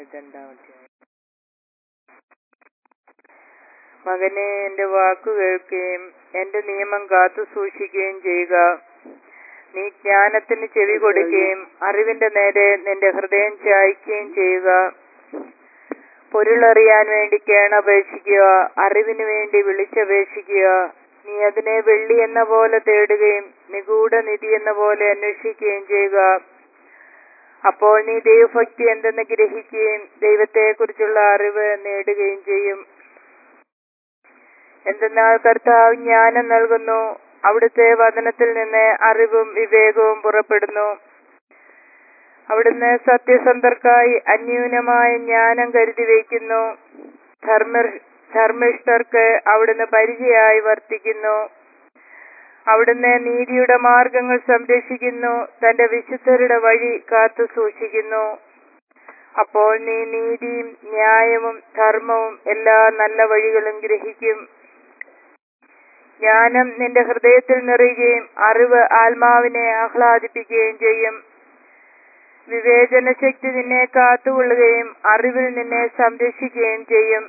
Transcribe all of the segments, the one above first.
രണ്ടാം അധ്യായം മകനെ എന്റെ വാക്കു കേൾക്കുകയും എന്റെ നിയമം കാത്തു സൂക്ഷിക്കുകയും ചെയ്യുക നീ ജ്ഞാനത്തിന് ചെവി കൊടുക്കുകയും അറിവിന്റെ നേരെ നിന്റെ ഹൃദയം ചായ്ക്കുകയും ചെയ്യുക പൊരുളറിയാൻ വേണ്ടി കേണപേക്ഷിക്കുക അറിവിനു വേണ്ടി വിളിച്ചപേക്ഷിക്കുക നീ അതിനെ വെള്ളി എന്ന പോലെ തേടുകയും നിഗൂഢ നിധി എന്ന പോലെ അന്വേഷിക്കുകയും ചെയ്യുക അപ്പോൾ നീ ദൈവഭക്തി എന്തെന്ന് ഗ്രഹിക്കുകയും ദൈവത്തെക്കുറിച്ചുള്ള അറിവ് നേടുകയും ചെയ്യും എന്തെന്നാൽ കർത്താവ് ജ്ഞാനം നൽകുന്നു അവിടുത്തെ വചനത്തിൽ നിന്ന് അറിവും വിവേകവും പുറപ്പെടുന്നു അവിടുന്ന് സത്യസന്ധർക്കായി അന്യൂനമായ ജ്ഞാനം കരുതി വയ്ക്കുന്നു ധർമ്മ ധർമ്മിഷ്ഠർക്ക് അവിടുന്ന് പരിചയമായി വർത്തിക്കുന്നു അവിടുന്ന് നീതിയുടെ മാർഗങ്ങൾ സംരക്ഷിക്കുന്നു തന്റെ വിശുദ്ധരുടെ വഴി കാത്തു സൂക്ഷിക്കുന്നു അപ്പോൾ നീ നീതിയും ന്യായവും ധർമ്മവും എല്ലാ നല്ല വഴികളും ഗ്രഹിക്കും ജ്ഞാനം നിന്റെ ഹൃദയത്തിൽ നിറയുകയും അറിവ് ആത്മാവിനെ ആഹ്ലാദിപ്പിക്കുകയും ചെയ്യും വിവേചന ശക്തി നിന്നെ കാത്തുകൊള്ളുകയും അറിവിൽ നിന്നെ സംരക്ഷിക്കുകയും ചെയ്യും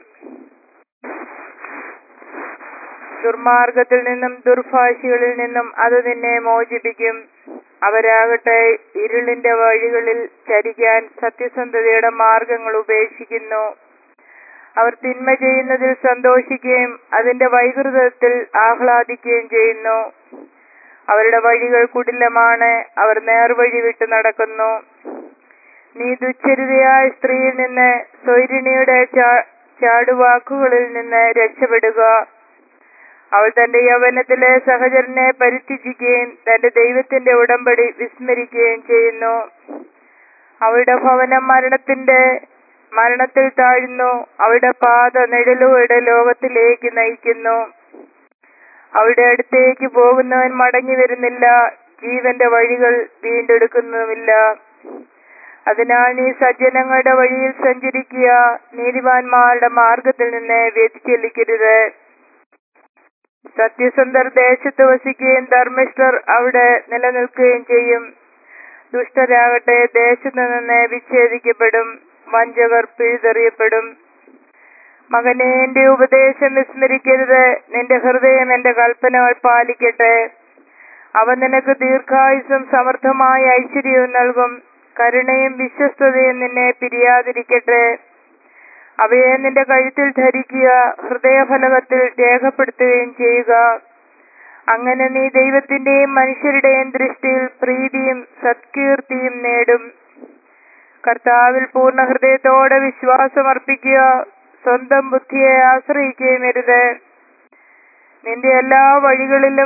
ദുർമാർഗത്തിൽ നിന്നും ദുർഭാഷികളിൽ നിന്നും അത് നിന്നെ മോചിപ്പിക്കും അവരാകട്ടെ ഇരുളിന്റെ വഴികളിൽ ചരിക്കാൻ സത്യസന്ധതയുടെ മാർഗങ്ങൾ ഉപേക്ഷിക്കുന്നു അവർ തിന്മ ചെയ്യുന്നതിൽ സന്തോഷിക്കുകയും അതിന്റെ വൈകൃതത്തിൽ ആഹ്ലാദിക്കുകയും ചെയ്യുന്നു അവരുടെ വഴികൾ കുടിലമാണ് അവർ നേർവഴി വിട്ടു നടക്കുന്നു നീ ദുശ്ചരിതയായ സ്ത്രീയിൽ നിന്ന് സ്വൈരിണിയുടെ ചാടുവാക്കുകളിൽ നിന്ന് രക്ഷപ്പെടുക അവൾ തന്റെ യൗവനത്തിലെ സഹചരനെ പരിത്യജിക്കുകയും തന്റെ ദൈവത്തിന്റെ ഉടമ്പടി വിസ്മരിക്കുകയും ചെയ്യുന്നു അവളുടെ ഭവനം മരണത്തിന്റെ മരണത്തിൽ താഴ്ന്നു അവളുടെ പാത നെഴലുകളുടെ ലോകത്തിലേക്ക് നയിക്കുന്നു അവളുടെ അടുത്തേക്ക് പോകുന്നവൻ മടങ്ങി വരുന്നില്ല ജീവന്റെ വഴികൾ വീണ്ടെടുക്കുന്നതുമില്ല അതിനാൽ നീ സജ്ജനങ്ങളുടെ വഴിയിൽ സഞ്ചരിക്കുക നീതിമാന്മാരുടെ മാർഗത്തിൽ നിന്ന് വ്യതിചലിക്കരുത് സത്യസന്ധർ ദേശത്ത് വസിക്കുകയും ധർമ്മിഷ്ഠർ അവിടെ നിലനിൽക്കുകയും ചെയ്യും ദുഷ്ടരാകട്ടെ ദേശത്ത് നിന്ന് വിച്ഛേദിക്കപ്പെടും വഞ്ചകർ പിഴുതെറിയപ്പെടും മകനെ എന്റെ ഉപദേശം വിസ്മരിക്കരുത് നിന്റെ ഹൃദയം എന്റെ കൽപ്പനകൾ പാലിക്കട്ടെ അവ നിനക്ക് ദീർഘായുസും സമർത്ഥമായ ഐശ്വര്യവും നൽകും കരുണയും വിശ്വസ്തതയും നിന്നെ പിരിയാതിരിക്കട്ടെ അവയെ നിന്റെ കഴുത്തിൽ ധരിക്കുക ഹൃദയഫലകത്തിൽ രേഖപ്പെടുത്തുകയും ചെയ്യുക അങ്ങനെ നീ ദൈവത്തിന്റെയും മനുഷ്യരുടെയും ദൃഷ്ടിയിൽ പ്രീതിയും സത്കീർത്തിയും നേടും കർത്താവിൽ പൂർണ്ണ ഹൃദയത്തോടെ വിശ്വാസം അർപ്പിക്കുക സ്വന്തം ബുദ്ധിയെ ആശ്രയിക്കുകയും അരുത് നിന്റെ എല്ലാ വഴികളിലും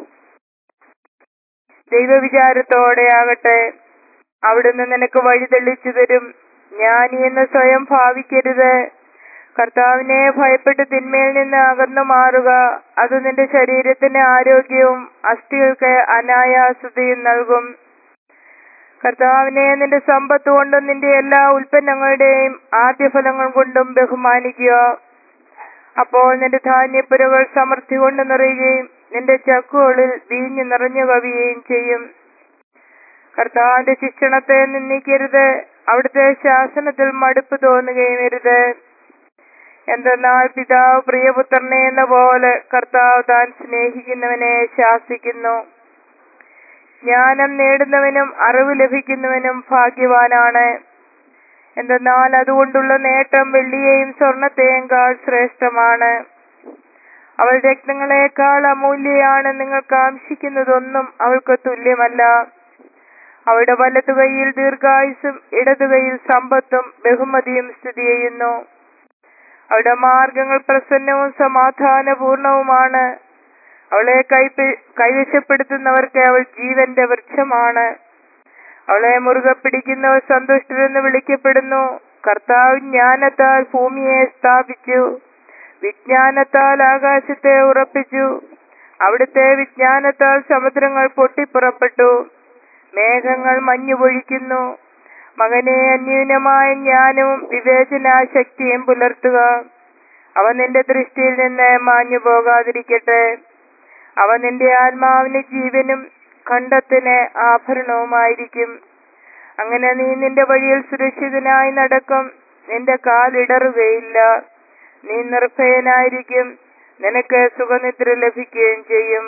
ദൈവവിചാരത്തോടെ ആകട്ടെ അവിടുന്ന് നിനക്ക് വഴി തെളിച്ചു തരും ജ്ഞാനി എന്ന് സ്വയം ഭാവിക്കരുത് കർത്താവിനെ ഭയപ്പെട്ട് തിന്മയിൽ നിന്ന് അകന്നു മാറുക അത് നിന്റെ ശരീരത്തിന് ആരോഗ്യവും അസ്ഥികൾക്ക് അനായാസതയും നൽകും കർത്താവിനെ നിന്റെ സമ്പത്ത് കൊണ്ടും നിന്റെ എല്ലാ ഉൽപ്പന്നങ്ങളുടെയും ആദ്യഫലങ്ങൾ കൊണ്ടും ബഹുമാനിക്കുക അപ്പോൾ നിന്റെ ധാന്യപ്പുരകൾ സമൃദ്ധി കൊണ്ട് നിറയുകയും നിന്റെ ചക്കുകളിൽ വീഞ്ഞു നിറഞ്ഞു കവിയുകയും ചെയ്യും കർത്താവിന്റെ ശിക്ഷണത്തെ നിന്ദിക്കരുത് അവിടുത്തെ ശാസനത്തിൽ മടുപ്പ് തോന്നുകയും അരുത് എന്തെന്നാൽ പിതാവ് പ്രിയപുത്രനെ എന്ന പോലെ കർത്താവ് താൻ സ്നേഹിക്കുന്നവനെ ശാസിക്കുന്നു ജ്ഞാനം നേടുന്നവനും അറിവ് ലഭിക്കുന്നവനും ഭാഗ്യവാനാണ് എന്തെന്നാൽ അതുകൊണ്ടുള്ള നേട്ടം വെള്ളിയെയും സ്വർണത്തെയും കാൾ ശ്രേഷ്ഠമാണ് അവൾ രക്തങ്ങളെക്കാൾ അമൂല്യയാണ് നിങ്ങൾ കാംക്ഷിക്കുന്നതൊന്നും അവൾക്ക് തുല്യമല്ല അവളുടെ വലതുകൈയിൽ ദീർഘായുസും ഇടതുകൈയിൽ സമ്പത്തും ബഹുമതിയും സ്ഥിതി ചെയ്യുന്നു അവളുടെ മാർഗങ്ങൾ പ്രസന്നവും സമാധാനപൂർണവുമാണ് അവളെ കൈ കൈവശപ്പെടുത്തുന്നവർക്ക് അവൾ ജീവന്റെ വൃക്ഷമാണ് അവളെ മുറുകെ പിടിക്കുന്നവർ സന്തുഷ്ടരെന്ന് വിളിക്കപ്പെടുന്നു കർത്താവ് ജ്ഞാനത്താൽ ഭൂമിയെ സ്ഥാപിച്ചു വിജ്ഞാനത്താൽ ആകാശത്തെ ഉറപ്പിച്ചു അവിടുത്തെ വിജ്ഞാനത്താൽ സമുദ്രങ്ങൾ പൊട്ടിപ്പുറപ്പെട്ടു മേഘങ്ങൾ മഞ്ഞു പൊഴിക്കുന്നു മകനെ അന്യൂനമായ ജ്ഞാനവും വിവേചനാശക്തിയും പുലർത്തുക അവ നിന്റെ ദൃഷ്ടിയിൽ നിന്ന് മാഞ്ഞു പോകാതിരിക്കട്ടെ അവ നിന്റെ ആത്മാവിന് ജീവനും ഖണ്ഡത്തിന് ആഭരണവുമായിരിക്കും അങ്ങനെ നീ നിന്റെ വഴിയിൽ സുരക്ഷിതനായി നടക്കും നിന്റെ കാലിടറുകയില്ല നീ നിർഭയനായിരിക്കും നിനക്ക് സുഖനിദ്ര ലഭിക്കുകയും ചെയ്യും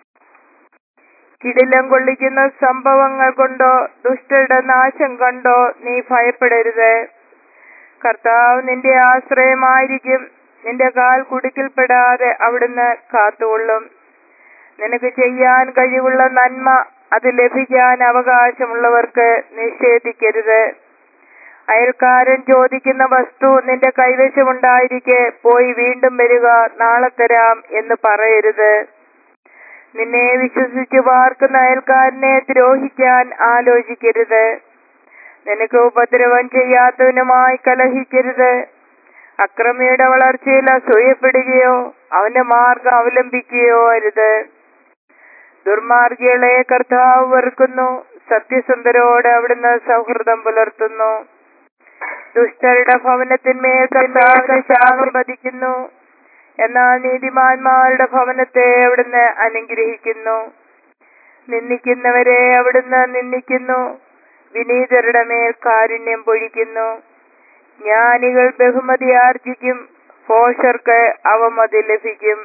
കിടിലം കൊള്ളിക്കുന്ന സംഭവങ്ങൾ കൊണ്ടോ ദുഷ്ടരുടെ നാശം കണ്ടോ നീ ഭയപ്പെടരുത് കർത്താവ് നിന്റെ ആശ്രയമായിരിക്കും നിന്റെ കാൽ കുടുക്കിൽപ്പെടാതെ അവിടുന്ന് കാത്തുകൊള്ളും നിനക്ക് ചെയ്യാൻ കഴിവുള്ള നന്മ അത് ലഭിക്കാൻ അവകാശമുള്ളവർക്ക് നിഷേധിക്കരുത് അയൽക്കാരൻ ചോദിക്കുന്ന വസ്തു നിന്റെ കൈവശമുണ്ടായിരിക്കെ പോയി വീണ്ടും വരിക നാളെ തരാം എന്ന് പറയരുത് നിന്നെ വിശ്വസിച്ച് പാർക്കുന്ന അയൽക്കാരനെ ദ്രോഹിക്കാൻ ആലോചിക്കരുത് നിനക്ക് ഉപദ്രവം ചെയ്യാത്തവനുമായി കലഹിക്കരുത് അക്രമിയുടെ വളർച്ചയിൽ അസൂയപ്പെടുകയോ അവന്റെ മാർഗം അവലംബിക്കുകയോ അരുത് ദുർമാർഗികളെ കർത്താവ് വെറുക്കുന്നു സത്യസന്ധരോട് അവിടുന്ന് സൗഹൃദം പുലർത്തുന്നു ദുഷ്ടരുടെ ഭവനത്തിന്മേൽ കർത്താവിന്റെ ശാപം പതിക്കുന്നു എന്നാൽ നീതിമാന്മാരുടെ ഭവനത്തെ അവിടുന്ന് അനുഗ്രഹിക്കുന്നു നിന്ദിക്കുന്നവരെ അവിടുന്ന് നിന്ദിക്കുന്നു വിനീതരുടെ മേൽ കാരുണ്യം പൊഴിക്കുന്നു ജ്ഞാനികൾ ബഹുമതി ആർജിക്കും പോഷർക്ക് അവമതി ലഭിക്കും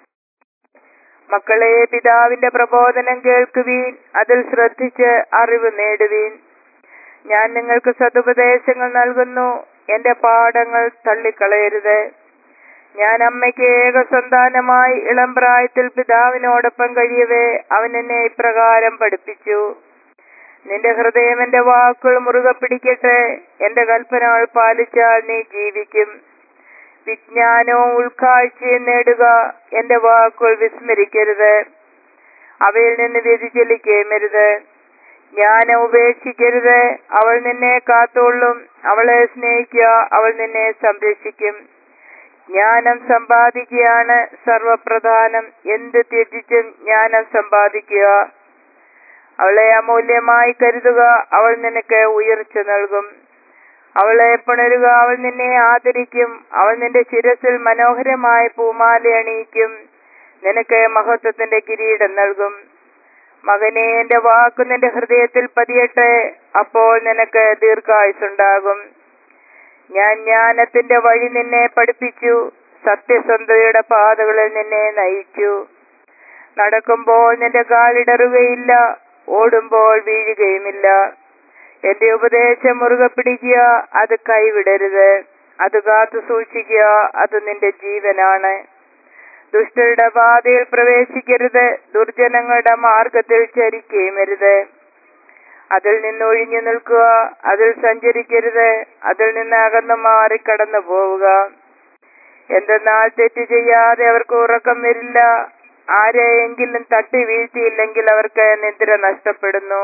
മക്കളെ പിതാവിന്റെ പ്രബോധനം കേൾക്കുവീൻ അതിൽ ശ്രദ്ധിച്ച് അറിവ് നേടുവീൻ ഞാൻ നിങ്ങൾക്ക് സതുപദേശങ്ങൾ നൽകുന്നു എന്റെ പാഠങ്ങൾ തള്ളിക്കളയരുത് ഞാൻ അമ്മയ്ക്ക് ഏക സന്താനമായി ഇളം പ്രായത്തിൽ പിതാവിനോടൊപ്പം കഴിയവേ അവൻ എന്നെ ഇപ്രകാരം പഠിപ്പിച്ചു നിന്റെ ഹൃദയം എന്റെ വാക്കുകൾ മുറുകെ പിടിക്കട്ടെ എന്റെ കൽപ്പനകൾ പാലിച്ചാൽ നീ ജീവിക്കും വിജ്ഞാനവും ഉൾക്കാഴ്ചയും നേടുക എന്റെ വാക്കുകൾ വിസ്മരിക്കരുത് അവയിൽ നിന്ന് വ്യതിചലിക്കേമരുത് ജ്ഞാനം ഉപേക്ഷിക്കരുത് അവൾ നിന്നെ കാത്തോളും അവളെ സ്നേഹിക്കുക അവൾ നിന്നെ സംരക്ഷിക്കും ജ്ഞാനം സമ്പാദിക്കുകയാണ് സർവപ്രധാനം എന്ത് ത്യജിച്ചും ജ്ഞാനം സമ്പാദിക്കുക അവളെ അമൂല്യമായി കരുതുക അവൾ നിനക്ക് ഉയർച്ച നൽകും അവളെ പുണരുക അവൾ നിന്നെ ആദരിക്കും അവൾ നിന്റെ ശിരസിൽ മനോഹരമായ പൂമാല അണിയിക്കും നിനക്ക് മഹത്വത്തിന്റെ കിരീടം നൽകും മകനെ എന്റെ വാക്ക് നിന്റെ ഹൃദയത്തിൽ പതിയട്ടെ അപ്പോൾ നിനക്ക് ദീർഘായുസുണ്ടാകും ഞാൻ ജ്ഞാനത്തിന്റെ വഴി നിന്നെ പഠിപ്പിച്ചു സത്യസന്ധതയുടെ പാതകളിൽ നിന്നെ നയിച്ചു നടക്കുമ്പോൾ നിന്റെ കാലിടറുകയില്ല ഓടുമ്പോൾ വീഴുകയുമില്ല എന്റെ ഉപദേശം മുറുകെ പിടിക്കുക അത് കൈവിടരുത് അത് കാത്തു സൂക്ഷിക്കുക അത് നിന്റെ ജീവനാണ് ദുഷ്ടരുടെ പാതയിൽ പ്രവേശിക്കരുത് ദുർജനങ്ങളുടെ മാർഗത്തിൽ ചരിക്കുകയുമരുത് അതിൽ നിന്ന് ഒഴിഞ്ഞു നിൽക്കുക അതിൽ സഞ്ചരിക്കരുത് അതിൽ നിന്ന് അകന്നു മാറി കടന്നു പോവുക എന്തെന്നാൽ തെറ്റ് ചെയ്യാതെ അവർക്ക് ഉറക്കം വരില്ല ആരെയെങ്കിലും തട്ടി വീഴ്ത്തിയില്ലെങ്കിൽ അവർക്ക് നിദ്ര നഷ്ടപ്പെടുന്നു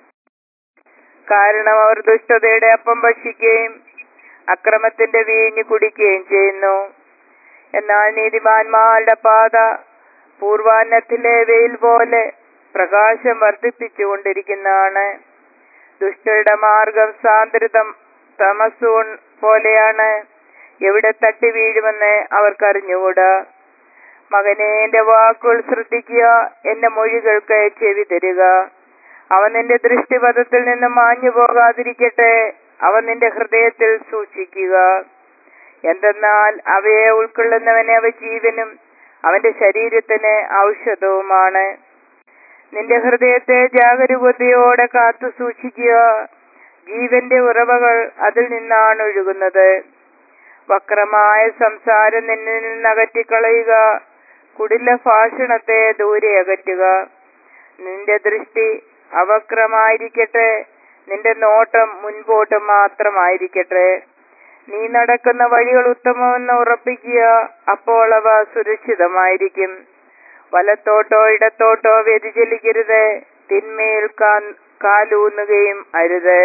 കാരണം അവർ ദുഷ്ടതയുടെ അപ്പം ഭക്ഷിക്കുകയും അക്രമത്തിന്റെ വീഞ്ഞു കുടിക്കുകയും ചെയ്യുന്നു എന്നാൽ നീതിമാന്മാരുടെ പാത പൂർവാന്നത്തിലെ വെയിൽ പോലെ പ്രകാശം വർദ്ധിപ്പിച്ചുകൊണ്ടിരിക്കുന്നതാണ് ദുഷ്ടരുടെ മാർഗം സാന്ദ്രതം തമസു പോലെയാണ് എവിടെ തട്ടി വീഴുമെന്ന് അവർക്കറിഞ്ഞുകൂടാ മകനെ എന്റെ വാക്കുകൾ ശ്രദ്ധിക്കുക എന്റെ മൊഴികൾക്ക് ചെവി തരിക അവൻ നിന്റെ ദൃഷ്ടിപഥത്തിൽ നിന്ന് മാഞ്ഞു പോകാതിരിക്കട്ടെ അവൻ നിന്റെ ഹൃദയത്തിൽ സൂക്ഷിക്കുക എന്തെന്നാൽ അവയെ ഉൾക്കൊള്ളുന്നവനെ അവ ജീവനും അവന്റെ ശരീരത്തിന് ഔഷധവുമാണ് നിന്റെ ഹൃദയത്തെ ജാഗരൂകതയോടെ കാത്തു സൂക്ഷിക്കുക ജീവന്റെ ഉറവകൾ അതിൽ നിന്നാണ് ഒഴുകുന്നത് വക്രമായ സംസാരം നിന്നിൽ നിന്ന് അകറ്റിക്കളയുക കുടില ഭാഷണത്തെ ദൂരെ അകറ്റുക നിന്റെ ദൃഷ്ടി അവക്രമായിരിക്കട്ടെ നിന്റെ നോട്ടം മുൻപോട്ട് മാത്രമായിരിക്കട്ടെ നീ നടക്കുന്ന വഴികൾ ഉത്തമമെന്ന് ഉറപ്പിക്കുക അപ്പോൾ അവ സുരക്ഷിതമായിരിക്കും വലത്തോട്ടോ ഇടത്തോട്ടോ വ്യതിചലിക്കരുത് തിന്മയിൽ കാലൂന്നുകയും അരുത്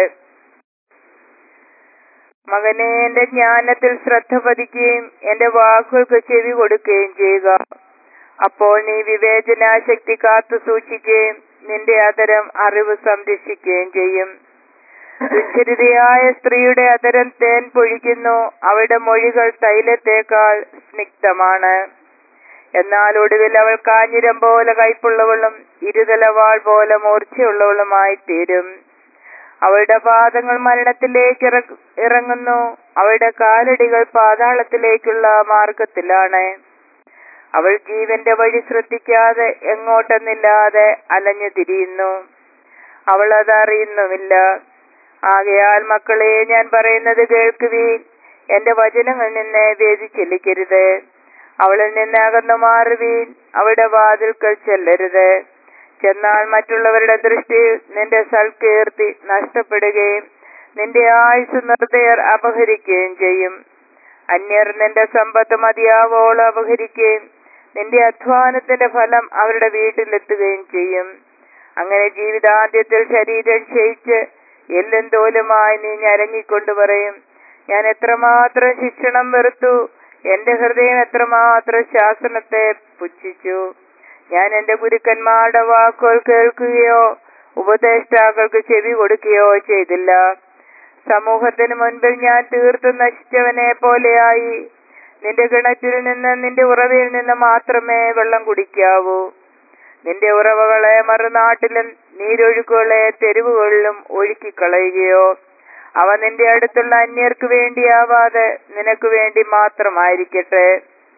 മകനെ എന്റെ ജ്ഞാനത്തിൽ ശ്രദ്ധ പതിക്കുകയും എന്റെ വാക്കുകൾക്ക് ചെവി കൊടുക്കുകയും ചെയ്യുക അപ്പോൾ നീ വിവേചനാശക്തി കാത്തു സൂക്ഷിക്കുകയും നിന്റെ അതരം അറിവ് സംരക്ഷിക്കുകയും ചെയ്യും ദുശ്ചരിതയായ സ്ത്രീയുടെ അതരം തേൻ പൊഴിക്കുന്നു അവളുടെ മൊഴികൾ തൈലത്തേക്കാൾ സ്നിഗ്ധമാണ് എന്നാൽ ഒടുവിൽ അവൾ കാഞ്ഞിരം പോലെ കൈപ്പുള്ളവളും ഇരുതലവാൾ പോലെ മൂർച്ചയുള്ളവളുമായി തീരും അവളുടെ പാദങ്ങൾ മരണത്തിലേക്ക് ഇറ- ഇറങ്ങുന്നു അവളുടെ കാലടികൾ പാതാളത്തിലേക്കുള്ള മാർഗത്തിലാണ് അവൾ ജീവന്റെ വഴി ശ്രദ്ധിക്കാതെ എങ്ങോട്ടെന്നില്ലാതെ അലഞ്ഞു തിരിയുന്നു അവൾ അത് അറിയുന്നുമില്ല ആകയാൽ മക്കളെ ഞാൻ പറയുന്നത് കേൾക്കുവീൻ എന്റെ വചനങ്ങളിൽ നിന്ന് വേദിച്ചെല്ലിക്കരുത് അവളിൽ നിന്ന് അകന്നു മാറുവീൻ അവളുടെ വാതിൽക്കൽ ചെല്ലരുത് ചെന്നാൽ മറ്റുള്ളവരുടെ ദൃഷ്ടിയിൽ നിന്റെ സൽകീർത്തി നഷ്ടപ്പെടുകയും നിന്റെ ആയുസ് നിർദ്ദയർ അപഹരിക്കുകയും ചെയ്യും അന്യർ നിന്റെ സമ്പത്ത് മതിയാവോളം അപഹരിക്കുകയും നിന്റെ അധ്വാനത്തിന്റെ ഫലം അവരുടെ വീട്ടിലെത്തുകയും ചെയ്യും അങ്ങനെ ജീവിതാന്ത്യത്തിൽ ശരീരം ക്ഷയിച്ച് എല്ലും തോലുമായി നീ ഞരങ്ങിക്കൊണ്ട് പറയും ഞാൻ എത്രമാത്രം ശിക്ഷണം വെറുത്തു എന്റെ ഹൃദയം എത്രമാത്രം ശാസനത്തെ പുച്ഛിച്ചു ഞാൻ എന്റെ ഗുരുക്കന്മാരുടെ വാക്കുകൾ കേൾക്കുകയോ ഉപദേഷ്ടാക്കൾക്ക് ചെവി കൊടുക്കുകയോ ചെയ്തില്ല സമൂഹത്തിന് മുൻപിൽ ഞാൻ തീർത്തും നശിച്ചവനെ പോലെയായി നിന്റെ കിണറ്റിൽ നിന്ന് നിന്റെ ഉറവയിൽ നിന്ന് മാത്രമേ വെള്ളം കുടിക്കാവൂ നിന്റെ ഉറവകളെ മറുനാട്ടിലും നീരൊഴുക്കുകളെ തെരുവുകളിലും ഒഴുക്കിക്കളയുകയോ അവ നിന്റെ അടുത്തുള്ള അന്യർക്ക് വേണ്ടിയാവാതെ നിനക്ക് വേണ്ടി മാത്രമായിരിക്കട്ടെ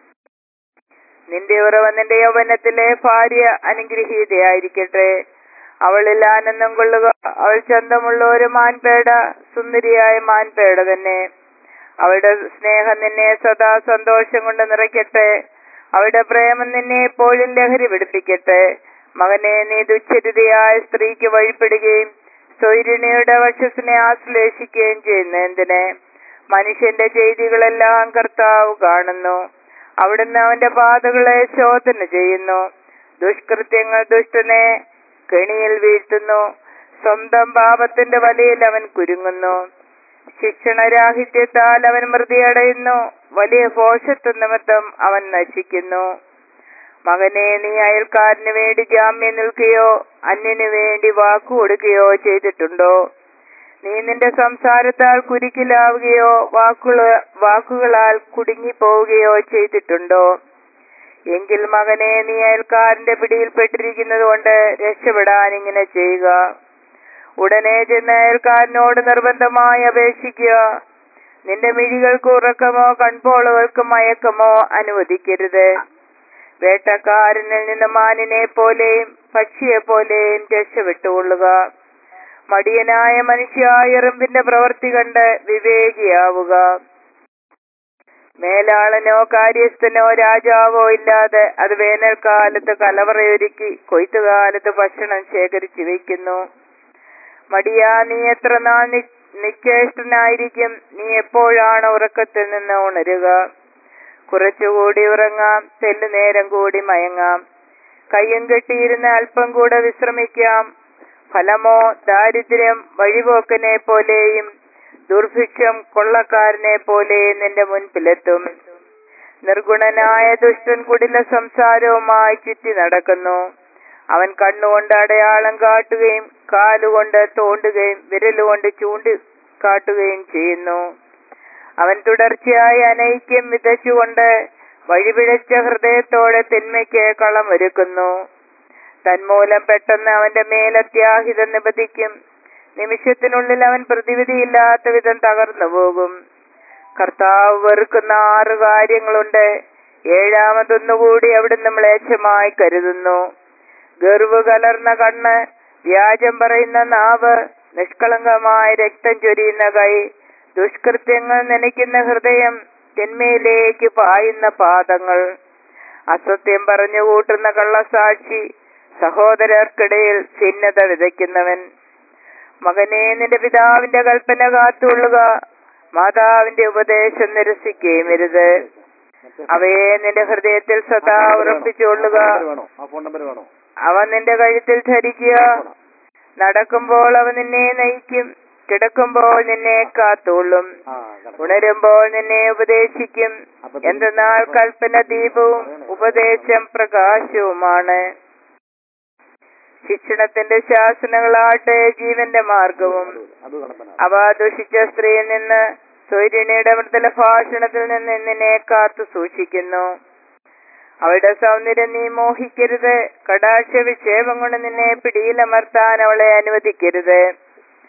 നിന്റെ ഉറവ നിന്റെ യൗവനത്തിലെ ഭാര്യ അനുഗ്രഹീതയായിരിക്കട്ടെ അവളിൽ ആനന്ദം കൊള്ളുക അവൾ ചന്തമുള്ള ഒരു മാൻപേട സുന്ദരിയായ മാൻപേട തന്നെ അവളുടെ സ്നേഹം നിന്നെ സദാ സന്തോഷം കൊണ്ട് നിറയ്ക്കട്ടെ അവളുടെ പ്രേമം നിന്നെ എപ്പോഴും ലഹരി പിടിപ്പിക്കട്ടെ മകനെ നീ ദുശ്ചരിതയായ സ്ത്രീക്ക് വഴിപ്പെടുകയും സ്വൈരിണിയുടെ വശസ്സിനെ ആശ്ലേഷിക്കുകയും ചെയ്യുന്ന എന്തിന് മനുഷ്യന്റെ ചെയ്തികളെല്ലാം കർത്താവ് കാണുന്നു അവിടുന്ന് അവന്റെ പാതകളെ ശോധന ചെയ്യുന്നു ദുഷ്കൃത്യങ്ങൾ ദുഷ്ടനെ കെണിയിൽ വീഴ്ത്തുന്നു സ്വന്തം പാപത്തിന്റെ വലയിൽ അവൻ കുരുങ്ങുന്നു ശിക്ഷണരാഹിത്യത്താൽ അവൻ മൃതിയടയുന്നു വലിയ ഭോഷത്വ നിമിത്തം അവൻ നശിക്കുന്നു മകനെ നീ അയൽക്കാരന് വേണ്ടി ജാമ്യം നിൽക്കുകയോ അന്യന് വേണ്ടി വാക്കു കൊടുക്കുകയോ ചെയ്തിട്ടുണ്ടോ നീ നിന്റെ സംസാരത്താൽ കുരുക്കിലാവുകയോ വാക്കുകൾ വാക്കുകളാൽ കുടുങ്ങിപ്പോവുകയോ ചെയ്തിട്ടുണ്ടോ എങ്കിൽ മകനെ നീ അയൽക്കാരന്റെ പിടിയിൽപ്പെട്ടിരിക്കുന്നത് കൊണ്ട് രക്ഷപ്പെടാൻ ഇങ്ങനെ ചെയ്യുക ഉടനെ ചെന്ന് അയൽക്കാരനോട് നിർബന്ധമായി അപേക്ഷിക്കുക നിന്റെ മിഴികൾക്ക് ഉറക്കമോ കൺപോളുകൾക്ക് മയക്കമോ അനുവദിക്കരുത് വേട്ടക്കാരനിൽ നിന്ന് മാനിനെ പോലെയും പക്ഷിയെ പോലെയും രക്ഷപ്പെട്ടുകൊള്ളുക മടിയനായ മനുഷ്യ എറുമ്പിന്റെ പ്രവൃത്തി കണ്ട് വിവേകിയാവുക മേലാളനോ കാര്യസ്ഥനോ രാജാവോ ഇല്ലാതെ അത് വേനൽക്കാലത്ത് കലവറയൊരുക്കി കൊയ്ത്തുകാലത്ത് ഭക്ഷണം ശേഖരിച്ചു വയ്ക്കുന്നു മടിയാ നീ എത്ര നാൾ നി- നിശ്ചേഷ്ടനായിരിക്കും നീ എപ്പോഴാണ് ഉറക്കത്തിൽ നിന്ന് ഉണരുക കുറച്ചുകൂടി ഉറങ്ങാം തെല്ലു നേരം കൂടി മയങ്ങാം കയ്യും കെട്ടിയിരുന്ന് അല്പം കൂടെ വിശ്രമിക്കാം ഫലമോ ദാരിദ്ര്യം വഴിപോക്കനെ പോലെയും ദുർഭിക്ഷം കൊള്ളക്കാരനെ പോലെയും നിന്റെ മുൻപിലെത്തും നിർഗുണനായ ദുഷ്ടൻ കുടില സംസാരവുമായി ചുറ്റി നടക്കുന്നു അവൻ കണ്ണുകൊണ്ട് അടയാളം കാട്ടുകയും കാലുകൊണ്ട് തോണ്ടുകയും വിരലുകൊണ്ട് ചൂണ്ടി കാട്ടുകയും ചെയ്യുന്നു അവൻ തുടർച്ചയായി അനൈക്യം വിതച്ചുകൊണ്ട് വഴിപിഴച്ച ഹൃദയത്തോടെ തിന്മയ്ക്ക് കളം ഒരുക്കുന്നു തന്മൂലം പെട്ടെന്ന് അവന്റെ മേൽ അത്യാഹിതം നിപതിക്കും നിമിഷത്തിനുള്ളിൽ അവൻ പ്രതിവിധിയില്ലാത്ത വിധം തകർന്നു പോകും കർത്താവ് വെറുക്കുന്ന ആറ് കാര്യങ്ങളുണ്ട് ഏഴാമതൊന്നുകൂടി അവിടുന്ന് മ്ലേച്ഛമായി കരുതുന്നു ഗർവ് കലർന്ന കണ്ണ് വ്യാജം പറയുന്ന നാവ് നിഷ്കളങ്കമായ രക്തം ചൊരിയുന്ന കൈ ദുഷ്കൃത്യങ്ങൾ നനയ്ക്കുന്ന ഹൃദയം തിന്മയിലേക്ക് പായുന്ന പാദങ്ങൾ അസത്യം പറഞ്ഞു കൂട്ടുന്ന കള്ളസാക്ഷി സഹോദരർക്കിടയിൽ ഭിന്നത വിതയ്ക്കുന്നവൻ മകനെ നിന്റെ പിതാവിന്റെ കൽപ്പന കാത്തുകൊള്ളുക മാതാവിന്റെ ഉപദേശം നിരസിക്കുകയും വരുത് അവയെ നിന്റെ ഹൃദയത്തിൽ സദാ ഉറപ്പിച്ചുകൊള്ളുക വേണോ ആ ഫോൺ നമ്പർ വേണോ അവ നിന്റെ കഴുത്തിൽ ധരിക്കുക നടക്കുമ്പോൾ അവ നിന്നെ നയിക്കും കിടക്കുമ്പോൾ നിന്നെ കാത്തുകൊള്ളും ആ കറക്റ്റ്. ഉണരുമ്പോൾ നിന്നെ ഉപദേശിക്കും എന്തെന്നാൽ കൽപ്പന ദീപവും ഉപദേശം പ്രകാശവുമാണ് ശിക്ഷണത്തിന്റെ ശാസനകളാട്ടെ ജീവന്റെ മാർഗവും അത് കടപ്പന അവ ദുഷിച്ച സ്ത്രീയിൽ നിന്ന് സൂര്യനയുടെ മൃദുല ഭാഷണത്തിൽ നിന്ന് നിന്നെ കാത്തു സൂക്ഷിക്കുന്നു അവളുടെ സൗന്ദര്യം നീ മോഹിക്കരുത് കടാക്ഷ വിക്ഷേപം കൊണ്ട് നിന്നെ പിടിയിലമർത്താൻ അവളെ അനുവദിക്കരുത്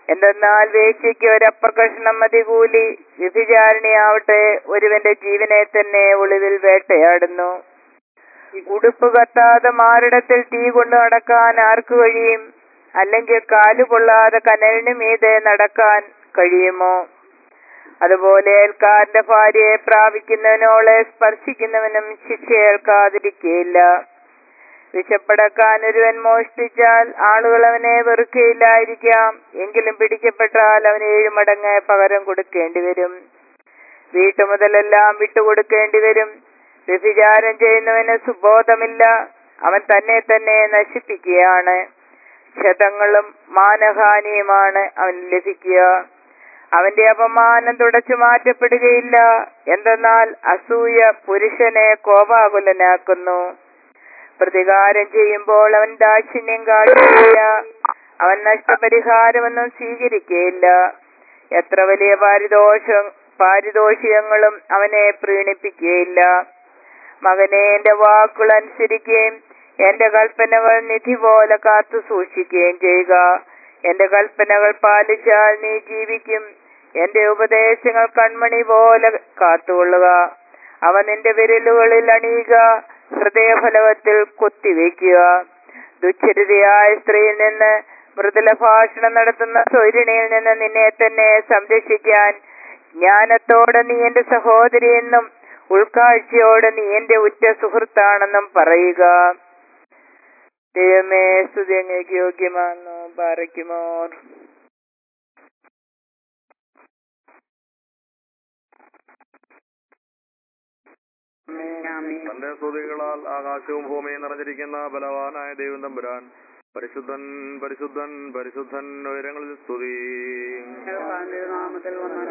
എന്തെന്നാൽ വേശ്യയ്ക്ക് ഒരപ്പർകഷണം മതി കൂലി വ്യഭിചാരിണിയാവട്ടെ ഒരുവന്റെ ജീവനെ തന്നെ ഒളിവിൽ വേട്ടയാടുന്നു ഉടുപ്പ് കത്താതെ മാറിടത്തിൽ തീ കൊണ്ട് നടക്കാൻ ആർക്കു കഴിയും അല്ലെങ്കിൽ കാലു കൊള്ളാതെ കനലിന് മീതെ നടക്കാൻ കഴിയുമോ അതുപോലെ ഏൽക്കാരന്റെ ഭാര്യയെ പ്രാപിക്കുന്നവനോളെ സ്പർശിക്കുന്നവനും ശിക്ഷ ഏൽക്കാതിരിക്കുകയില്ല വിശപ്പടക്കാൻ ഒരുവൻ മോഷ്ടിച്ചാൽ ആളുകൾ അവനെ വെറുക്കയില്ലായിരിക്കാം എങ്കിലും പിടിക്കപ്പെട്ടാൽ അവന് ഏഴു മടങ്ങ് പകരം കൊടുക്കേണ്ടി വരും വീട്ടുമുതലെല്ലാം വിട്ടുകൊടുക്കേണ്ടി വരും വ്യഭിചാരം ചെയ്യുന്നവന് സുബോധമില്ല അവൻ തന്നെ തന്നെ നശിപ്പിക്കുകയാണ് ക്ഷതങ്ങളും മാനഹാനിയുമാണ് അവന് ലഭിക്കുക അവന്റെ അപമാനം തുടച്ചു മാറ്റപ്പെടുകയില്ല എന്തെന്നാൽ അസൂയ പുരുഷനെ കോപാകുലനാക്കുന്നു പ്രതികാരം ചെയ്യുമ്പോൾ അവൻ ദാക്ഷിണ്യം കാട്ടുകയില്ല അവൻ നഷ്ടപരിഹാരമൊന്നും സ്വീകരിക്കുകയില്ല എത്ര വലിയ പാരിതോഷം പാരിതോഷികങ്ങളും അവനെ പ്രീണിപ്പിക്കുകയില്ല മകനെ എന്റെ വാക്കുകൾ അനുസരിക്കുകയും എന്റെ കൽപ്പനകൾ നിധി പോലെ കാത്തു സൂക്ഷിക്കുകയും ചെയ്യുക എന്റെ കൽപ്പനകൾ പാലിച്ചാൽ നീ ജീവിക്കും എന്റെ ഉപദേശങ്ങൾ കൺമണി പോലെ കാത്തുകൊള്ളുക അവ നിന്റെ വിരലുകളിൽ അണിയുക ഹൃദയഫലകത്തിൽ കൊത്തിവെക്കുക ദുശ്ചരിതയായ സ്ത്രീയിൽ നിന്ന് മൃദുല ഭാഷണം നടത്തുന്ന സ്വൈരിണിയിൽ നിന്ന് നിന്നെ തന്നെ സംരക്ഷിക്കാൻ ജ്ഞാനത്തോടെ നീ എന്റെ സഹോദരി എന്നും ഉൾക്കാഴ്ചയോടെ നീ എന്റെ ഉറ്റ സുഹൃത്താണെന്നും പറയുക ദൈവമേ സ്തുതി അങ്ങേക്ക് യോഗ്യമാണെന്നു പാറയ്ക്കുമോർ തന്റെ സ്തുതികളാൽ ആകാശവും ഭൂമിയും നിറഞ്ഞിരിക്കുന്ന ബലവാനായ ദൈവം തമ്പുരാൻ പരിശുദ്ധൻ പരിശുദ്ധൻ പരിശുദ്ധൻ ഉയരങ്ങളിൽ സ്തുതി നാമത്തിൽ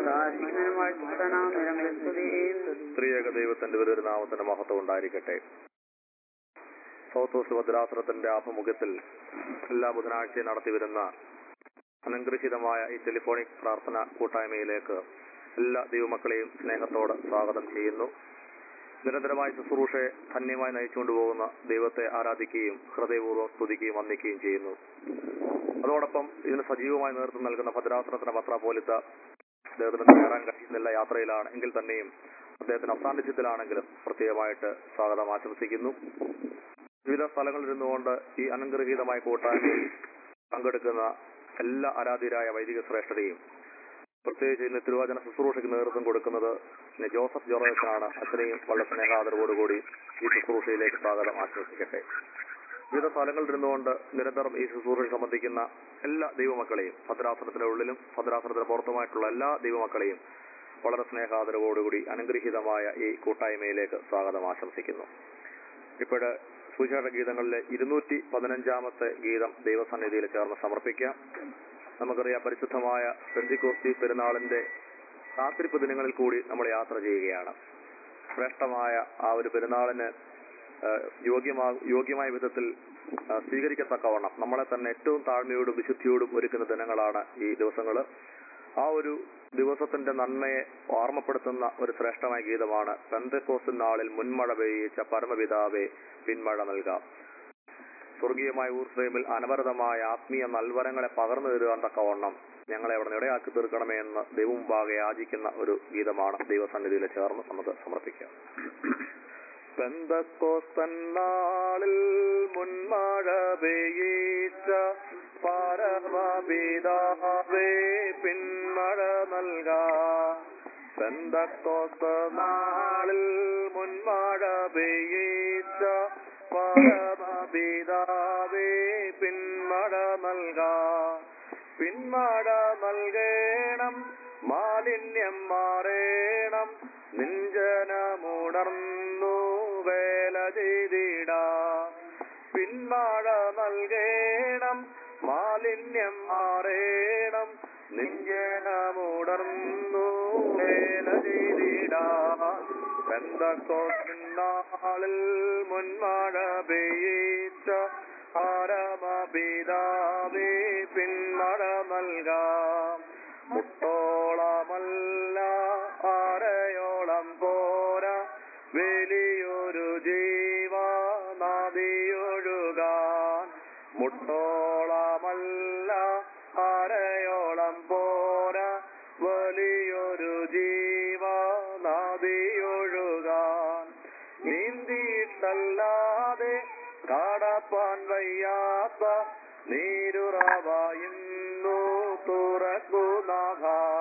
സ്ത്രീയക ദൈവത്തിന്റെ ഒരു നാമത്തിന്റെ മഹത്വം ഉണ്ടായിരിക്കട്ടെ സൗത്ത് വെസ്റ്റ് ഭദ്രാസനത്തിന്റെ ആഭിമുഖ്യത്തിൽ എല്ലാ ബുധനാഴ്ചയും നടത്തിവരുന്ന അനഗ്രഹീതമായ ഈ ടെലിഫോണിക് പ്രാർത്ഥന കൂട്ടായ്മയിലേക്ക് എല്ലാ ദൈവമക്കളെയും സ്നേഹത്തോടെ സ്വാഗതം ചെയ്യുന്നു നിരന്തരമായ ശുശ്രൂഷയെ ധന്യമായി നയിച്ചുകൊണ്ടുപോകുന്ന ദൈവത്തെ ആരാധിക്കുകയും ഹൃദയപൂർവ്വം സ്തുതിക്കുകയും വന്ദിക്കുകയും ചെയ്യുന്നു അതോടൊപ്പം ഇതിന് സജീവമായി നേതൃത്വം നൽകുന്ന ഭദ്രാസനത്തിന് പത്രാപോലിത്ത അദ്ദേഹത്തിന് കയറാൻ കഴിയുന്നില്ല യാത്രയിലാണ് എങ്കിൽ തന്നെയും അദ്ദേഹത്തിന് അസാന്നിധ്യത്തിലാണെങ്കിലും പ്രത്യേകമായിട്ട് സ്വാഗതം ആശംസിക്കുന്നു വിവിധ സ്ഥലങ്ങളിൽ ഇരുന്നുകൊണ്ട് ഈ അനഗ്രഹീതമായ കൂട്ടായ്മയിൽ പങ്കെടുക്കുന്ന എല്ലാ ആരാധ്യരായ വൈദിക ശ്രേഷ്ഠതയും പ്രത്യേകിച്ച് ഇന്ന് തിരുവാചന ശുശ്രൂഷയ്ക്ക് നേതൃത്വം കൊടുക്കുന്നത് ഇന്ന് ജോസഫ് ജോറേഷനാണ് അച്ഛനെയും വളരെ സ്നേഹാദരവോടുകൂടി ഈ ശുശ്രൂഷയിലേക്ക് സ്വാഗതം ആശംസിക്കട്ടെ വിവിധ സ്ഥലങ്ങളിൽ ഇരുന്നുകൊണ്ട് നിരന്തരം ഈ ശുശ്രൂഷയിൽ സംബന്ധിക്കുന്ന എല്ലാ ദൈവമക്കളെയും ഭദ്രാസനത്തിന്റെ ഉള്ളിലും ഭദ്രാസനത്തിന് പുറത്തുമായിട്ടുള്ള എല്ലാ ദൈവമക്കളെയും വളരെ സ്നേഹാദരവോടുകൂടി അനുഗ്രഹീതമായ ഈ കൂട്ടായ്മയിലേക്ക് സ്വാഗതം ആശംസിക്കുന്നു ഇപ്പോഴ് സുവിശേഷ ഗീതങ്ങളിലെ ഇരുന്നൂറ്റി പതിനഞ്ചാമത്തെ ഗീതം ദൈവസന്നിധിയിൽ ചേർന്ന് സമർപ്പിക്കാം നമുക്കറിയാം പരിശുദ്ധമായ പെന്തിക്കോസ്തി പെരുന്നാളിന്റെ കാത്തിരിപ്പ് ദിനങ്ങളിൽ കൂടി നമ്മൾ യാത്ര ചെയ്യുകയാണ് ശ്രേഷ്ഠമായ ആ ഒരു പെരുന്നാളിന് ആ, യോഗ്യമാ യോഗ്യമായ വിധത്തിൽ ആ, സ്വീകരിക്കത്തക്കവണ്ണം നമ്മളെ തന്നെ ഏറ്റവും താഴ്മയോടും വിശുദ്ധിയോടും ഒരുക്കുന്ന ദിനങ്ങളാണ് ഈ ദിവസങ്ങൾ ആ ഒരു ദിവസത്തിന്റെ നന്മയെ ഓർമ്മപ്പെടുത്തുന്ന ഒരു ശ്രേഷ്ഠമായ ഗീതമാണ് പെന്തക്കോസ് നാളിൽ മുൻമഴ പെയ്യിച്ച പരമപിതാവെ പിന്മഴ നൽകാം സ്വർഗീയമായ ഊർസ്ലേമിൽ അനവരതമായ ആത്മീയ നൽവരങ്ങളെ പകർന്നു തരുവാൻ തക്കവണ്ണം ഞങ്ങളെ അവിടെ നിടയാക്കി തീർക്കണമേ എന്ന് ദൈവമുമ്പാകെ യാചിക്കുന്ന ഒരു ഗീതമാണ് ദൈവസന്നിധിയിൽ ചേർന്ന് നമുക്ക് സമർപ്പിക്കാം പെന്തക്കോസ്തൻ നാളിൽ മുൻമഴ പെയ്യിച്ച പരമപിതാവേ പിന്മഴ നൽകാം പെന്തക്കോസ്ത നാളിൽ മുൻമഴ പെയ്യിച്ച പരമപിതാവേ പിന്മഴ നൽകാം പിന്മഴ നൽകേണം മാലിന്യം മാറേണം നിഞ്ചനമുണർന്നു വേല ചെയ്തിടാ പിന്മഴ നൽകേണം മാലിന്യം മാറേണം നിഞ്ചനമുണർന്നു വേല ചെയ്തിടാ പെന്തക്കോട്ടിനാളിൽ മുൻമഴ പെയ്യിച്ച ആരമപിതാവേ പിന്മഴ നൽകാം മുട്ടോളമല്ല ആരയോളം പോരാ വലിയൊരു ജീവനദിയൊഴുകാൻ മുട്ടോളമല്ല ആരയോളം കടപ്പാൻ വയ്യാത്ത നീരുറവായുന്നു തുറക്കുനാഥ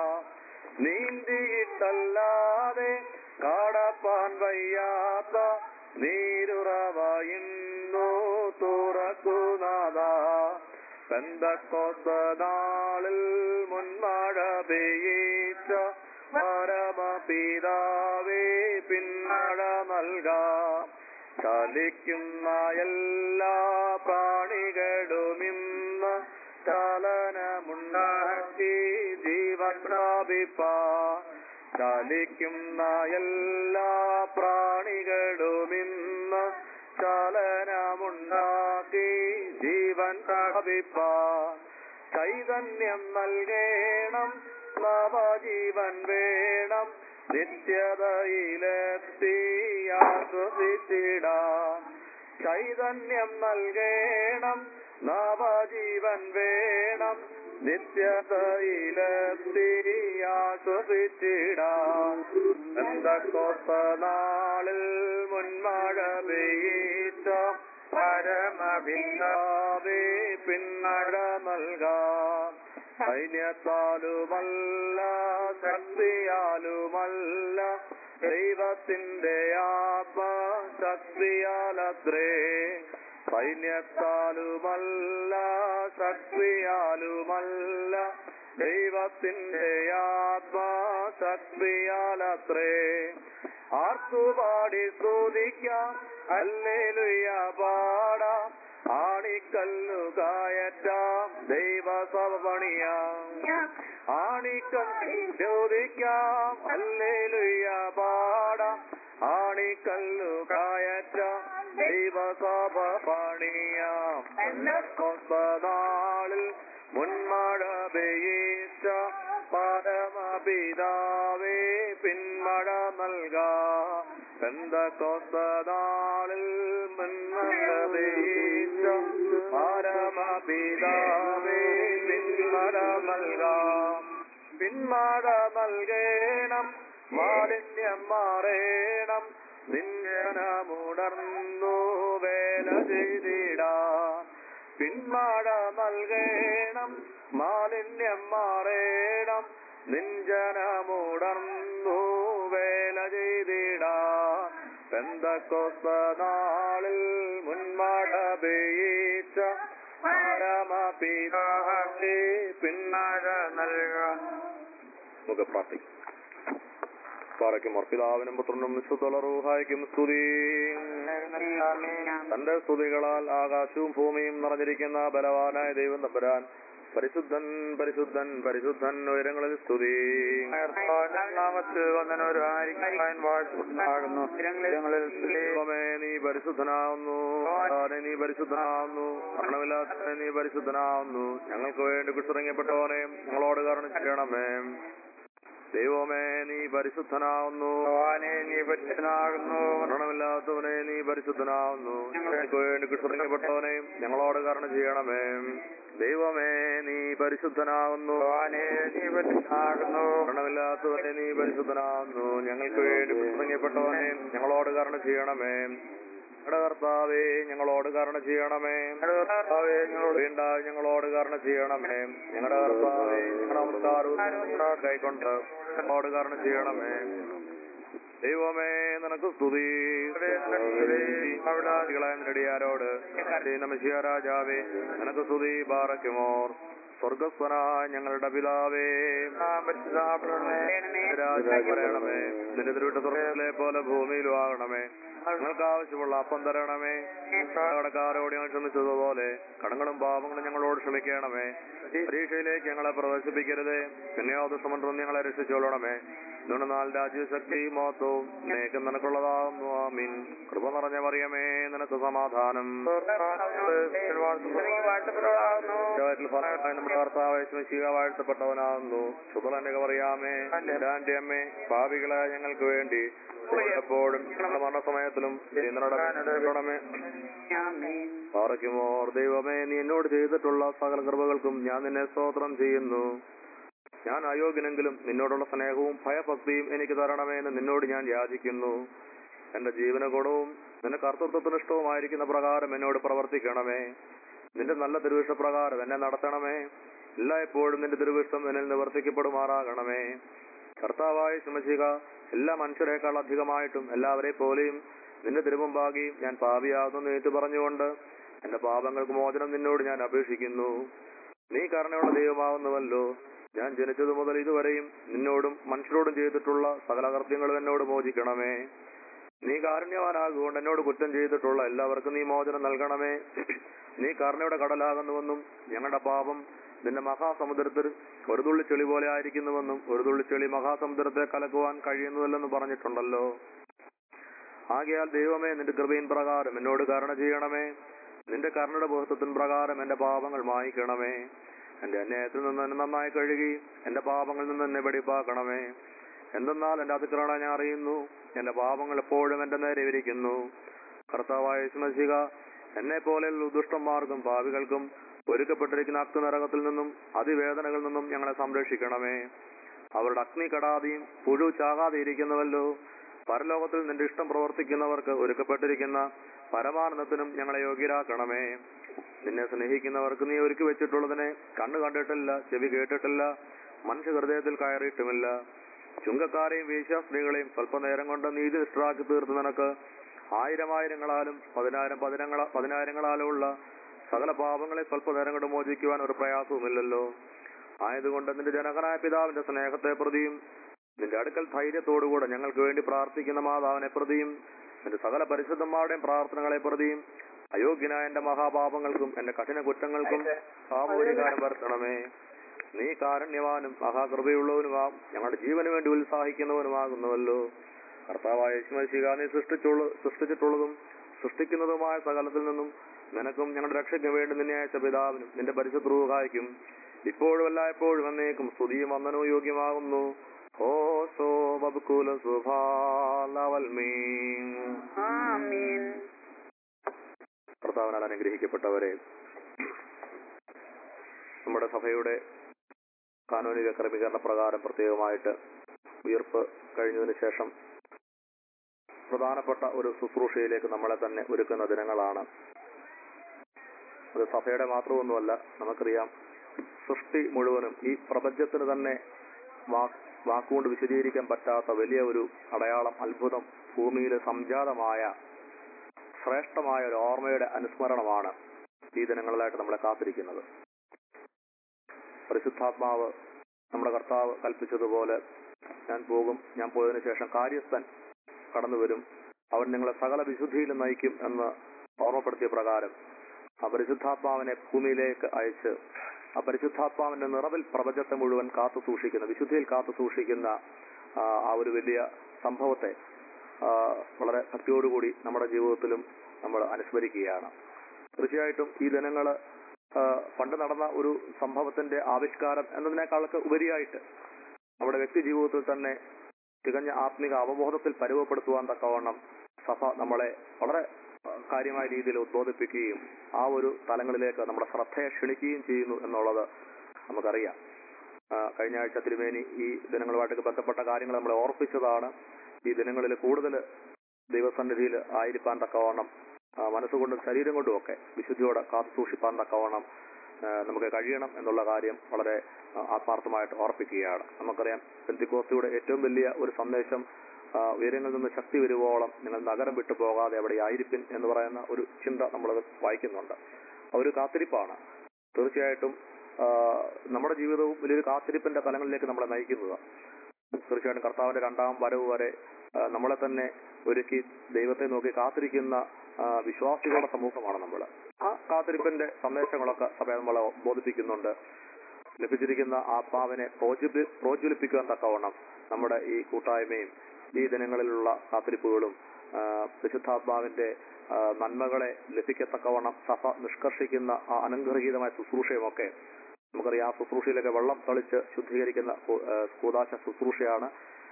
നീന്തിയിട്ടല്ലാതെ കടപ്പാൻ വയ്യാത്ത നീരുറവായുന്നു തുറക്കുനാഥ പെന്തക്കോത്ത നാളിൽ മുൻമഴ പെയ്യിച്ച പരമപിതാവേ പിന്മഴ നൽകാം ചലിക്കുന്ന എല്ലാ പ്രാണികളുമിന്ന് ചലനമുണ്ടാക്കി ജീവൻ പ്രാപിപ്പാൻ ചലിക്കുന്ന എല്ലാ പ്രാണികളുമിന്ന് ചലനമുണ്ടാക്കി ജീവൻ പ്രാപിപ്പാൻ ചൈതന്യം നൽകേണം നവജീവൻ വേണം നിത്യതയിലെത്തിയാസ്വദിച്ചിടാൻ ചൈതന്യം നൽകേണം നവജീവൻ വേണം നിത്യതയിലെത്തിയാസ്വദിച്ചിടാൻ എന്തൊക്കൊത്ത നാളിൽ മുൻമഴ പെയ്യിച്ച പരമഭിന്നാവേ പിന്മഴ നൽകാം സൈന്യത്താലുമല്ല ശക്തിയാലുമല്ല ദൈവത്തിന്റെ ആത്മശക്തിയാലത്രേ സൈന്യത്താലുമല്ല ശക്തിയാലുമല്ല ദൈവത്തിന്റെ ആത്മശക്തിയാലത്രേ ആർത്തുപാടി സ്തുതിക്കാം അല്ലേലുയ പാടാം ആണിക്കല്ലു കായറ്റാം ദൈവ സവപണിയാം ആണിക്കല്ലു ചോദിക്കാം അല്ലേലുയ പാടാം ആണിക്കല്ലു കായറ്റാം ദൈവ സഭ പണിയാം നാളിൽ മുൻമഴ പെയ്യിച്ച പരമപിതാവേ പിന്മഴ നൽകാ പെന്തക്കൊത്ത നാളിൽ മുൻമഴ പെയ്യിച്ച പരമപിതാവേ പിന്മഴ നൽകാം പിന്മഴ നൽകേണം മാലിന്യം മാറേണം നിന്നമുടർന്നു വേല ചെയ്തിടാൻ പിന്മഴ നൽകേണം മാലിന്യം മാറേണം നിഞ്ചനമുടർന്നു വേല ചെയ്തിടാൻ പെന്തക്കൊത്ത നാളിൽ മുൻമഴ പെയ്യിച്ച പരമപിതാവേ പിന്മഴ നൽകാം നമുക്ക് പ്രാർത്ഥിക്കാം പാറയ്ക്കും പിതാവിനും പുത്രനും വിശുദ്ധറൂഹായ്ക്കും സ്തുതി തന്റെ സ്തുതികളാൽ ആകാശവും ഭൂമിയും നിറഞ്ഞിരിക്കുന്ന ബലവാനായ ദൈവം തമ്പുരാൻ പരിശുദ്ധൻ പരിശുദ്ധൻ പരിശുദ്ധൻ ഉയരങ്ങളിൽ സ്തുതി നാമത്തിൽ വന്നവരായിരിക്കാൻ വാഴ്ത്തുണ്ടാകുന്നു ദൈവമേ നീ പരിശുദ്ധനാവുന്നു ഭഗവാനെ നീ പരിശുദ്ധനാവുന്നു മരണമില്ലാത്തവനെ നീ പരിശുദ്ധനാവുന്നു ഞങ്ങൾക്ക് വേണ്ടി കുറിച്ചിറങ്ങപ്പെട്ടവനെ ഞങ്ങളോട് കാരണം ചെയ്യണമേ ദൈവമേ നീ പരിശുദ്ധനാവുന്നു ഭഗവാനെ നീ പരിശുദ്ധനാകുന്നു മരണമില്ലാത്തവനെ നീ പരിശുദ്ധനാവുന്നു ഞങ്ങൾക്ക് വേണ്ടി കുറിച്ചിറങ്ങപ്പെട്ടവനെ ഞങ്ങളോട് കാരണം ചെയ്യണമേ ദൈവമേ നീ പരിശുദ്ധനാവുന്നു ഭഗവാനെ നീ പരിശുദ്ധനാകുന്നു മരണമില്ലാത്തവനെ നീ പരിശുദ്ധനാവുന്നു ഞങ്ങൾക്ക് വേണ്ടി കുറിച്ചിറങ്ങപ്പെട്ടവനെ ഞങ്ങളോട് കാരണം ചെയ്യണമേ ഞങ്ങളുടെ കർത്താവേ ഞങ്ങളോട് കാരണം ചെയ്യണമേ കർത്താവേ, ഞങ്ങളോട് വീണ്ട ഞങ്ങളോട് കാരണം ചെയ്യണമേ ഞങ്ങളുടെ കർത്താവേ ഞങ്ങളുടെ നമസ്കാരവും കൈക്കൊണ്ട് ഞങ്ങളോട് കാരണം ചെയ്യണമേ ദൈവമേ നിനക്ക് സ്തുതി അവിടാദികളായ നെടിയാരോട് നമശിയ രാജാവേ നിനക്ക് സ്തുതി ബാറയ്ക്കുമോർ സ്വർഗസ്വനായ ഞങ്ങളുടെ പിതാവേ രാജ്യം പറയണമേ നിന്റെ തിരുവിട്ട സ്വർഗത്തിലെ പോലെ ഭൂമിയിലും ആകണമേ ഞങ്ങൾക്ക് ആവശ്യമുള്ള അപ്പം തരണമേ കടക്കാരോട് ഞങ്ങൾ ക്ഷമിച്ചതുപോലെ കടങ്ങളും പാപങ്ങളും ഞങ്ങളോട് ക്ഷമിക്കണമേ പരീക്ഷയിലേക്ക് ഞങ്ങളെ പ്രവേശിപ്പിക്കരുതേ പിന്നെയോ ദുഷ്ടമന്ത്രം ഞങ്ങളെ രക്ഷിച്ചോളണമേ ഇതുകൊണ്ട് നാല് രാജ്യശക്തി മോത്തവും നേക്കും നിനക്കുള്ളതാകുന്നു ആമീൻ കൃപ നിറഞ്ഞ മറിയമേ നിനക്ക് സമാധാനം ജഗത്തിൽ ഫലമായി നമ്മുടെ കർത്താവ് ശിവ വാഴ്ത്തപ്പെട്ടവനാകുന്നു ശുദ്ധലനക പറയാമേ എന്റെ അമ്മേ ഭാവികളെ ഞങ്ങൾക്ക് വേണ്ടി എപ്പോഴും ഞങ്ങളുടെ മരണസമയത്തിലും നടക്കണമേ പാറയ്ക്കുമോർ ദൈവമേ നീ എന്നോട് ചെയ്തിട്ടുള്ള സകല കൃപകൾക്കും ഞാൻ നിന്നെ സ്തോത്രം ചെയ്യുന്നു ഞാൻ അയോഗ്യനെങ്കിലും നിന്നോടുള്ള സ്നേഹവും ഭയഭക്തിയും എനിക്ക് തരണമേ എന്ന് നിന്നോട് ഞാൻ യാചിക്കുന്നു എന്റെ ജീവന ഗുണവും നിന്റെ കർത്തൃത്വത്തിന് ഇഷ്ടവുമായിരിക്കുന്ന പ്രകാരം എന്നോട് പ്രവർത്തിക്കണമേ നിന്റെ നല്ല തിരുവിഷ്ടപ്രകാരം എന്നെ നടത്തണമേ എല്ലായ്പ്പോഴും നിന്റെ തിരുവിഷ്ടം എന്നിൽ നിവർത്തിക്കപ്പെടുമാറാകണമേ കർത്താവായ ശുമശിക എല്ലാ മനുഷ്യരെക്കാൾ അധികമായിട്ടും എല്ലാവരെ പോലെയും നിന്റെ തിരുമുമ്പാകിയും ഞാൻ പാപിയാകുന്നു ഏറ്റു പറഞ്ഞുകൊണ്ട് എന്റെ പാപങ്ങൾക്ക് മോചനം നിന്നോട് ഞാൻ അപേക്ഷിക്കുന്നു നീ കരുണയുള്ള ദൈവമാവുന്നുവല്ലോ ഞാൻ ജനിച്ചതു മുതൽ ഇതുവരെയും നിന്നോടും മനുഷ്യരോടും ചെയ്തിട്ടുള്ള സകല കൃത്യങ്ങളും എന്നോട് മോചിക്കണമേ നീ കാരുണ്യവാനാകുകൊണ്ട് എന്നോട് കുറ്റം ചെയ്തിട്ടുള്ള എല്ലാവർക്കും നീ മോചനം നൽകണമേ നീ കരുണയുടെ കടലാകുന്നുവെന്നും ഞങ്ങളുടെ പാപം നിന്റെ മഹാസമുദ്രത്തിൽ ഒരു തുള്ളി ചെളി പോലെ ആയിരിക്കുന്നുവെന്നും ഒരു തുള്ളി ചെളി മഹാസമുദ്രത്തെ കലക്കുവാൻ കഴിയുന്നതല്ലെന്ന് പറഞ്ഞിട്ടുണ്ടല്ലോ ആകയാൽ ദൈവമേ നിന്റെ കൃപയിൻ പ്രകാരം എന്നോട് കരുണ ചെയ്യണമേ നിന്റെ കരുണയുടെ ബോധത്വത്തിൻ പ്രകാരം എന്റെ പാപങ്ങൾ മായിക്കണമേ എന്റെ അന്യായത്തിൽ നിന്ന് എന്നെ നന്നായി കഴുകി എന്റെ പാപങ്ങളിൽ നിന്ന് എന്നെ വെടിപ്പാക്കണമേ എന്തെന്നാൽ എന്റെ അതിക്രമണ ഞാൻ അറിയുന്നു എന്റെ പാപങ്ങൾ എപ്പോഴും എന്റെ നേരെ വിരിക്കുന്നു കർത്താവായ സ്മശിക എന്നെ പോലെയുള്ള ദുഷ്ടന്മാർക്കും പാവികൾക്കും ഒരുക്കപ്പെട്ടിരിക്കുന്ന അഗ്നിനരകത്തിൽ നിന്നും അതിവേദനകളിൽ നിന്നും ഞങ്ങളെ സംരക്ഷിക്കണമേ അവരുടെ അഗ്നി കടാതെയും പുഴു ചാകാതെ ഇരിക്കുന്നുവല്ലോ പരലോകത്തിൽ നിന്റെ ഇഷ്ടം പ്രവർത്തിക്കുന്നവർക്ക് ഒരുക്കപ്പെട്ടിരിക്കുന്ന പരമാനന്ദത്തിനും ഞങ്ങളെ യോഗ്യരാക്കണമേ നിന്നെ സ്നേഹിക്കുന്നവർക്ക് നീ ഒരുക്കി വെച്ചിട്ടുള്ളതിനെ കണ്ണു കണ്ടിട്ടില്ല ചെവി കേട്ടിട്ടില്ല മനുഷ്യ ഹൃദയത്തിൽ കയറിയിട്ടുമില്ല ചുങ്കക്കാരെയും വേശ്യാസ്ത്രീകളെയും സ്വല്പനേരം കൊണ്ട് നീതി നിഷ്ഠരാക്കി തീർത്ത് നിനക്ക് ആയിരമായിരങ്ങളാലും പതിനായിരം പതിനങ്ങള പതിനായിരങ്ങളാലും ഉള്ള സകല പാപങ്ങളെ സ്വല്പനേരം കൊണ്ട് മോചിക്കുവാൻ ഒരു പ്രയാസവുമില്ലല്ലോ ആയതുകൊണ്ട് നിന്റെ ജനകനായ പിതാവിന്റെ സ്നേഹത്തെ പ്രതിയും നിന്റെ അടുക്കൽ ധൈര്യത്തോടുകൂടെ ഞങ്ങൾക്ക് വേണ്ടി പ്രാർത്ഥിക്കുന്ന മാതാവിനെ പ്രതിയും നിന്റെ സകല പരിശുദ്ധന്മാരുടെയും പ്രാർത്ഥനകളെ പ്രതിയും അയോഗ്യനായ എന്റെ മഹാപാപങ്ങൾക്കും എന്റെ കഠിന കുറ്റങ്ങൾക്കും പാപപരിഹാരം വരുത്തണമേ നീ കാരുണ്യവാനും മഹാകൃപയുള്ളവനുമാം ഞങ്ങളുടെ ജീവന് വേണ്ടി ഉത്സാഹിക്കുന്നവനുമാകുന്നുവല്ലോ കർത്താവായ യേശുമശിക നീ സൃഷ്ടിച്ചുള്ള സൃഷ്ടിച്ചിട്ടുള്ളതും സൃഷ്ടിക്കുന്നതുമായ സകലത്തിൽ നിന്നും നിനക്കും ഞങ്ങളുടെ രക്ഷയ്ക്ക് വേണ്ടി നിന്നെ അയച്ച പിതാവിനും നിന്റെ പരിശുദ്ധ റൂഹായിക്കും ഇപ്പോഴും എല്ലായ്പ്പോഴും എന്നേക്കും സ്തുതിയും വന്ദനവും യോഗ്യമാകുന്നു ഓ സോ ബബുക്കുല സുഭാലവൽമീൻ ആമീൻ കർത്താവിനാൽ അനുഗ്രഹിക്കപ്പെട്ടവരെ നമ്മുടെ സഭയുടെ കാനൂനിക ക്രമീകരണ പ്രകാരം പ്രത്യേകമായിട്ട് ഉയർപ്പ് കഴിഞ്ഞതിന് ശേഷം പ്രധാനപ്പെട്ട ഒരു ശുശ്രൂഷയിലേക്ക് നമ്മളെ തന്നെ ഒരുക്കുന്ന ദിനങ്ങളാണ് അത് സഭയുടെ മാത്രമൊന്നുമല്ല നമുക്കറിയാം സൃഷ്ടി മുഴുവനും ഈ പ്രപഞ്ചത്തിന് തന്നെ വാ- വാക്കുകൊണ്ട് വിശദീകരിക്കാൻ പറ്റാത്ത വലിയ ഒരു അടയാളം അത്ഭുതം ഭൂമിയിൽ സംജാതമായ ശ്രേഷ്ഠമായ ഒരു ഓർമ്മയുടെ അനുസ്മരണമാണ് ഈ ദിനങ്ങളിലായിട്ട് നമ്മളെ കാത്തിരിക്കുന്നത് പരിശുദ്ധാത്മാവ് നമ്മുടെ കർത്താവ് കൽപ്പിച്ചതുപോലെ ഞാൻ പോകും ഞാൻ പോയതിനു ശേഷം കാര്യസ്ഥൻ കടന്നു വരും അവൻ നിങ്ങളെ സകല വിശുദ്ധിയിലും നയിക്കും എന്ന് ഓർമ്മപ്പെടുത്തിയ പ്രകാരം ആ പരിശുദ്ധാത്മാവിനെ ഭൂമിയിലേക്ക് അയച്ച് ആ പരിശുദ്ധാത്മാവിന്റെ നിറവിൽ പ്രപഞ്ചത്തെ മുഴുവൻ കാത്തു സൂക്ഷിക്കുന്ന വിശുദ്ധിയിൽ കാത്തു സൂക്ഷിക്കുന്ന ആ, ആ ഒരു വലിയ സംഭവത്തെ ആ, വളരെ ഭക്തിയോടുകൂടി നമ്മുടെ ജീവിതത്തിലും നമ്മൾ അനുസ്മരിക്കുകയാണ് തീർച്ചയായിട്ടും ഈ ദിനങ്ങള് ആ, പണ്ട് നടന്ന ഒരു സംഭവത്തിന്റെ ആവിഷ്കാരം എന്നതിനേക്കാളൊക്കെ ഉപരിയായിട്ട് നമ്മുടെ വ്യക്തി ജീവിതത്തിൽ തന്നെ തികഞ്ഞ ആത്മിക അവബോധത്തിൽ പരുവപ്പെടുത്തുവാൻ തക്കവണ്ണം സഭ നമ്മളെ വളരെ ആ, കാര്യമായ രീതിയിൽ ഉദ്ബോധിപ്പിക്കുകയും ആ ഒരു തലങ്ങളിലേക്ക് നമ്മുടെ ശ്രദ്ധയെ ക്ഷണിക്കുകയും ചെയ്യുന്നു എന്നുള്ളത് നമുക്കറിയാം ആ, കഴിഞ്ഞ ആഴ്ച തിരുമേനി ഈ ദിനങ്ങളുമായിട്ട് ബന്ധപ്പെട്ട കാര്യങ്ങൾ നമ്മളെ ഓർപ്പിച്ചതാണ് ഈ ദിനങ്ങളിൽ കൂടുതൽ ദൈവസന്നിധിയിൽ ആയിരിക്കാൻ തക്കവണ്ണം ആ, മനസ്സുകൊണ്ടും ശരീരം കൊണ്ടും ഒക്കെ വിശുദ്ധിയോടെ കാത്തു സൂക്ഷിപ്പാൻ തക്കവണ്ണം ആ, നമുക്ക് കഴിയണം എന്നുള്ള കാര്യം വളരെ ആ, ആത്മാർത്ഥമായിട്ട് ഓർപ്പിക്കുകയാണ് നമുക്കറിയാം പെന്തിക്കോസ്തിയുടെ ഏറ്റവും വലിയ ഒരു സന്ദേശം ആ, ഉയരങ്ങളിൽ നിന്ന് ശക്തി വരുവോളം നിങ്ങൾ നഗരം വിട്ടു പോകാതെ അവിടെ ആയിരിപ്പിൻ എന്ന് പറയുന്ന ഒരു ചിന്ത നമ്മളത് വായിക്കുന്നുണ്ട് ആ ഒരു കാത്തിരിപ്പാണ് തീർച്ചയായിട്ടും ആ, നമ്മുടെ ജീവിതവും വലിയൊരു കാത്തിരിപ്പിന്റെ തലങ്ങളിലേക്ക് നമ്മളെ നയിക്കുന്നത് തീർച്ചയായിട്ടും കർത്താവിന്റെ രണ്ടാം വരവ് വരെ ആ, നമ്മളെ തന്നെ ഒരുക്കി ദൈവത്തെ നോക്കി കാത്തിരിക്കുന്ന ആ, വിശ്വാസികളുടെ സമൂഹമാണ് നമ്മൾ ആ കാത്തിരിപ്പിന്റെ സന്ദേശങ്ങളൊക്കെ സഭ നമ്മളെ ബോധിപ്പിക്കുന്നുണ്ട് ലഭിച്ചിരിക്കുന്ന ആത്മാവിനെ പ്രോജ്വലി- പ്രോജ്വലിപ്പിക്കുവാൻ തക്കവണ്ണം നമ്മുടെ ഈ കൂട്ടായ്മയും ഈ ദിനങ്ങളിലുള്ള കാത്തിരിപ്പുകളും ആ, പരിശുദ്ധാത്മാവിന്റെ ആ, നന്മകളെ ലഭിക്കത്തക്കവണ്ണം സഭ നിഷ്കർഷിക്കുന്ന ആ അനുഗ്രഹീതമായ ശുശ്രൂഷയുമൊക്കെ നമുക്കറിയാം ആ ശുശ്രൂഷയിലൊക്കെ വെള്ളം തളിച്ച് ശുദ്ധീകരിക്കുന്ന കൂ- ആ, കൂതാശ ശുശ്രൂഷയാണ്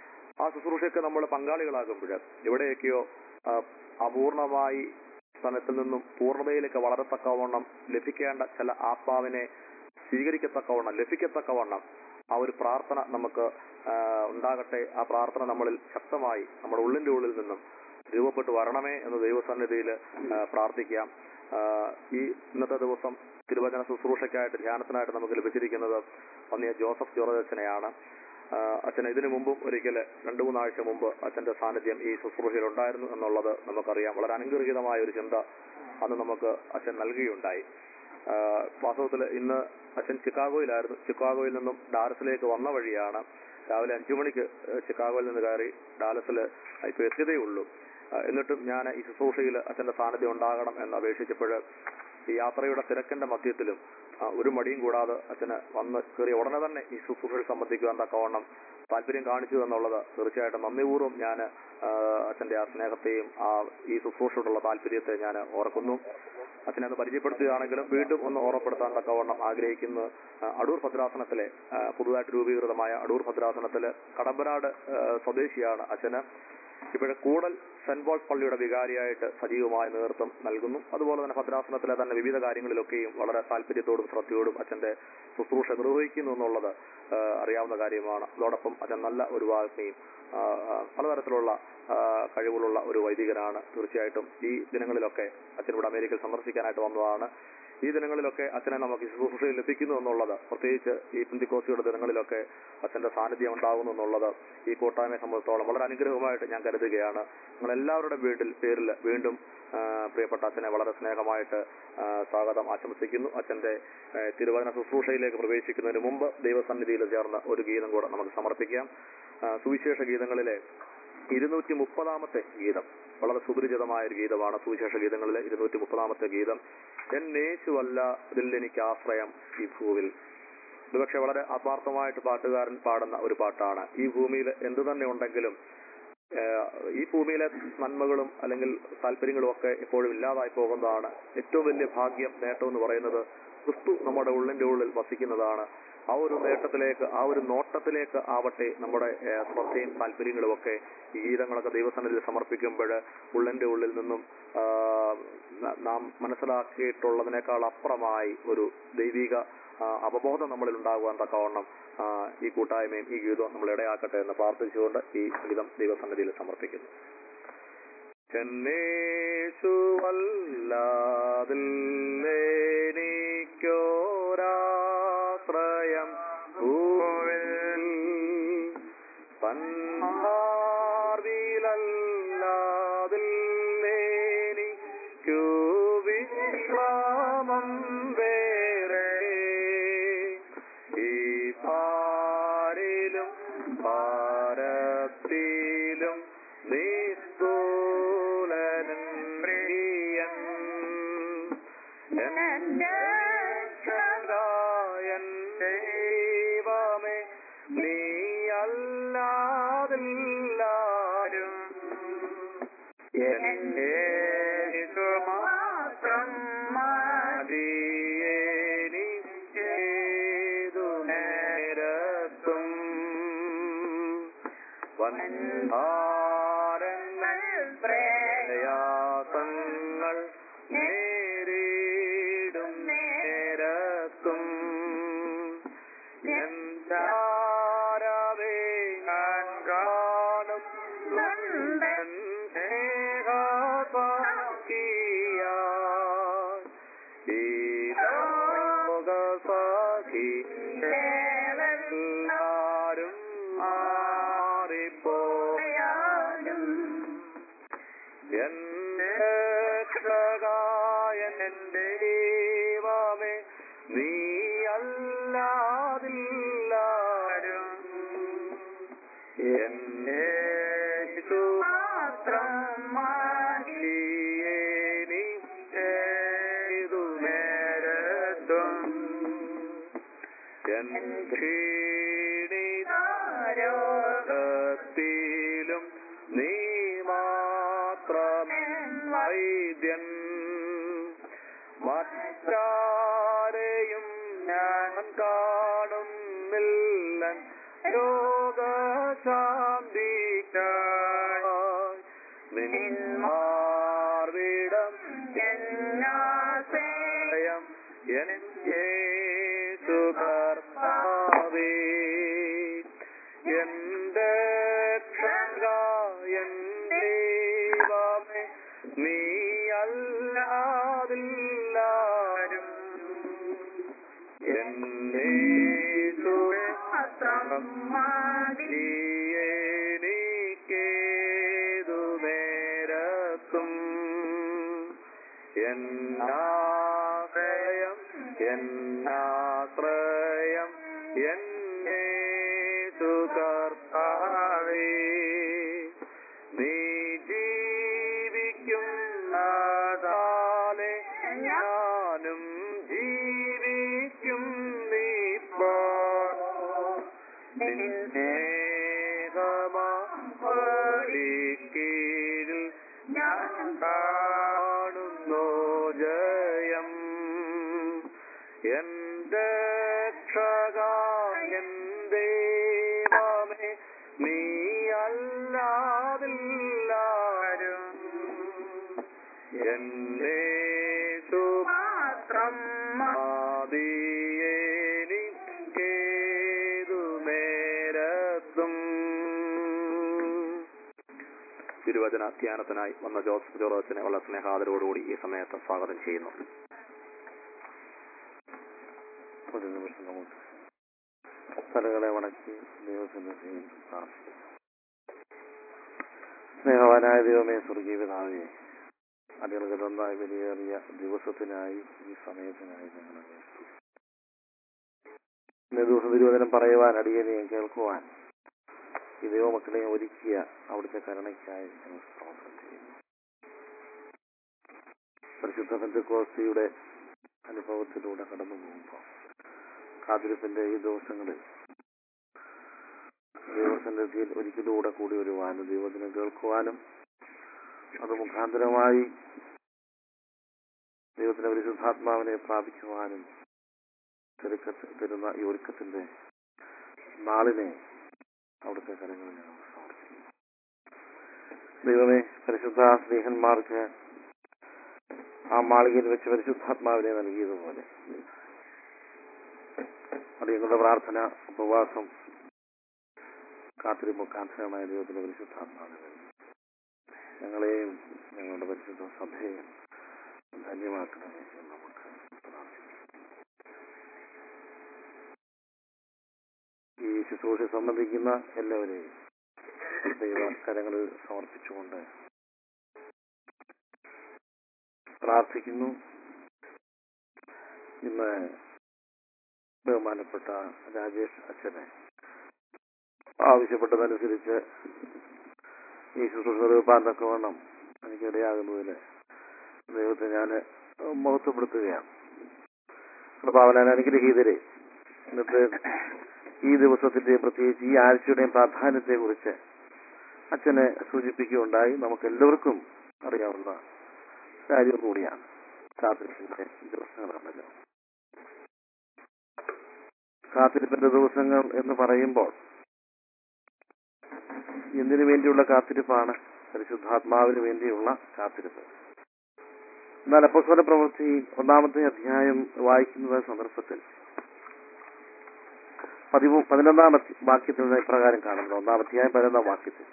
ആ ശുശ്രൂഷയ്ക്ക് നമ്മൾ പങ്കാളികളാകുമ്പോൾ എവിടെയൊക്കെയോ ആ, അപൂർണമായി സ്ഥാനത്തിൽ നിന്നും പൂർണ്ണതയിലേക്ക് വളരത്തക്കവണ്ണം ലഭിക്കേണ്ട ചില ആത്മാവിനെ സ്വീകരിക്കത്തക്കവണ്ണം ലഭിക്കത്തക്കവണ്ണം ആ ഒരു പ്രാർത്ഥന നമുക്ക് ആ, ഉണ്ടാകട്ടെ ആ പ്രാർത്ഥന നമ്മളിൽ ശക്തമായി നമ്മുടെ ഉള്ളിന്റെ ഉള്ളിൽ നിന്നും രൂപപ്പെട്ട് വരണമേ എന്ന് ദൈവസന്നിധിയിൽ പ്രാർത്ഥിക്കാം ആ, ഈ ഇന്നത്തെ ദിവസം തിരുവചന ശുശ്രൂഷയ്ക്കായിട്ട് ധ്യാനത്തിനായിട്ട് നമുക്ക് ലഭിച്ചിരിക്കുന്നത് വന്നിയ ജോസഫ് ജോർജ് അച്ഛനെയാണ് ആ, അച്ഛൻ ഇതിനു മുമ്പും ഒരിക്കൽ രണ്ടു മൂന്നാഴ്ച മുമ്പ് അച്ഛന്റെ സാന്നിധ്യം ഈ ശുശ്രൂഷയിൽ ഉണ്ടായിരുന്നു എന്നുള്ളത് നമുക്കറിയാം വളരെ അനുഗ്രഹീതമായ ഒരു ചിന്ത അന്ന് നമുക്ക് അച്ഛൻ നൽകുകയുണ്ടായി ആ, വാസ്തവത്തിൽ ഇന്ന് അച്ഛൻ ചിക്കാഗോയിലായിരുന്നു ചിക്കാഗോയിൽ നിന്നും ഡാലസിലേക്ക് വന്ന വഴിയാണ് രാവിലെ അഞ്ചു മണിക്ക് ഏഹ്, ചിക്കാഗോയിൽ നിന്ന് കയറി ഡാലസിൽ ഇപ്പോൾ എത്തിയതേ ഉള്ളൂ ആ, എന്നിട്ടും ഞാൻ ഈ ശുശ്രൂഷയിൽ അച്ഛന്റെ സാന്നിധ്യം ഉണ്ടാകണം എന്ന് അപേക്ഷിച്ചപ്പോൾ ഈ യാത്രയുടെ തിരക്കിന്റെ മധ്യത്തിലും ആ, ഒരു മടിയും കൂടാതെ അച്ഛന് വന്ന് കയറിയ ഉടനെ തന്നെ ഈ ശുശ്രൂഷയിൽ സംബന്ധിക്കുവാൻ തക്കവണ്ണം താല്പര്യം കാണിച്ചു എന്നുള്ളത് തീർച്ചയായിട്ടും നന്ദിപൂർവ്വം ഞാൻ അച്ഛന്റെ ആ സ്നേഹത്തെയും ആ ഈ ശുശ്രൂഷയോടുള്ള താല്പര്യത്തെ ഞാൻ ഓർക്കുന്നു അച്ഛനെ ഒന്ന് പരിചയപ്പെടുത്തുകയാണെങ്കിലും വീണ്ടും ഒന്ന് ഓർമ്മപ്പെടുത്താൻ തക്കവണ്ണം ആഗ്രഹിക്കുന്ന ആ, അടൂർ ഭദ്രാസനത്തിലെ ആ, പുതുതായിട്ട് രൂപീകൃതമായ അടൂർ ഭദ്രാസനത്തിലെ കടമ്പനാട് ആ, സ്വദേശിയാണ് അച്ഛന് ഇവിടെ കൂടൽ സെന്റ് പോൾസ് പള്ളിയുടെ വികാരിയായിട്ട് സജീവമായ നേതൃത്വം നൽകുന്നു അതുപോലെ തന്നെ ഭദ്രാസനത്തിലെ തന്നെ വിവിധ കാര്യങ്ങളിലൊക്കെയും വളരെ താല്പര്യത്തോടും ശ്രദ്ധയോടും അച്ഛന്റെ ശുശ്രൂഷ നിർവഹിക്കുന്നു എന്നുള്ളത് ആ, അറിയാവുന്ന കാര്യമാണ് അതോടൊപ്പം അച്ഛൻ നല്ല ഒരു വാഗ്മിയും ആ, ആ, പലതരത്തിലുള്ള ആ, കഴിവുകളുള്ള ഒരു വൈദികനാണ് തീർച്ചയായിട്ടും ഈ ദിനങ്ങളിലൊക്കെ അച്ഛൻ ഇവിടെ അമേരിക്കയിൽ സന്ദർശിക്കാനായിട്ട് വന്നതാണ് ഈ ദിനങ്ങളിലൊക്കെ അച്ഛനെ നമുക്ക് ശുശ്രൂഷയിൽ ലഭിക്കുന്നു എന്നുള്ളത് പ്രത്യേകിച്ച് ഈ പിന്തിക്കോസിയുടെ ദിനങ്ങളിലൊക്കെ അച്ഛന്റെ സാന്നിധ്യം ഉണ്ടാകുന്നു എന്നുള്ളത് ഈ കൂട്ടായ്മയെ സംബന്ധിച്ചോളം വളരെ അനുഗ്രഹമായിട്ട് ഞാൻ കരുതുകയാണ് നിങ്ങൾ എല്ലാവരുടെ വീട്ടിൽ പേരിൽ വീണ്ടും ആ, പ്രിയപ്പെട്ട അച്ഛനെ വളരെ സ്നേഹമായിട്ട് ആ, സ്വാഗതം ആശംസിക്കുന്നു അച്ഛന്റെ ആ, തിരുവചന ശുശ്രൂഷയിലേക്ക് പ്രവേശിക്കുന്നതിന് മുമ്പ് ദൈവസന്നിധിയിൽ ചേർന്ന ഒരു ഗീതം കൂടെ നമുക്ക് സമർപ്പിക്കാം ആ, സുവിശേഷ ഗീതങ്ങളിലെ ഇരുന്നൂറ്റി മുപ്പതാമത്തെ ഗീതം വളരെ സുപരിചിതമായ ഒരു ഗീതമാണ് സുവിശേഷ ഗീതങ്ങളിലെ ഇരുന്നൂറ്റി മുപ്പതാമത്തെ ഗീതം എന്നേശുവല്ല ഇതിൽ എനിക്ക് ആശ്രയം ഈ ഭൂവിൽ ഇത് പക്ഷെ വളരെ ആത്മാർത്ഥമായിട്ട് പാട്ടുകാരൻ പാടുന്ന ഒരു പാട്ടാണ് ഈ ഭൂമിയിൽ എന്തു തന്നെ ഉണ്ടെങ്കിലും ഏഹ്, ഈ ഭൂമിയിലെ നന്മകളും അല്ലെങ്കിൽ താല്പര്യങ്ങളും ഒക്കെ എപ്പോഴും ഇല്ലാതായി പോകുന്നതാണ് ഏറ്റവും വലിയ ഭാഗ്യം നേട്ടം എന്ന് പറയുന്നത് ക്രിസ്തു നമ്മുടെ ഉള്ളിന്റെ ഉള്ളിൽ വസിക്കുന്നതാണ് ആ ഒരു നേട്ടത്തിലേക്ക് ആ ഒരു നോട്ടത്തിലേക്ക് ആവട്ടെ നമ്മുടെ ഏഹ്, ശ്രദ്ധയും താല്പര്യങ്ങളും ഒക്കെ ഈ ഗീതങ്ങളൊക്കെ ദൈവസന്നിധിയിൽ സമർപ്പിക്കുമ്പോൾ ഉള്ളിന്റെ ഉള്ളിൽ നിന്നും ആ, ന- നാം മനസ്സിലാക്കിയിട്ടുള്ളതിനേക്കാൾ അപ്പുറമായി ഒരു ദൈവിക ആ, അവബോധം നമ്മളിൽ ഉണ്ടാകുവാൻ തക്കവണ്ണം ആ, ഈ കൂട്ടായ്മയും ഈ ഗീതവും നമ്മൾ ഇടയാക്കട്ടെ എന്ന് പ്രാർത്ഥിച്ചുകൊണ്ട് ഈ ഗീതം ദൈവസന്നിധിയിൽ സമർപ്പിക്കുന്നു എന്നേശുവല്ലാതില്ലേനിക്കോരാശ്രയം ഭൂവിൽ പന്മാർവിലല്ലാതില്ലേനിക്കു വിശ്രാമം വേറെ ഈ പാരിലും ഭാരത്തിലും നിസ്തൂലനൻ പ്രിയൻ എന്റെ രക്ഷകായൻ ദൈവമേ നീ അല്ലാതില്ലാരും എന്നെ മാത്രം മതിയേനിക്കേതു നേരത്തും വൻഭാരങ്ങൾ പ്രയാസങ്ങൾ നേരിടും നേരത്തും എന്താരവേ ഞാൻ കാണും നന്ദൻ സ്നേഹസാക്ഷിയായി ഈ ലോകസാക്ഷി എല്ലാരും മാറിപ്പോയാലും എന്റെ രക്ഷകായൻ എന്റെ ദൈവമേ നീ അല്ലാതില്ലാരും എന്നെ മാത്രം മതിയേനിക്കേതു നേരത്തും എൻ ക്ഷീണിതാരോഗത്തിലും നീ മാത്രമേ വൈദ്യൻ മറ്റാരെയും ഞാൻ കാണുന്നില്ല രോഗശാന്തിക്കായി നിന്മാർവിടം എന്നാശ്രയം എൻ യേശു കർത്താവേ എന്റെ രക്ഷക എൻ ദൈവമേ നീ അല്ലാതില്ലാരും എന്നേശുവേ നീ എനിക്കേതു നേരത്തും എന്നാശ്രയം എന്നാശ്രയം എന്നേശു കർത്താവേ നീ ജീവിക്കുന്നതാലെ ഞാനും ജീവിക്കും നീപ്പോൾ കീഴിൽ ഞാൻ കാണുന്നു ജയം എന്റെ രക്ഷക എന്റെ ദൈവമേ നീ അല്ലാതില്ലാരും എന്റെ മാത്രം ആദിയേനിക്കേതു നേരത്തും തിരുവചന ധ്യാനത്തിനായി വന്ന ജോസഫ് ജോറോസിനെ വളരെ സ്നേഹാദരോടുകൂടി ഈ സമയത്ത് സ്വാഗതം ചെയ്യുന്നു ഒരു നിമിഷം നമുക്ക് തലകളെ വണക്കി ദൈവസന്നിധിയിൽ പ്രാർത്ഥിക്കാം സ്നേഹവാനായ ദൈവമേ സ്വർഗീയ പിതാവേ അടികൾക്ക് തന്ന വിലയേറിയ ദിവസത്തിനായി ഈ സമയത്തിനായി ഞങ്ങൾ അപേക്ഷിക്കുന്നു ഇന്നേ ദിവസം തിരുവചനം പറയുവാൻ അടിയനെയും കേൾക്കുവാൻ ഈ ദൈവമക്കളെയും ഒരുക്കിയ അവിടുത്തെ കരുണയ്ക്കായി ഞങ്ങൾ സ്തോത്രം ചെയ്യുന്നു പരിശുദ്ധ പെന്തക്കോസ്തിയുടെ അനുഭവത്തിലൂടെ കടന്നു പോകുമ്പോൾ കാത്തിരിപ്പിന്റെ ഈ ദിവസങ്ങളിൽ ദൈവസന്നിധിയിൽ ഒരിക്കലൂടെ കൂടി വരുവാനും ദൈവത്തിനെ കേൾക്കുവാനും അത് മുഖാന്തരമായി ദൈവത്തിന്റെ പരിശുദ്ധാത്മാവിനെ പ്രാപിക്കുവാനും തിരുക്കത്ത് തരുന്ന ഈ ഒരുക്കത്തിന്റെ നാളിനെ അവിടുത്തെ കരങ്ങളിൽ ഞങ്ങൾ സമർപ്പിക്കുന്നു ദൈവമേ പരിശുദ്ധ സ്നേഹന്മാർക്ക് ആ മാളികയിൽ വെച്ച് പരിശുദ്ധാത്മാവിനെ നൽകിയതുപോലെ അടിയങ്ങളുടെ പ്രാർത്ഥന ഉപവാസം കാത്തിരിപ്പ് മുഖാന്തരമായ ദൈവത്തിന്റെ പരിശുദ്ധാത്മാവിനെ നൽകി ഞങ്ങളെയും ഞങ്ങളുടെ പരിശുദ്ധ സഭയെയും ധന്യമാക്കണമേ എന്ന് നമുക്ക് പ്രാർത്ഥിക്കാം ഈ ശുശ്രൂഷ സംബന്ധിക്കുന്ന എല്ലാവരെയും ദൈവ കരങ്ങളിൽ സമർപ്പിച്ചുകൊണ്ട് പ്രാർത്ഥിക്കുന്നു ഇന്ന് ബഹുമാനപ്പെട്ട രാജേഷ് അച്ഛനെ ആവശ്യപ്പെട്ടതനുസരിച്ച് ഈ ശുശ്രൂഷ നിർവഹിപ്പാനൊക്കെ വേണം എനിക്കിടയാകുന്നതിൽ ദൈവത്തെ ഞാൻ മഹത്വപ്പെടുത്തുകയാണ് കൃപാവനാൻ അനുഗ്രഹീതരെ ഇന്നത്തെ ഈ ദിവസത്തിന്റെ പ്രത്യേകിച്ച് ഈ ആഴ്ചയുടെയും പ്രാധാന്യത്തെ കുറിച്ച് അച്ഛനെ സൂചിപ്പിക്കുകയുണ്ടായി നമുക്ക് എല്ലാവർക്കും അറിയാവുന്ന കാര്യം കൂടിയാണ് കാത്തിരിപ്പിന്റെ ദിവസങ്ങളാണല്ലോ കാത്തിരിപ്പിന്റെ ദിവസങ്ങൾ എന്ന് പറയുമ്പോൾ എന്തിനു വേണ്ടിയുള്ള കാത്തിരിപ്പാണ് പരിശുദ്ധാത്മാവിന് വേണ്ടിയുള്ള കാത്തിരിപ്പ് എന്നാൽ അപ്പോസ്തല പ്രവൃത്തി ഒന്നാമത്തെ അധ്യായം വായിക്കുന്ന സന്ദർഭത്തിൽ പതിമൂ പതിനൊന്നാം അധ്യ- വാക്യത്തിൽ നിന്ന് ഇപ്രകാരം കാണുന്നു ഒന്നാം അധ്യായം പതിനൊന്നാം വാക്യത്തിൽ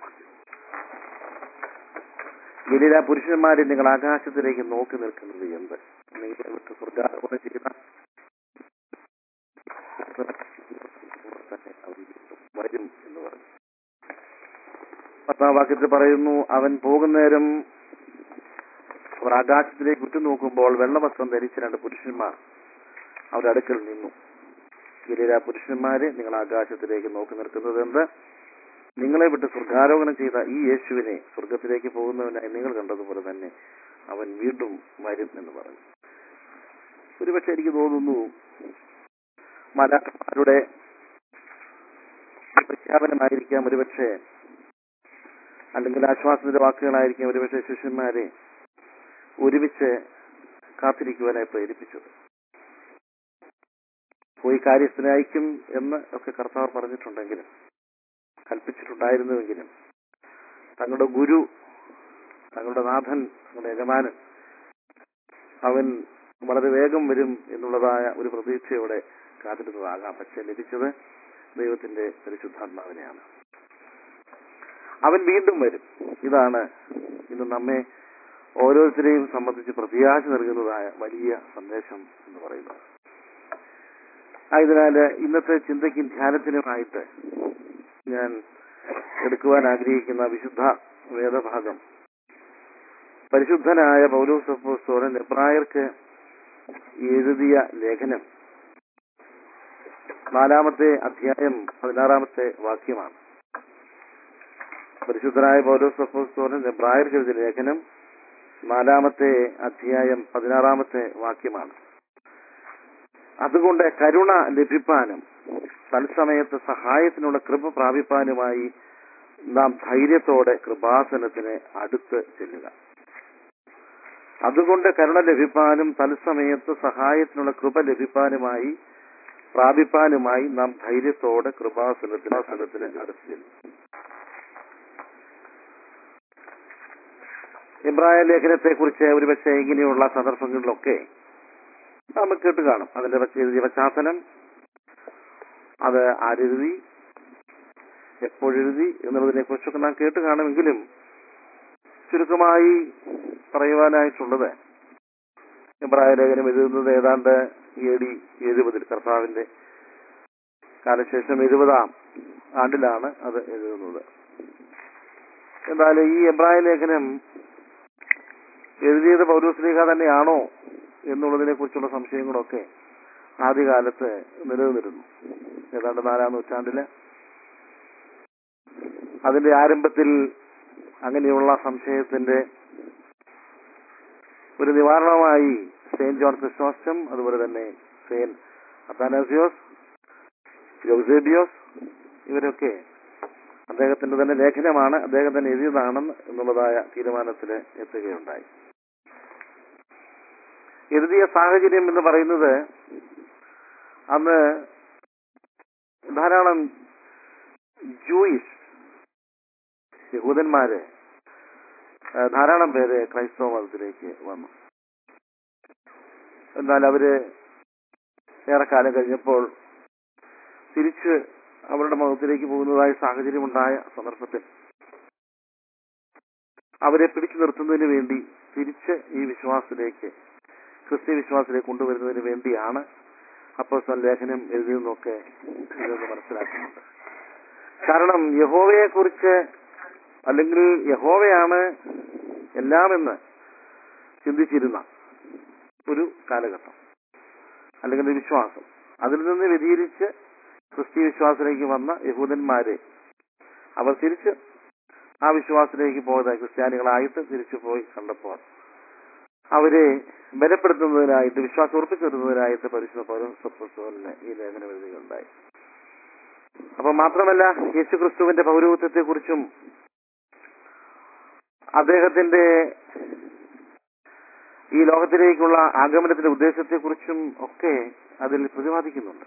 ഗലീല പുരുഷന്മാരെ നിങ്ങൾ ആകാശത്തിലേക്ക് നോക്കി നിൽക്കുന്നത് എന്ത് നിങ്ങളെ വിട്ട് സ്വർഗാരോപണം ചെയ്ത തന്നെ അവർ വരും എന്ന് പറഞ്ഞു പത്താം വാക്യത്തിൽ പറയുന്നു അവൻ പോകുന്നേരം അവർ ആകാശത്തിലേക്ക് ഉറ്റുനോക്കുമ്പോൾ വെള്ളവസ്ത്രം ധരിച്ച രണ്ട് പുരുഷന്മാർ അവരുടെ അടുക്കൽ നിന്നു ഗലീല പുരുഷന്മാരെ നിങ്ങൾ ആകാശത്തിലേക്ക് നോക്കി നിൽക്കുന്നത് എന്ത് നിങ്ങളെ വിട്ട് സ്വർഗാരോഹണം ചെയ്ത ഈ യേശുവിനെ സ്വർഗത്തിലേക്ക് പോകുന്നവനായി നിങ്ങൾ കണ്ടതുപോലെ തന്നെ അവൻ വീണ്ടും വരും എന്ന് പറഞ്ഞു ഒരുപക്ഷെ എനിക്ക് തോന്നുന്നു മലാഖമാരുടെ പ്രഖ്യാപനമായിരിക്കാം ഒരുപക്ഷെ അല്ലെങ്കിൽ ആശ്വാസത്തിന്റെ വാക്കുകളായിരിക്കാം ഒരുപക്ഷെ ശിഷ്യന്മാരെ ഒരുമിച്ച് കാത്തിരിക്കുവാനായി പ്രേരിപ്പിച്ചത് പോയി കാര്യസ്ഥനെ അയക്കും എന്ന് ഒക്കെ കർത്താവ് പറഞ്ഞിട്ടുണ്ടെങ്കിലും കൽപ്പിച്ചിട്ടുണ്ടായിരുന്നുവെങ്കിലും തങ്ങളുടെ ഗുരു തങ്ങളുടെ നാഥൻ തങ്ങളുടെ യജമാനൻ അവൻ വളരെ വേഗം വരും എന്നുള്ളതായ ഒരു പ്രതീക്ഷയോടെ കാത്തിരുന്നതാകാം പക്ഷെ ലഭിച്ചത് ദൈവത്തിന്റെ പരിശുദ്ധാത്മാവിനെയാണ് അവൻ വീണ്ടും വരും ഇതാണ് ഇന്ന് നമ്മെ ഓരോരുത്തരെയും സംബന്ധിച്ച് പ്രത്യാശ നൽകുന്നതായ വലിയ സന്ദേശം എന്ന് പറയുന്നത് ആയതിനാൽ ഇന്നത്തെ ചിന്തയ്ക്കും ധ്യാനത്തിനുമായിട്ട് ഞാൻ എടുക്കുവാൻ ആഗ്രഹിക്കുന്ന വിശുദ്ധ വേദഭാഗം പരിശുദ്ധനായ പൗലോസപ്പോസ്തോലൻ എബ്രായർക്ക് എഴുതിയ ലേഖനം നാലാമത്തെ അധ്യായം പതിനാറാമത്തെ വാക്യമാണ് പരിശുദ്ധനായ പൗലോസപ്പോസ്തോലൻ എബ്രായർക്ക് എഴുതിയ ലേഖനം നാലാമത്തെ അധ്യായം പതിനാറാമത്തെ വാക്യമാണ് അതുകൊണ്ട് കരുണ ലഭിപ്പാനും തത്സമയത്ത് സഹായത്തിനുള്ള കൃപ പ്രാപിപ്പാനുമായി നാം ധൈര്യത്തോടെ കൃപാസനത്തിന് അടുത്ത് ചെല്ലുക അതുകൊണ്ട് കരുണ ലഭിപ്പാനും തത്സമയത്ത് സഹായത്തിനുള്ള കൃപ ലഭിപ്പാനുമായി പ്രാപിപ്പാനുമായി നാം ധൈര്യത്തോടെ കൃപാസനത്തിന് സ്ഥലത്തിന് അടുത്ത് ചെല്ലും ഇബ്രായ ലേഖനത്തെ കുറിച്ച് ഒരുപക്ഷെ ഇങ്ങനെയുള്ള സന്ദർഭങ്ങളിലൊക്കെ നമ്മൾ കേട്ട് കാണും അതിന്റെ പശ്ച- എഴുതിയ പശ്ചാത്തലം അത് ആരെഴുതി എപ്പോഴെഴുതി എന്നുള്ളതിനെ കുറിച്ചൊക്കെ നാം കേട്ട് കാണുമെങ്കിലും ചുരുക്കമായി പറയുവാനായിട്ടുള്ളത് ഇബ്രാഹിം ലേഖനം എഴുതുന്നത് ഏതാണ്ട് എ ഡി എഴുപതിൽ കർത്താവിന്റെ കാലശേഷം എഴുപതാം ആണ്ടിലാണ് അത് എഴുതുന്നത് എന്നാൽ ഈ എബ്രാഹിം ലേഖനം എഴുതിയത് പൗരസ്ലീഹ തന്നെയാണോ എന്നുള്ളതിനെ കുറിച്ചുള്ള സംശയങ്ങളൊക്കെ ആദ്യകാലത്ത് നിലനിന്നിരുന്നു ഏതാണ്ട് നാലാം നൂറ്റാണ്ടില് അതിന്റെ ആരംഭത്തിൽ അങ്ങനെയുള്ള സംശയത്തിന്റെ ഒരു നിവാരണമായി സെയിന്റ് ജോൺ ക്രിസ്റ്റോസ്റ്റം അതുപോലെ തന്നെ സെയിന്റ് അത്താനാസിയോസ് ജോസേബിയോസ് ഇവരൊക്കെ അദ്ദേഹത്തിന്റെ തന്നെ ലേഖനമാണ് അദ്ദേഹം തന്നെ എഴുതിയതാണെന്ന് എന്നുള്ളതായ തീരുമാനത്തിൽ എത്തുകയുണ്ടായി എഴുതിയ സാഹചര്യം എന്ന് പറയുന്നത് അന്ന് ധാരാളം ജൂയിഷ് യഹൂദന്മാര് ആ, ധാരാളം പേര് ക്രൈസ്തവ മതത്തിലേക്ക് വന്നു എന്നാൽ അവര് ഏറെക്കാലം കഴിഞ്ഞപ്പോൾ തിരിച്ച് അവരുടെ മതത്തിലേക്ക് പോകുന്നതായ സാഹചര്യമുണ്ടായ സന്ദർഭത്തിൽ അവരെ പിടിച്ചു നിർത്തുന്നതിന് വേണ്ടി തിരിച്ച് ഈ വിശ്വാസത്തിലേക്ക് ക്രിസ്ത്യ വിശ്വാസത്തിലേക്ക് കൊണ്ടുവരുന്നതിന് വേണ്ടിയാണ് അപ്പോസ്തല ലേഖനം എഴുതിയെന്നൊക്കെ ഇതൊന്ന് മനസ്സിലാക്കുന്നുണ്ട് കാരണം യഹോവയെ കുറിച്ച് അല്ലെങ്കിൽ യഹോവയാണ് എല്ലാമെന്ന് ചിന്തിച്ചിരുന്ന ഒരു കാലഘട്ടം അല്ലെങ്കിൽ ഒരു വിശ്വാസം അതിൽ നിന്ന് വ്യതിരിച്ച് ക്രിസ്തീയ വിശ്വാസത്തിലേക്ക് വന്ന യഹൂദന്മാരെ അവർ തിരിച്ച് ആ വിശ്വാസത്തിലേക്ക് പോയത് ക്രിസ്ത്യാനികളായിട്ട് തിരിച്ചു പോയി കണ്ടപ്പോൾ അവരെ ബലപ്പെടുത്തുന്നതിനായിട്ട് വിശ്വാസം ഉറപ്പിച്ചു നിർത്തുന്നതിനായിട്ട് പരിശുദ്ധ പൗരസ്വലിന് ഈ ലേഖനം എഴുതുകയുണ്ടായി അപ്പൊ മാത്രമല്ല യേശു ക്രിസ്തുവിന്റെ പൗരത്വത്തെ കുറിച്ചും അദ്ദേഹത്തിന്റെ ഈ ലോകത്തിലേക്കുള്ള ആഗമനത്തിന്റെ ഉദ്ദേശത്തെക്കുറിച്ചും ഒക്കെ അതിൽ പ്രതിപാദിക്കുന്നുണ്ട്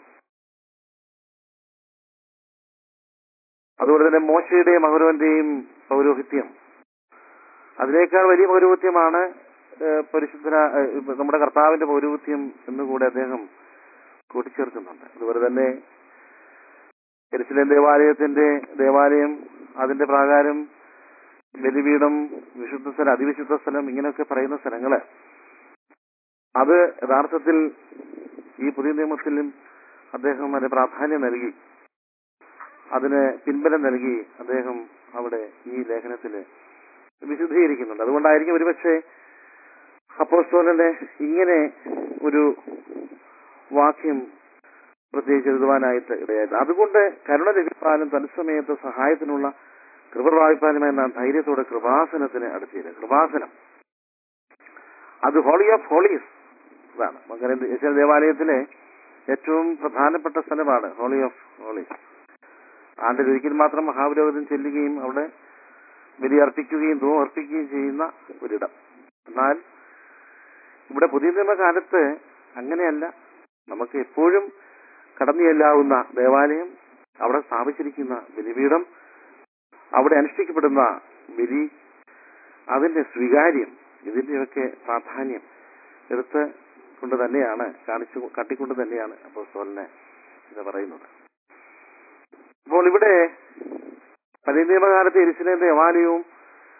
അതുപോലെ തന്നെ മോശയുടെയും അഹരോന്റെയും പൗരോഹിത്യം അതിനേക്കാൾ വലിയ പൗരോഹിത്യമാണ് ഏഹ്, പരിശുദ്ധന ഏഹ്, നമ്മുടെ കർത്താവിന്റെ പൗരോഹിത്യം എന്നുകൂടെ അദ്ദേഹം കൂട്ടിച്ചേർക്കുന്നുണ്ട് അതുപോലെ തന്നെ എരുസലേം ദേവാലയത്തിന്റെ ദേവാലയം അതിന്റെ പ്രകാരം ബലിപീഠം വിശുദ്ധ സ്ഥലം അതിവിശുദ്ധ സ്ഥലം ഇങ്ങനെയൊക്കെ പറയുന്ന സ്ഥലങ്ങള് അത് യഥാർത്ഥത്തിൽ ഈ പുതിയ നിയമത്തിലും അദ്ദേഹം അതിന് പ്രാധാന്യം നൽകി അതിന് പിൻബലം നൽകി അദ്ദേഹം അവിടെ ഈ ലേഖനത്തിൽ വിശുദ്ധീകരിക്കുന്നുണ്ട് അതുകൊണ്ടായിരിക്കും ഒരുപക്ഷെ അപ്പോസ്തോലന്റെ ഇങ്ങനെ ഒരു വാക്യം പ്രത്യേകിച്ച് എഴുതുവാനായിട്ട് ഇടയായത് അതുകൊണ്ട് കരുണ ലഭിപ്പാനും തത്സമയത്ത് സഹായത്തിനുള്ള കൃപ പ്രാപിപ്പാനുമായി നാം ധൈര്യത്തോടെ കൃപാസനത്തിന് അടുത്തില്ല കൃപാസനം അത് ഹോളി ഓഫ് ഹോളീസ് അതാണ് അങ്ങനെ യേശു ദേവാലയത്തിലെ ഏറ്റവും പ്രധാനപ്പെട്ട സ്ഥലമാണ് ഹോളി ഓഫ് ഹോളീസ് ആണ്ടിൽ ഒരിക്കൽ മാത്രം മഹാപുരോഹിതൻ ചെല്ലുകയും അവിടെ ബലി അർപ്പിക്കുകയും ധൂം അർപ്പിക്കുകയും ചെയ്യുന്ന ഒരിടം എന്നാൽ ഇവിടെ പുതിയ നിയമകാലത്ത് അങ്ങനെയല്ല നമുക്ക് എപ്പോഴും കടന്നു ചെല്ലാവുന്ന ദേവാലയം അവിടെ സ്ഥാപിച്ചിരിക്കുന്ന ബലിപീഠം അവിടെ അനുഷ്ഠിക്കപ്പെടുന്ന ബലി അതിന്റെ സ്വീകാര്യം ഇതിന്റെയൊക്കെ പ്രാധാന്യം എടുത്ത് കൊണ്ട് തന്നെയാണ് കാണിച്ചു കാട്ടിക്കൊണ്ട് തന്നെയാണ് അപ്പോസ്തോലിനെ ഇത് പറയുന്നത് അപ്പോൾ ഇവിടെ പഴയ നിയമകാലത്തെ എരിശിലേം ദേവാലയവും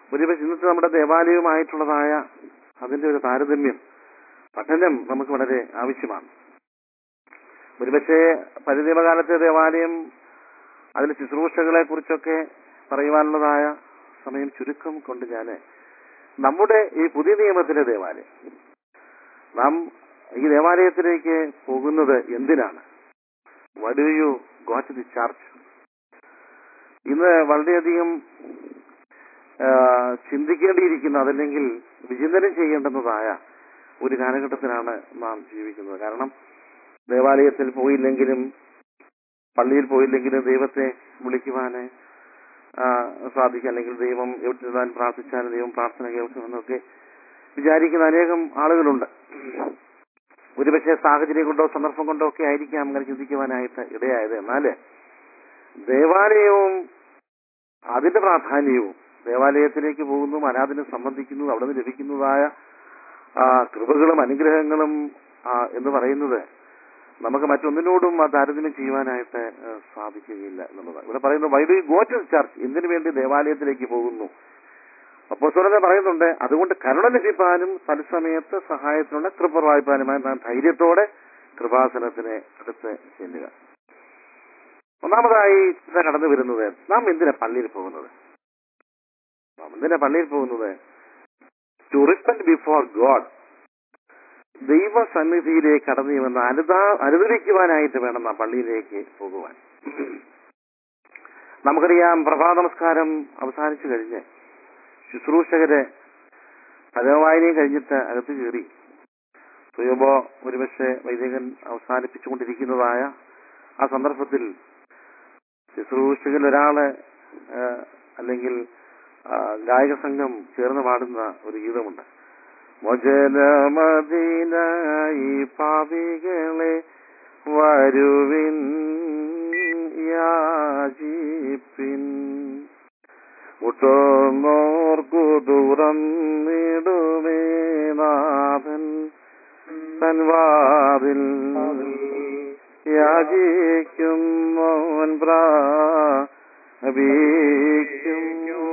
ഒരുപക്ഷെ ഇന്നത്തെ നമ്മുടെ ദേവാലയവുമായിട്ടുള്ളതായ അതിന്റെ ഒരു താരതമ്യം പഠനം നമുക്ക് വളരെ ആവശ്യമാണ് ഒരുപക്ഷെ പരിദേവകാലത്തെ ദേവാലയം അതിലെ ശുശ്രൂഷകളെ കുറിച്ചൊക്കെ പറയുവാനുള്ളതായ സമയം ചുരുക്കം കൊണ്ട് ഞാൻ നമ്മുടെ ഈ പുതിയ നിയമത്തിലെ ദേവാലയം നാം ഈ ദേവാലയത്തിലേക്ക് പോകുന്നത് എന്തിനാണ് what you got the church ഇന്ന് വളരെയധികം ആ, ചിന്തിക്കേണ്ടിയിരിക്കുന്ന അതല്ലെങ്കിൽ വിചിന്തനം ചെയ്യേണ്ടുന്നതായ ഒരു കാലഘട്ടത്തിലാണ് നാം ജീവിക്കുന്നത് കാരണം ദേവാലയത്തിൽ പോയില്ലെങ്കിലും പള്ളിയിൽ പോയില്ലെങ്കിലും ദൈവത്തെ വിളിക്കുവാന് ആ, സാധിക്കും അല്ലെങ്കിൽ ദൈവം എവിടെ നിന്നാൻ പ്രാർത്ഥിച്ചാലും ദൈവം പ്രാർത്ഥന കേൾക്കുമെന്നൊക്കെ വിചാരിക്കുന്ന അനേകം ആളുകളുണ്ട് ഒരുപക്ഷെ സാഹചര്യം കൊണ്ടോ സന്ദർഭം കൊണ്ടോ ഒക്കെ ആയിരിക്കാം അങ്ങനെ ചിന്തിക്കുവാനായിട്ട് ഇടയായത് എന്നാൽ ദേവാലയവും അതിന്റെ പ്രാധാന്യവും ദേവാലയത്തിലേക്ക് പോകുന്നു ആരാധന സംബന്ധിക്കുന്നു അവിടെ നിന്ന് ലഭിക്കുന്നതായ ആ, കൃപകളും അനുഗ്രഹങ്ങളും ആ, എന്ന് പറയുന്നത് നമുക്ക് മറ്റൊന്നിനോടും ആ താരതമ്യം ചെയ്യുവാനായിട്ട് ആ, സാധിക്കുകയില്ല എന്നുള്ളതാണ് ഇവിടെ പറയുന്നത് why do go to church എന്തിനു വേണ്ടി ദേവാലയത്തിലേക്ക് പോകുന്നു അപ്പോൾ സ്വലത പറയുന്നുണ്ട് അതുകൊണ്ട് കരുണ ലഭിപ്പാനും തത്സമയത്ത് സഹായത്തിനുള്ള കൃപ വായ്പാനുമായി നാം ധൈര്യത്തോടെ കൃപാസനത്തിന് അടുത്ത് ചെല്ലുക ഒന്നാമതായി ചിന്ത കടന്നു വരുന്നത് നാം എന്തിനാ പള്ളിയിൽ പോകുന്നത് നാം എന്തിനാ പള്ളിയിൽ പോകുന്നത് ടു റിപ്പന്റ് ബിഫോർ ഗോഡ് ദൈവസന്നിധിയിലേക്ക് കടന്നു വന്ന് അനുദാ അനുദവിക്കുവാനായിട്ട് വേണം നാം പള്ളിയിലേക്ക് പോകുവാൻ നമുക്കറിയാം പ്രഭാത നമസ്കാരം അവസാനിച്ചു കഴിഞ്ഞ് ശുശ്രൂഷകര് ഭഗവായനയും കഴിഞ്ഞിട്ട് അകത്ത് കയറി തുയബോ ഒരുപക്ഷെ വൈദികൻ അവസാനിപ്പിച്ചുകൊണ്ടിരിക്കുന്നതായ ആ സന്ദർഭത്തിൽ ശുശ്രൂഷകൻ ഒരാള് ആ, അല്ലെങ്കിൽ ആ, ഗായക സംഘം ചേർന്ന് പാടുന്ന ഒരു ഗീതമുണ്ട് മോചനമതിനായി പാപികളെ വരുവിൻ യാചിപ്പിൻ മുട്ടോർക്കു തുറന്നിടുമേ നാഥൻ തൻവാതിൽ യാചിക്കും മോൻ പ്രാപിക്കും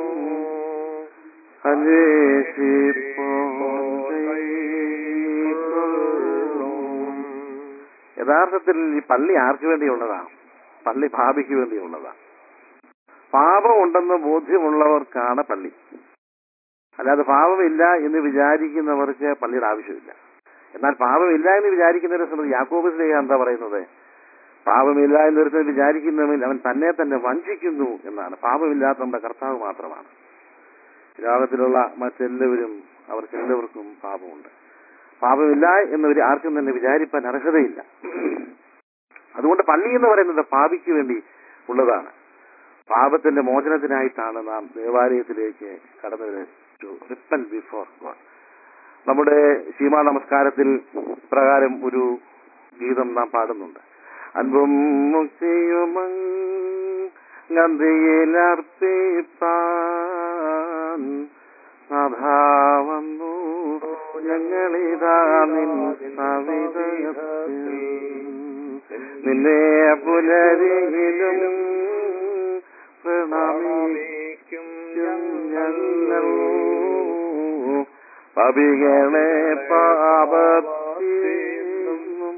യഥാർത്ഥത്തിൽ ഈ പള്ളി ആർക്ക് വേണ്ടിയുള്ളതാണ് പള്ളി ഭാവിക്ക് വേണ്ടിയുള്ളതാണ് പാപം ഉണ്ടെന്ന് ബോധ്യമുള്ളവർക്കാണ് പള്ളി അല്ലാതെ പാപമില്ല എന്ന് വിചാരിക്കുന്നവർക്ക് പള്ളിയുടെ ആവശ്യമില്ല എന്നാൽ പാപമില്ല എന്ന് വിചാരിക്കുന്നവരെ സംബന്ധിച്ച് യാക്കോബ് സ്ലേഹ എന്താ പറയുന്നത് പാപമില്ല എന്നൊരുത്തൻ വിചാരിക്കുന്നവൻ അവൻ തന്നെ തന്നെ വഞ്ചിക്കുന്നു എന്നാണ് പാപമില്ലാത്ത നമ്മുടെ കർത്താവ് മാത്രമാണ് ലോകത്തിലുള്ള മറ്റെല്ലാവരും അവർക്ക് എല്ലാവർക്കും പാപമുണ്ട് പാപമില്ല എന്നവർ ആർക്കും തന്നെ വിചാരിപ്പാൻ അർഹതയില്ല അതുകൊണ്ട് പള്ളി എന്ന് പറയുന്നത് പാപിക്ക് വേണ്ടി ഉള്ളതാണ് പാപത്തിന്റെ മോചനത്തിനായിട്ടാണ് നാം ദേവാലയത്തിലേക്ക് കടന്നു റിപ്പൻ ബിഫോർ ഗോഡ് നമ്മുടെ സീമാ നമസ്കാരത്തിൽ പ്രകാരം ഒരു ഗീതം നാം പാടുന്നുണ്ട് അൻപും മുക്തിയുമം ഗന്ധിയിലർപ്പിപ്പാൻ അഥാ വന്നു ഞങ്ങളിതാ നിൻ സവിതയത്തിൽ നിന്നെ പുലരിയിലും പ്രണമിക്കും ഞങ്ങൾ പവികളെ പാപത്തിൽ നിന്നും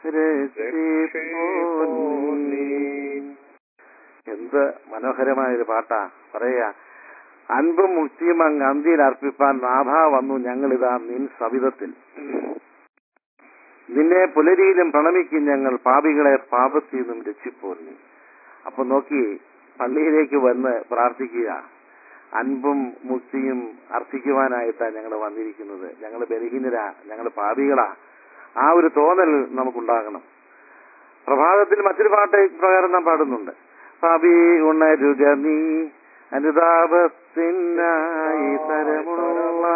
രക്ഷിപ്പോനീ. എന്ത് മനോഹരമായൊരു പാട്ടാ പറയാ അൻപും മുക്തിയും അങ്ങ് അന്തിയിൽ അർപ്പിപ്പാൻ നാഥ വന്നു ഞങ്ങളിതാ നിൻ സവിധത്തിൽ നിന്നെ പുലരിയിലും പ്രണമിക്കും ഞങ്ങൾ പാപികളെ പാപത്തിൽ നിന്നും രക്ഷിപ്പോന്നി അപ്പൊ നോക്കി പള്ളിയിലേക്ക് വന്ന് പ്രാർത്ഥിക്കുക അൻപും മുക്തിയും അർത്ഥിക്കുവാനായിട്ടാണ് ഞങ്ങൾ വന്നിരിക്കുന്നത് ഞങ്ങൾ ബലഹീനരാ ഞങ്ങൾ പാപികളാ ആ ഒരു തോന്നൽ നമുക്കുണ്ടാകണം പ്രഭാതത്തിൽ മറ്റൊരു പാട്ട് പ്രകാരം നാം പാടുന്നുണ്ട് പാപി ഉണരുക നീ അനുതാപത്തിനായി തരമുള്ള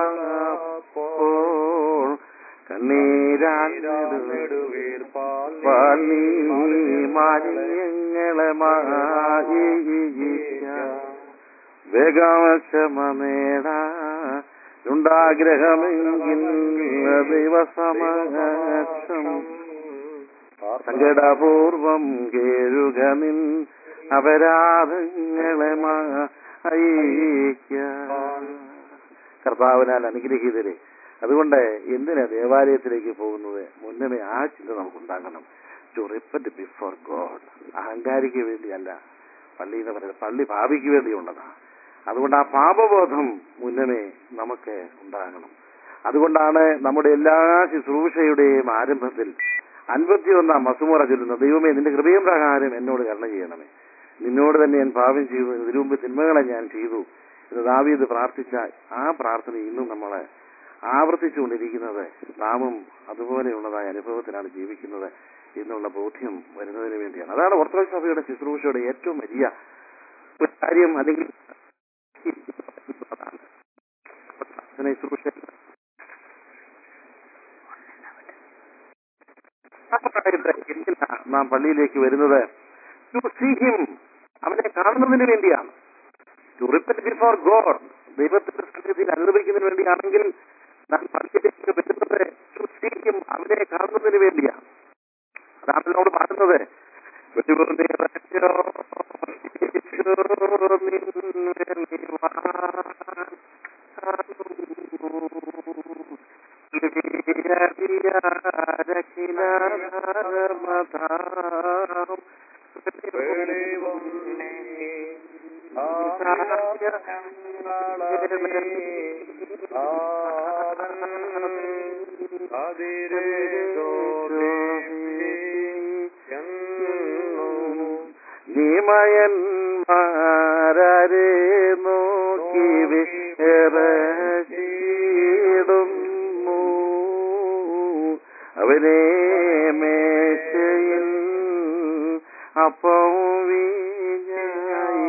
കണ്ണീരാൻ പള്ളി മാലിന്യങ്ങളെ വേഗാക്ഷമ നേടാ ഉണ്ടാഗ്രഹമെങ്കിൽ ദൈവസമക്ഷം സങ്കടപൂർവം കേഴുക നിൻ അപരാധങ്ങളെ മായിക്ക കർത്താവിനാൽ അനുഗ്രഹീതരെ അതുകൊണ്ട് എന്തിനാ ദേവാലയത്തിലേക്ക് പോകുന്നത് മുന്നമേ ആ ചിന്ത നമുക്കുണ്ടാകണം ടു റിപ്പറ്റ് ബിഫോർ ഗോഡ് അഹങ്കാരിക്ക് വേണ്ടിയല്ല പള്ളി എന്ന് പറയുന്നത് പള്ളി ഭാവിക്ക് വേണ്ടിയുള്ളതാണ് അതുകൊണ്ട് ആ പാപബോധം മുന്നമേ നമുക്ക് ഉണ്ടാകണം അതുകൊണ്ടാണ് നമ്മുടെ എല്ലാ ശുശ്രൂഷയുടെയും ആരംഭത്തിൽ അൻപത്തിയൊന്നാം മസുമുറ ചൊല്ലുന്നത് ദൈവമേ നിന്റെ കൃപയും പ്രകാരം എന്നോട് കരുണ ചെയ്യണമേ നിന്നോട് തന്നെ ഞാൻ പാപം ചെയ്തു ഇതിനു മുമ്പ് തിന്മകളെ ഞാൻ ചെയ്തു എന്ന് ദാവീദ് പ്രാർത്ഥിച്ച ആ പ്രാർത്ഥന ഇന്നും നമ്മളെ ആവർത്തിച്ചുകൊണ്ടിരിക്കുന്നത് നാമും അതുപോലെയുള്ളതായ അനുഭവത്തിലാണ് ജീവിക്കുന്നത് എന്നുള്ള ബോധ്യം വരുന്നതിന് വേണ്ടിയാണ് അതാണ് ഓർത്തഡോക്സ് സഭയുടെ ശുശ്രൂഷയുടെ ഏറ്റവും വലിയ ഒരു കാര്യം അല്ലെങ്കിൽ പ്രാർത്ഥന ശുശ്രൂഷ ആയിട്ട് എന്തിനാ നാം പള്ളിയിലേക്ക് വരുന്നത് ടു സീ ഹിം അവനെ കാണുന്നതിന് വേണ്ടിയാണ് ടു റിപ്പറ്റ് ബിഫോർ ഗോഡ് ദൈവത്തിന്റെ സന്നിധിയിൽ അനുഭവിക്കുന്നതിന് വേണ്ടിയാണെങ്കിൽ നാം പള്ളിയിലേക്ക് വരുന്നത് ടു സീ ഹിം അവനെ കാണുന്നതിന് വേണ്ടിയാണ് അതാണ് നമ്മൾ പാടുന്നത് വെളിവും നീ നിമയന്മാരെ നോക്കി വിറച്ചിടുന്നു അവനെ മേശയിൽ അപ്പം വീഞ്ഞായി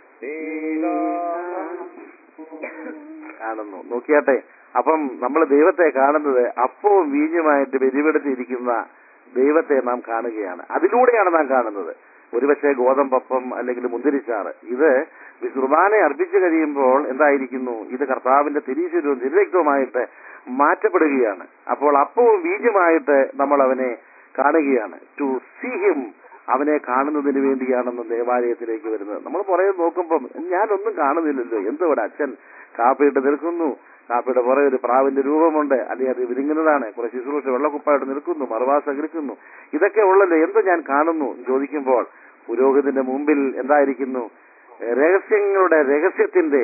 കാണുന്നു നോക്കിയാട്ടെ അപ്പം നമ്മൾ ദൈവത്തെ കാണുന്നത് അപ്പവും വീഞ്ഞുമായിട്ട് വെരിവെടുത്തിരിക്കുന്ന ദൈവത്തെ നാം കാണുകയാണ് അതിലൂടെയാണ് നാം കാണുന്നത് ഒരുപക്ഷെ ഗോതമ്പപ്പം അല്ലെങ്കിൽ മുന്തിരിച്ചാറ് ഇത് കുർബാന അർപ്പിച്ചു കഴിയുമ്പോൾ എന്തായിരിക്കുന്നു ഇത് കർത്താവിന്റെ തിരീശ്വരവും തിരുരക്തവുമായിട്ട് മാറ്റപ്പെടുകയാണ് അപ്പോൾ അപ്പവും വീഞ്ഞുമായിട്ട് നമ്മൾ അവനെ കാണുകയാണ് ടു സീ ഹിം അവനെ കാണുന്നതിന് വേണ്ടിയാണെന്ന് ദേവാലയത്തിലേക്ക് വരുന്നത് നമ്മൾ പുറകെ നോക്കുമ്പം ഞാനൊന്നും കാണുന്നില്ലല്ലോ എന്തുവിടെ അച്ഛൻ കാപ്പിയിട്ട് നിൽക്കുന്നു കാപ്പിയുടെ പുറകെ ഒരു പ്രാവിന്റെ രൂപമുണ്ട് അല്ലെങ്കിൽ അത് വിരിങ്ങുന്നതാണ് കുറെ ശുശ്രൂഷ വെള്ളക്കുപ്പായിട്ട് നിൽക്കുന്നു മറുവാസം നിൽക്കുന്നു ഇതൊക്കെ ഉള്ളല്ലോ എന്ത് ഞാൻ കാണുന്നു എന്ന് ചോദിക്കുമ്പോൾ പുരോഹിതന്റെ മുമ്പിൽ എന്തായിരിക്കുന്നു രഹസ്യങ്ങളുടെ രഹസ്യത്തിന്റെ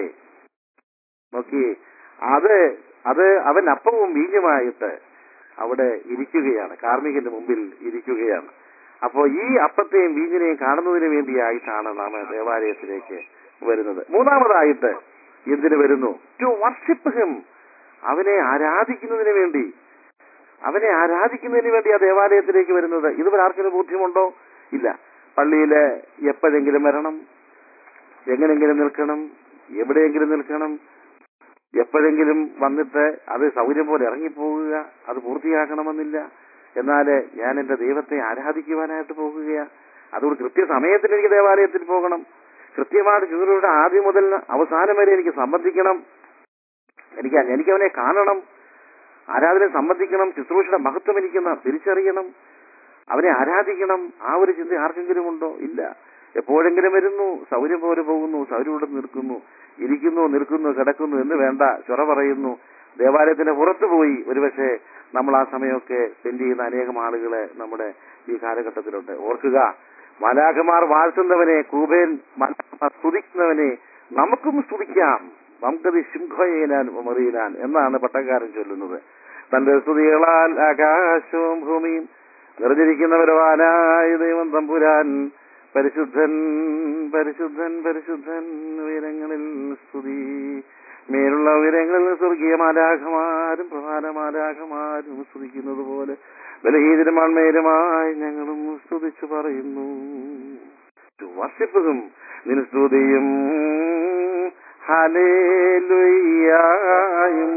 നോക്കി അത് അത് അവൻ അപ്പവും വീഞ്ഞുമായിട്ട് അവിടെ ഇരിക്കുകയാണ് കാർമികന്റെ മുമ്പിൽ ഇരിക്കുകയാണ് അപ്പോ ഈ അപ്പത്തെയും വീഞ്ഞിനെയും കാണുന്നതിന് വേണ്ടിയായിട്ടാണ് നാം ദേവാലയത്തിലേക്ക് വരുന്നത് മൂന്നാമതായിട്ട് എന്തിനു വരുന്നു ടു വർഷിപ്പ് ഹിം അവനെ ആരാധിക്കുന്നതിന് വേണ്ടി അവനെ ആരാധിക്കുന്നതിന് വേണ്ടി ആ ദേവാലയത്തിലേക്ക് വരുന്നത് ഇതുവരെ ആർക്കൊരു ബോധ്യമുണ്ടോ ഇല്ല പള്ളിയില് എപ്പോഴെങ്കിലും വരണം എങ്ങനെങ്കിലും നിൽക്കണം എവിടെയെങ്കിലും നിൽക്കണം എപ്പോഴെങ്കിലും വന്നിട്ട് അത് സൗകര്യം പോലെ ഇറങ്ങിപ്പോകുക അത് പൂർത്തിയാക്കണമെന്നില്ല എന്നാല് ഞാൻ എന്റെ ദൈവത്തെ ആരാധിക്കുവാനായിട്ട് പോകുകയാ അതുകൊണ്ട് കൃത്യസമയത്തിന് എനിക്ക് ദേവാലയത്തിൽ പോകണം കൃത്യമായിട്ട് ശുശ്രൂഷയുടെ ആദ്യം മുതൽ അവസാനം വരെ എനിക്ക് സംബന്ധിക്കണം എനിക്ക് എനിക്ക് അവനെ കാണണം ആരാധന സംബന്ധിക്കണം ശുശ്രൂഷയുടെ മഹത്വം എനിക്ക് ന- തിരിച്ചറിയണം അവനെ ആരാധിക്കണം ആ ഒരു ചിന്ത ആർക്കെങ്കിലും ഉണ്ടോ ഇല്ല എപ്പോഴെങ്കിലും വരുന്നു സൗര്യം പോലെ പോകുന്നു സൗര്യവിടെ നിൽക്കുന്നു ഇരിക്കുന്നു നിൽക്കുന്നു കിടക്കുന്നു എന്ന് വേണ്ട ചൊറ പറയുന്നു ദേവാലയത്തിന്റെ പുറത്തു പോയി ഒരുപക്ഷെ നമ്മൾ ആ സമയമൊക്കെ സ്പെൻഡ് ചെയ്യുന്ന അനേകം ആളുകളെ നമ്മുടെ ഈ കാലഘട്ടത്തിലുണ്ട് ഓർക്കുക മാലാഖമാർ വാഴ്ത്തുന്നവനെ കൂബേൻ മാലാഖമാർ സ്തുതിക്കുന്നവനെ നമുക്കും സ്തുതിക്കാം നമുക്കത് ശിംഖയേനാൻ മറിയിനാൻ എന്നാണ് പട്ടക്കാരൻ ചൊല്ലുന്നത് തന്റെ സ്തുതികളാൽ ആകാശവും ഭൂമിയും നിറഞ്ഞിരിക്കുന്നവരവാനായ ദൈവം തമ്പുരാൻ പരിശുദ്ധൻ പരിശുദ്ധൻ പരിശുദ്ധൻ ഉയരങ്ങളിൽ സ്തുതി മേലുള്ള ഉയരങ്ങളിൽ സ്വർഗീയ മാലാഖമാരും പ്രധാന മാലാഖമാരും സ്തുതിക്കുന്നത് പോലെ ബലഹീതരമാൺമേരുമായി ഞങ്ങളും സ്തുതിച്ചു പറയുന്നു വർഷിപ്പതും നിൻ സ്തുതിയും ഹലേലുയ്യായും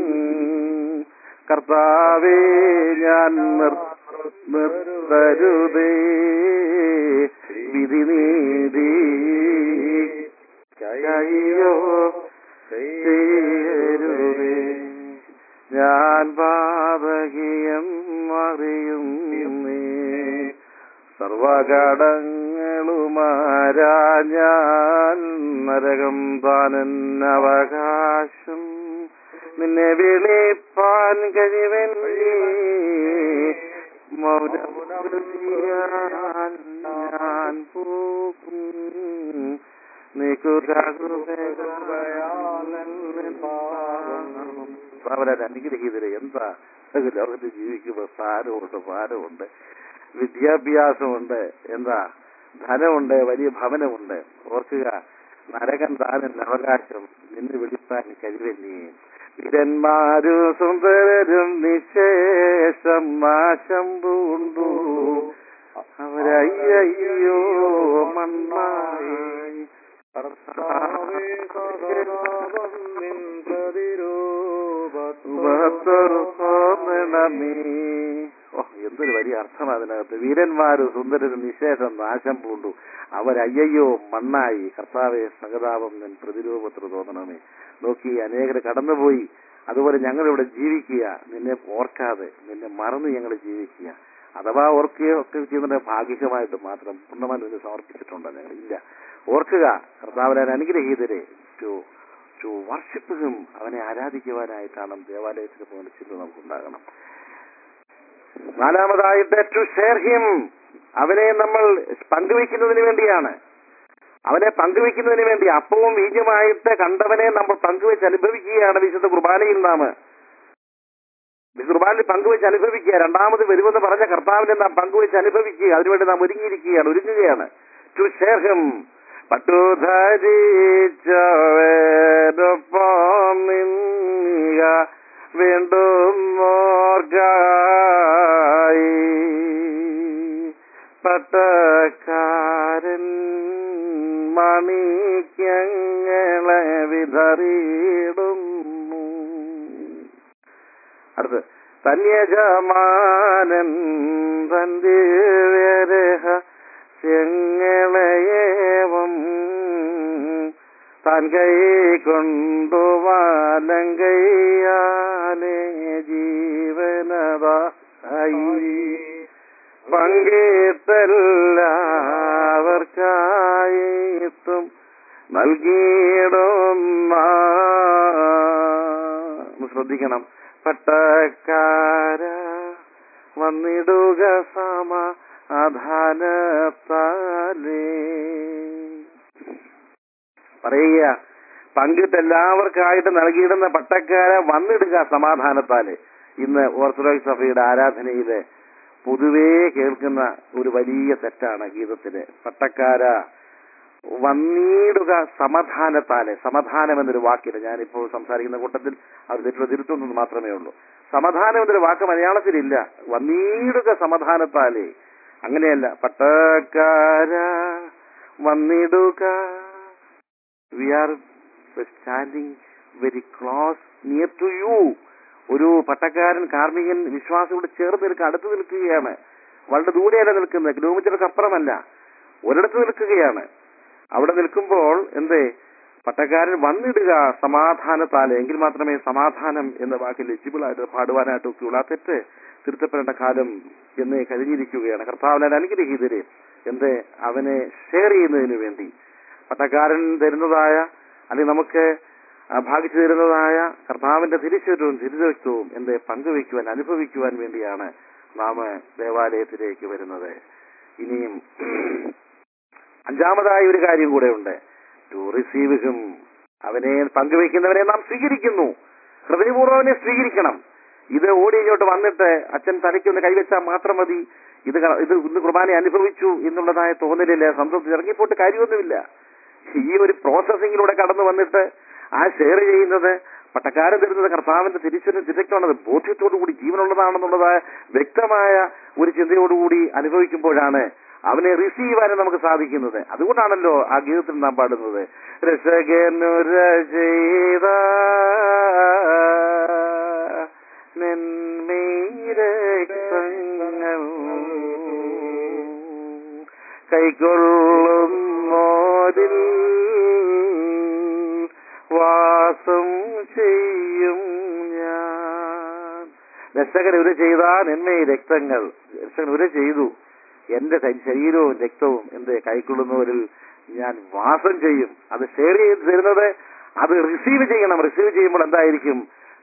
കർത്താവേ ഞാൻ നിർ നിർത്തരുതേ വിധി നീതി കയ്യോ ചെയ്യരുതേ ഞാൻ പാതകിയം അറിയുന്നേ സർവകടങ്ങളുമാരാ ഞാൻ നരകം താനവകാശം നിന്നെ വിളിപ്പാൻ കഴിവെന്നീ മൗനം ചെയ്യാൻ ഞാൻ പോകും നീ അവരെ അനുഗ്രഹീതരെ എന്താ ലോകത്ത് ജീവിക്കുമ്പോൾ സ്ഥാനമുണ്ട് ഭാരമുണ്ട് വിദ്യാഭ്യാസമുണ്ട് എന്താ ധനമുണ്ട് വലിയ ഭവനമുണ്ട് ഓർക്കുക നരകൻ താനല്ല അവകാശം നിന്ന് വിളിപ്പാൻ കഴിവല്ലേ വീരന്മാരും സുന്ദരരും നിശേഷം നാശം പൂണ്ടു അവരയ്യോ മണ്ണായി ഓ എന്തൊരു വലിയ അർത്ഥമാണ് അതിനകത്ത് വീരന്മാരും സുന്ദരരും നിശേഷം നാശം പൂണ്ടു അവരയ്യോ മണ്ണായി കർത്താവെ സഹതാപം നിൻ പ്രതിരൂപത്തിൽ തോന്നണമേ നോക്കി അനേകർ കടന്നുപോയി അതുപോലെ ഞങ്ങൾ ഇവിടെ ജീവിക്കുക നിന്നെ ഓർക്കാതെ നിന്നെ മറന്ന് ഞങ്ങൾ ജീവിക്കുക അഥവാ ഓർക്കുകയോ ഒക്കെ ചെയ്യുന്നത് ഭാഗികമായിട്ട് മാത്രം പൂർണ്ണമായി നിന്നെ സമർപ്പിച്ചിട്ടുണ്ടോ ഞങ്ങൾ ഇല്ല ഓർക്കുക കർത്താവിനെ അനുഗ്രഹീതരെ ടു ടു വർഷിപ്പും അവനെ ആരാധിക്കുവാനായിട്ടാണ് ദേവാലയത്തിന് പോകുന്ന ചിന്ത നമുക്കുണ്ടാകണം നാലാമതായിട്ട് ടു ഷെയർ ഹിം അവനെ നമ്മൾ പങ്കുവെക്കുന്നതിന് വേണ്ടിയാണ് അവനെ പങ്കുവെക്കുന്നതിന് വേണ്ടി അപ്പവും വീഞ്ഞുമായിട്ട് കണ്ടവനെ നമ്മൾ പങ്കുവെച്ച് അനുഭവിക്കുകയാണ് വിശുദ്ധ കുർബാനയിൽ നാം വിശുദ്ധ കുർബാനയിൽ പങ്കുവെച്ച് അനുഭവിക്കുക രണ്ടാമത് വരുമെന്ന് പറഞ്ഞ കർത്താവിനെ നാം പങ്കുവെച്ച് അനുഭവിക്കുക അതിനുവേണ്ടി നാം ഒരുങ്ങിയിരിക്കുകയാണ് ഒരുങ്ങുകയാണ് ടു ഷെയർ ഹിം പട്ടുധരിച്ചവനൊപ്പം നിന്നുക വീണ്ടും ഓർക്കായി പട്ടക്കാരൻ മണിക്കങ്ങളെ വിതറിയിടുന്നു അടുത്ത് തന്യജമാനൻ തന്റെ വരഹ ചെങ്ങളയേവം താൻ കൈ കൊണ്ടുവാലം കൈയാലെ ജീവനതായി പങ്കിട്ടെല്ലാവർക്കായിട്ടും നൽകിയിടുന്ന ശ്രദ്ധിക്കണം പട്ടക്കാര വന്നിടുക സമ അധാനത്താലേ പറയുക പങ്കിട്ട് എല്ലാവർക്കായിട്ട് നൽകിയിടുന്ന പട്ടക്കാരെ വന്നിടുക സമാധാനത്താല് ഇന്ന് ഓർത്തഡോക്സ് സഭയുടെ ആരാധനയില് പൊതുവേ കേൾക്കുന്ന ഒരു വലിയ തെറ്റാണ് ഗീതത്തില് പട്ടക്കാര വന്നിടുക സമാധാനത്താലെ സമാധാനം എന്നൊരു വാക്കില്ല ഞാനിപ്പോൾ സംസാരിക്കുന്ന കൂട്ടത്തിൽ അത് തെറ്റുള്ള തിരുത്തുന്നത് മാത്രമേ ഉള്ളൂ സമാധാനം എന്നൊരു വാക്ക് മലയാളത്തിലില്ല വന്നിടുക സമാധാനത്താലെ അങ്ങനെയല്ല പട്ടക്കാര വന്നിടുക we are standing very close near to you ഒരു പട്ടക്കാരൻ കാർമികൻ വിശ്വാസിയോട് ചേർന്ന് നിൽക്കുക അടുത്ത് നിൽക്കുകയാണ് വളരെ ദൂരെയല്ല നിൽക്കുന്നത് കിലോമീറ്റർക്ക് അപ്പുറമല്ല ഒരിടത്ത് നിൽക്കുകയാണ് അവിടെ നിൽക്കുമ്പോൾ എന്തേ പട്ടക്കാരൻ വന്നിടുക സമാധാനത്താലെ എങ്കിൽ മാത്രമേ സമാധാനം എന്ന വാക്ക് ലെജിബിൾ ആയിട്ട് പാടുവാനായിട്ട് ഒക്കെയുള്ളൂ ആ തെറ്റ് തിരുത്തപ്പെടേണ്ട കാലം എന്ന് കഴിഞ്ഞിരിക്കുകയാണ് കർത്താവിനെ അനുഗ്രഹീതരെ എന്ത് അവനെ ഷെയർ ചെയ്യുന്നതിന് വേണ്ടി പട്ടക്കാരൻ തരുന്നതായ അല്ലെങ്കിൽ നമുക്ക് ആ, ഭാഗിച്ചു തരുന്നതായ കർത്താവിന്റെ തിരിച്ചുവരവും തിരിച്ചുവെച്ചവും എന്ത് പങ്കുവെക്കുവാൻ അനുഭവിക്കുവാൻ വേണ്ടിയാണ് നാം ദേവാലയത്തിലേക്ക് വരുന്നത് ഇനിയും അഞ്ചാമതായ ഒരു കാര്യം കൂടെ ഉണ്ട് ടു റിസീവ് ഹിം അവനെ പങ്കുവെക്കുന്നവനെ നാം സ്വീകരിക്കുന്നു ഹൃദയപൂർവ്വം അവനെ സ്വീകരിക്കണം ഇത് ഓടി ഇങ്ങോട്ട് വന്നിട്ട് അച്ഛൻ തലയ്ക്കൊന്ന് കൈവച്ചാൽ മാത്രം മതി ഇത് ക- ഇത് ഇന്ന് കുർബാന അനുഭവിച്ചു എന്നുള്ളതായ തോന്നലില്ല സംതൃപ്തി ഇറങ്ങിപ്പോട്ട് കാര്യമൊന്നുമില്ല ഈ ഒരു പ്രോസസ്സിങ്ങിലൂടെ കടന്നു വന്നിട്ട് ആ ഷെയർ ചെയ്യുന്നത് പട്ടക്കാരൻ തരുന്നത് കർത്താവിന്റെ തിരിച്ചൊരു തിരക്കാണത് ബോധ്യത്തോടു കൂടി ജീവനുള്ളതാണെന്നുള്ളതായ വ്യക്തമായ ഒരു ചിന്തയോടുകൂടി അനുഭവിക്കുമ്പോഴാണ് അവനെ റിസീവ് ചെയ്യാനും നമുക്ക് സാധിക്കുന്നത് അതുകൊണ്ടാണല്ലോ ആ ഗീതത്തിൽ നാം പാടുന്നത് രസകനുര ചെയ്ത നെന്മീരക്തങ്ങൾ കൈക്കൊള്ളുന്നോരിൽ വാസം ചെയ്യും ഞാൻ രക്ഷകൻ ഉര ചെയ്ത നന്മയി രക്തങ്ങൾ രക്ഷകൻ ഉര ചെയ്തു എന്റെ ശ- ശരീരവും രക്തവും എന്ത് കൈക്കൊള്ളുന്നവരിൽ ഞാൻ വാസം ചെയ്യും അത് ഷെയർ ചെയ്ത് തരുന്നത് അത് റിസീവ് ചെയ്യണം റിസീവ് ചെയ്യുമ്പോൾ എന്തായിരിക്കും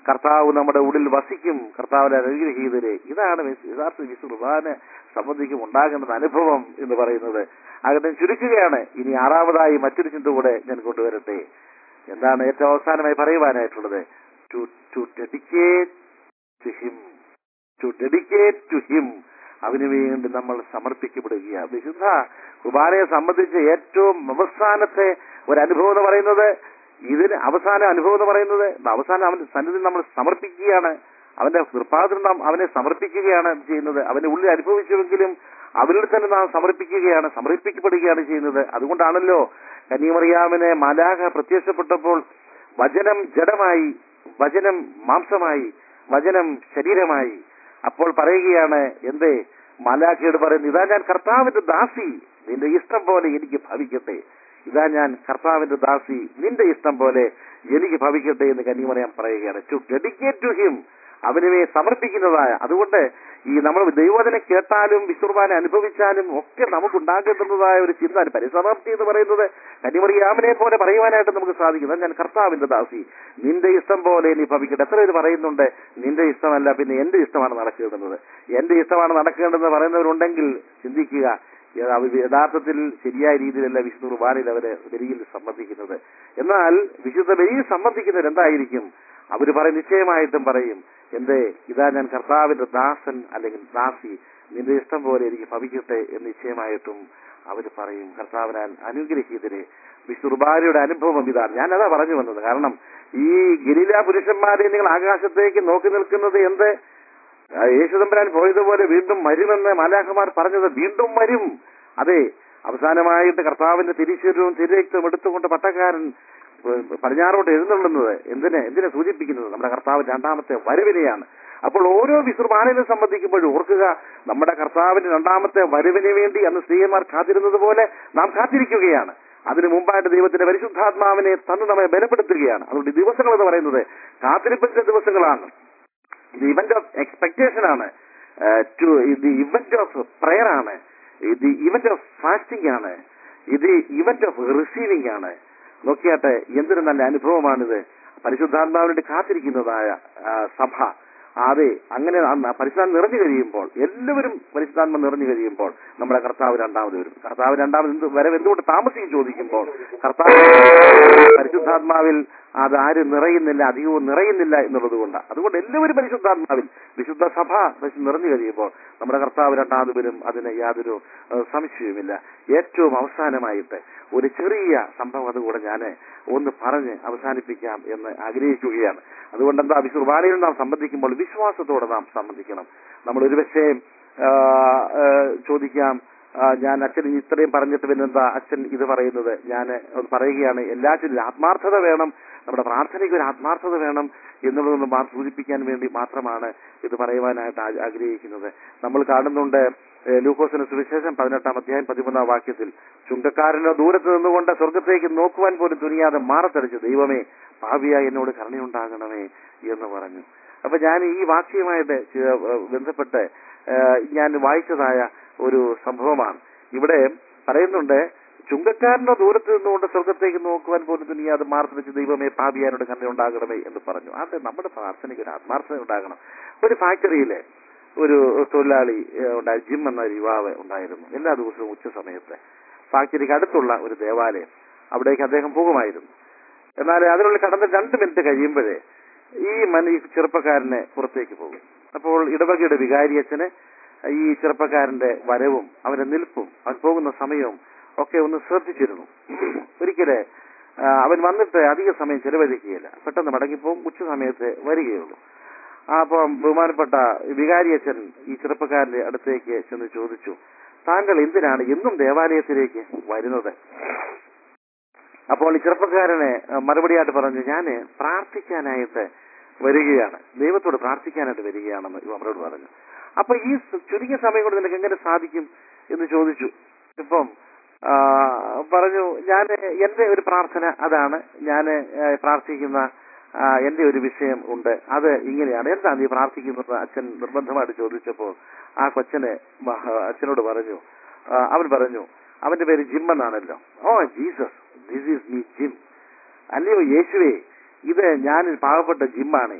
കർത്താവ് നമ്മുടെ ഉള്ളിൽ വസിക്കും കർത്താവിനെ അനുഗ്രഹീതരെ ഇതാണ് വിശ്- യഥാർത്ഥ വിശ്രുവാന് സംബന്ധിക്കും ഉണ്ടാകേണ്ട അനുഭവം എന്ന് പറയുന്നത് അങ്ങനെ ചുരുക്കുകയാണ് ഇനി ആറാമതായി മറ്റൊരു ചിന്ത കൂടെ ഞാൻ കൊണ്ടുവരട്ടെ എന്താണ് ഏറ്റവും അവസാനമായി പറയുവാനായിട്ടുള്ളത് to to dedicate to him to dedicate to him അവന് വേണ്ടി നമ്മൾ സമർപ്പിക്കപ്പെടുക വിശുദ്ധ കുർബാനയെ സംബന്ധിച്ച് ഏറ്റവും അവസാനത്തെ ഒരു അനുഭവം എന്ന് പറയുന്നത് ഇതിന് അവസാന അനുഭവം എന്ന് പറയുന്നത് അവസാനം അവന്റെ സന്നിധി നമ്മൾ സമർപ്പിക്കുകയാണ് അവന്റെ കൃപാതിരം നാം അവനെ സമർപ്പിക്കുകയാണ് ചെയ്യുന്നത് അവന്റെ ഉള്ളിൽ അനുഭവിച്ചുവെങ്കിലും അവനിൽ തന്നെ നാം സമർപ്പിക്കുകയാണ് സമർപ്പിക്കപ്പെടുകയാണ് ചെയ്യുന്നത് അതുകൊണ്ടാണല്ലോ കന്യമറിയാമിനെ മാലാഖ പ്രത്യക്ഷപ്പെട്ടപ്പോൾ വചനം ജഡമായി വചനം മാംസമായി വചനം ശരീരമായി അപ്പോൾ പറയുകയാണ് എന്തേ മാലാഖയോട് പറയുന്നു ഇതാ ഞാൻ കർത്താവിന്റെ ദാസി നിന്റെ ഇഷ്ടം പോലെ എനിക്ക് ഭവിക്കട്ടെ ഇതാ ഞാൻ കർത്താവിന്റെ ദാസി നിന്റെ ഇഷ്ടം പോലെ എനിക്ക് ഭവിക്കട്ടെ എന്ന് കന്യമറിയാൻ പറയുകയാണ് ടു ഡെഡിക്കേറ്റ് ടു ഹിം അവനുവേ സമർപ്പിക്കുന്നതായ അതുകൊണ്ട് ഈ നമ്മൾ ദൈവത്തിനെ കേട്ടാലും വിശ്രുവാനെ അനുഭവിച്ചാലും ഒക്കെ നമുക്കുണ്ടാകേണ്ടുന്നതായ ഒരു ചിന്ത പരിസമാപ്തി എന്ന് പറയുന്നത് കന്യമറിയാമനെ പോലെ പറയുവാനായിട്ട് നമുക്ക് സാധിക്കുന്നത് ഞാൻ കർത്താവിന്റെ ദാസി നിന്റെ ഇഷ്ടം പോലെ ഇനി ഭവിക്കട്ടെ എത്ര പേര് പറയുന്നുണ്ട് നിന്റെ ഇഷ്ടമല്ല പിന്നെ എന്റെ ഇഷ്ടമാണ് നടക്കേണ്ടുന്നത് എന്റെ ഇഷ്ടമാണ് നടക്കേണ്ടതെന്ന് പറയുന്നവരുണ്ടെങ്കിൽ ചിന്തിക്കുക യ- അവർ യഥാർത്ഥത്തിൽ ശരിയായ രീതിയിലല്ല വിശുദ്ധ കുർബാനയിൽ അവര് ബലിയിൽ സംബന്ധിക്കുന്നത് എന്നാൽ വിശുദ്ധ ബലിയിൽ സംബന്ധിക്കുന്നവർ എന്തായിരിക്കും അവര് പറയും നിശ്ചയമായിട്ടും പറയും എന്തേ ഇതാ ഞാൻ കർത്താവിന്റെ ദാസൻ അല്ലെങ്കിൽ ദാസി നിന്റെ ഇഷ്ടം പോലെ എനിക്ക് ഭവിക്കട്ടെ എന്ന് നിശ്ചയമായിട്ടും അവർ പറയും കർത്താവിനാൽ അനുഗ്രഹീതരെ വിശുർബാരിയുടെ അനുഭവം ഇതാണ് ഞാൻ അതാ പറഞ്ഞു വന്നത് കാരണം ഈ ഗലീല പുരുഷന്മാരെ നിങ്ങൾ ആകാശത്തേക്ക് നോക്കി നിൽക്കുന്നത് എന്ത് ആ, യേശുദമ്പരാൻ പോയതുപോലെ വീണ്ടും വരുമെന്ന് മാലാഖമാർ പറഞ്ഞത് വീണ്ടും വരും അതെ അവസാനമായിട്ട് കർത്താവിന്റെ തിരിച്ചുവരവും തിരക്തവും എടുത്തുകൊണ്ട് പട്ടക്കാരൻ ഏഹ്, പടിഞ്ഞാറോട്ട് എഴുന്നള്ളുന്നത് എന്തിനെ എന്തിനെ സൂചിപ്പിക്കുന്നത് നമ്മുടെ കർത്താവ് രണ്ടാമത്തെ വരവിനെയാണ് അപ്പോൾ ഓരോ വിശ്രുമാനിനെ സംബന്ധിക്കുമ്പോഴും ഓർക്കുക നമ്മുടെ കർത്താവിന്റെ രണ്ടാമത്തെ വരവിന് വേണ്ടി അന്ന് സ്ത്രീയന്മാർ കാത്തിരുന്നത് പോലെ നാം കാത്തിരിക്കുകയാണ് അതിനു മുമ്പായിട്ട് ദൈവത്തിന്റെ പരിശുദ്ധാത്മാവിനെ തന്ന് നമ്മെ ബലപ്പെടുത്തുകയാണ് അതുകൊണ്ട് ഈ ദിവസങ്ങൾ എന്ന് പറയുന്നത് കാത്തിരിപ്പിന്റെ ദിവസങ്ങളാണ് ഇത് ഇവന്റ് ഓഫ് എക്സ്പെക്ടേഷൻ ആണ് ടു ഇത് ഇവന്റ് ഓഫ് പ്രയർ ആണ് ഇത് ഇവന്റ് ഓഫ് ഫാസ്റ്റിംഗ് ആണ് ഇത് ഇവന്റ് ഓഫ് റിസീവിംഗ് ആണ് നോക്കിയാട്ടെ എന്തൊരു നല്ല അനുഭവമാണിത് പരിശുദ്ധാത്മാവിനുവേണ്ടി കാത്തിരിക്കുന്നതായ ആ, സഭ അതെ അങ്ങനെ അന്ന് പരിശുദ്ധാത്മ നിറഞ്ഞു കഴിയുമ്പോൾ എല്ലാവരും പരിശുദ്ധാത്മ നിറഞ്ഞു കഴിയുമ്പോൾ നമ്മുടെ കർത്താവ് രണ്ടാമത് വരും കർത്താവ് രണ്ടാമത് എന്ത് വരവ് എന്തുകൊണ്ട് താമസിക്കും ചോദിക്കുമ്പോൾ കർത്താവ് പരിശുദ്ധാത്മാവിൽ അത് ആരും നിറയുന്നില്ല അധികവും നിറയുന്നില്ല എന്നുള്ളത് കൊണ്ടാണ് അതുകൊണ്ട് എല്ലാവരും പരിശുദ്ധാത്മാവിൽ വിശുദ്ധ സഭ പരിശു- നിറഞ്ഞു കഴിയുമ്പോൾ നമ്മുടെ കർത്താവ് രണ്ടാമത് വരും അതിന് യാതൊരു ഏഹ്, സംശയവുമില്ല ഏറ്റവും അവസാനമായിട്ട് ഒരു ചെറിയ സംഭവം അതുകൂടെ ഞാൻ ഒന്ന് പറഞ്ഞ് അവസാനിപ്പിക്കാം എന്ന് ആഗ്രഹിക്കുകയാണ് അതുകൊണ്ട് എന്താ വിശുർബാനയിൽ നാം സംബന്ധിക്കുമ്പോൾ വിശ്വാസത്തോടെ നാം സംബന്ധിക്കണം നമ്മൾ ഒരുപക്ഷെ ആ, ആ, ചോദിക്കാം ആ, ഞാൻ അച്ഛൻ ഇത്രയും പറഞ്ഞിട്ട് പിന്നെന്താ അച്ഛൻ ഇത് പറയുന്നത് ഞാൻ ഒന്ന് പറയുകയാണ് എല്ലാറ്റിലും ആത്മാർത്ഥത വേണം നമ്മുടെ പ്രാർത്ഥനയ്ക്ക് ഒരു ആത്മാർത്ഥത വേണം എന്നുള്ളതൊന്ന് മാ- സൂചിപ്പിക്കാൻ വേണ്ടി മാത്രമാണ് ഇത് പറയുവാനായിട്ട് ആ- ആഗ്രഹിക്കുന്നത് നമ്മൾ കാണുന്നുണ്ട് ഏ, ലൂക്കോസിന് സുവിശേഷം പതിനെട്ടാം അധ്യായം പതിമൂന്നാം വാക്യത്തിൽ ചുങ്കക്കാരനോ ദൂരത്ത് നിന്നുകൊണ്ട് സ്വർഗത്തേക്ക് നോക്കുവാൻ പോലും തുനിയാതെ മാറത്തടിച്ചു ദൈവമേ പാപിയായി എന്നോട് കരുണയുണ്ടാകണമേ എന്ന് പറഞ്ഞു അപ്പൊ ഞാൻ ഈ വാക്യവുമായിട്ട് ചെ- ബന്ധപ്പെട്ട് ഏ, ഞാൻ വായിച്ചതായ ഒരു സംഭവമാണ് ഇവിടെ പറയുന്നുണ്ട് ചുങ്കക്കാരനോ ദൂരത്ത് നിന്നുകൊണ്ട് സ്വർഗത്തേക്ക് നോക്കുവാൻ പോലും തുനിയാതെ മാർത്തടിച്ച് ദൈവമേ പാപിയാനോട് കരുണയുണ്ടാകണമേ എന്ന് പറഞ്ഞു അത് നമ്മുടെ പ്രാർത്ഥനയ്ക്ക് ഒരു ആത്മാർത്ഥത ഉണ്ടാകണം ഒരു ഫാക്ടറിയിലെ ഒരു തൊഴിലാളി ഏഹ്, ഉണ്ടായ ജിം എന്ന ഒരു യുവാവ് ഉണ്ടായിരുന്നു എല്ലാ ദിവസവും ഉച്ച സമയത്ത് ഫാക്ടറിക്ക് അടുത്തുള്ള ഒരു ദേവാലയം അവിടേക്ക് അദ്ദേഹം പോകുമായിരുന്നു എന്നാൽ അതിനുള്ള കടന്ന് രണ്ട് മിനിറ്റ് കഴിയുമ്പോഴേ ഈ മന ഈ ചെറുപ്പക്കാരനെ പുറത്തേക്ക് പോകും അപ്പോൾ ഇടവകയുടെ വികാരിയച്ഛന് ഈ ചെറുപ്പക്കാരന്റെ വരവും അവന്റെ നിൽപ്പും അവൻ പോകുന്ന സമയവും ഒക്കെ ഒന്ന് ശ്രദ്ധിച്ചിരുന്നു ഒരിക്കല് ആ, അവൻ വന്നിട്ട് അധിക സമയം ചെലവഴിക്കുകയില്ല പെട്ടെന്ന് മടങ്ങിപ്പോവും ഉച്ച സമയത്ത് വരികയുള്ളൂ ആ, അപ്പം ബഹുമാനപ്പെട്ട വികാരിയച്ഛൻ ഈ ചെറുപ്പക്കാരന്റെ അടുത്തേക്ക് ചെന്ന് ചോദിച്ചു താങ്കൾ എന്തിനാണ് എന്നും ദേവാലയത്തിലേക്ക് വരുന്നത് അപ്പോൾ ഈ ചെറുപ്പക്കാരനെ ആ, മറുപടിയായിട്ട് പറഞ്ഞു ഞാന് പ്രാർത്ഥിക്കാനായിട്ട് വരികയാണ് ദൈവത്തോട് പ്രാർത്ഥിക്കാനായിട്ട് വരികയാണെന്ന് ഇവ അവരോട് പറഞ്ഞു അപ്പൊ ഈ സ- ചുരുങ്ങിയ സമയം കൊണ്ട് നിനക്ക് എങ്ങനെ സാധിക്കും എന്ന് ചോദിച്ചു ഇപ്പം ആ, പറഞ്ഞു ഞാൻ എന്റെ ഒരു പ്രാർത്ഥന അതാണ് ഞാൻ പ്രാർത്ഥിക്കുന്ന ആ, എന്റെ ഒരു വിഷയം ഉണ്ട് അത് ഇങ്ങനെയാണ് എന്താണ് നീ പ്രാർത്ഥിക്കുന്നത് അച്ഛൻ നിർബന്ധമായിട്ട് ചോദിച്ചപ്പോൾ ആ കൊച്ചനെ മഹ- അച്ഛനോട് പറഞ്ഞു ആ, അവൻ പറഞ്ഞു അവന്റെ പേര് ജിം എന്നാണല്ലോ O Jesus this is me Jim അല്ലയോ യേശുവേ ഇത് ഞാൻ പാവപ്പെട്ട ജിമ്മാണ്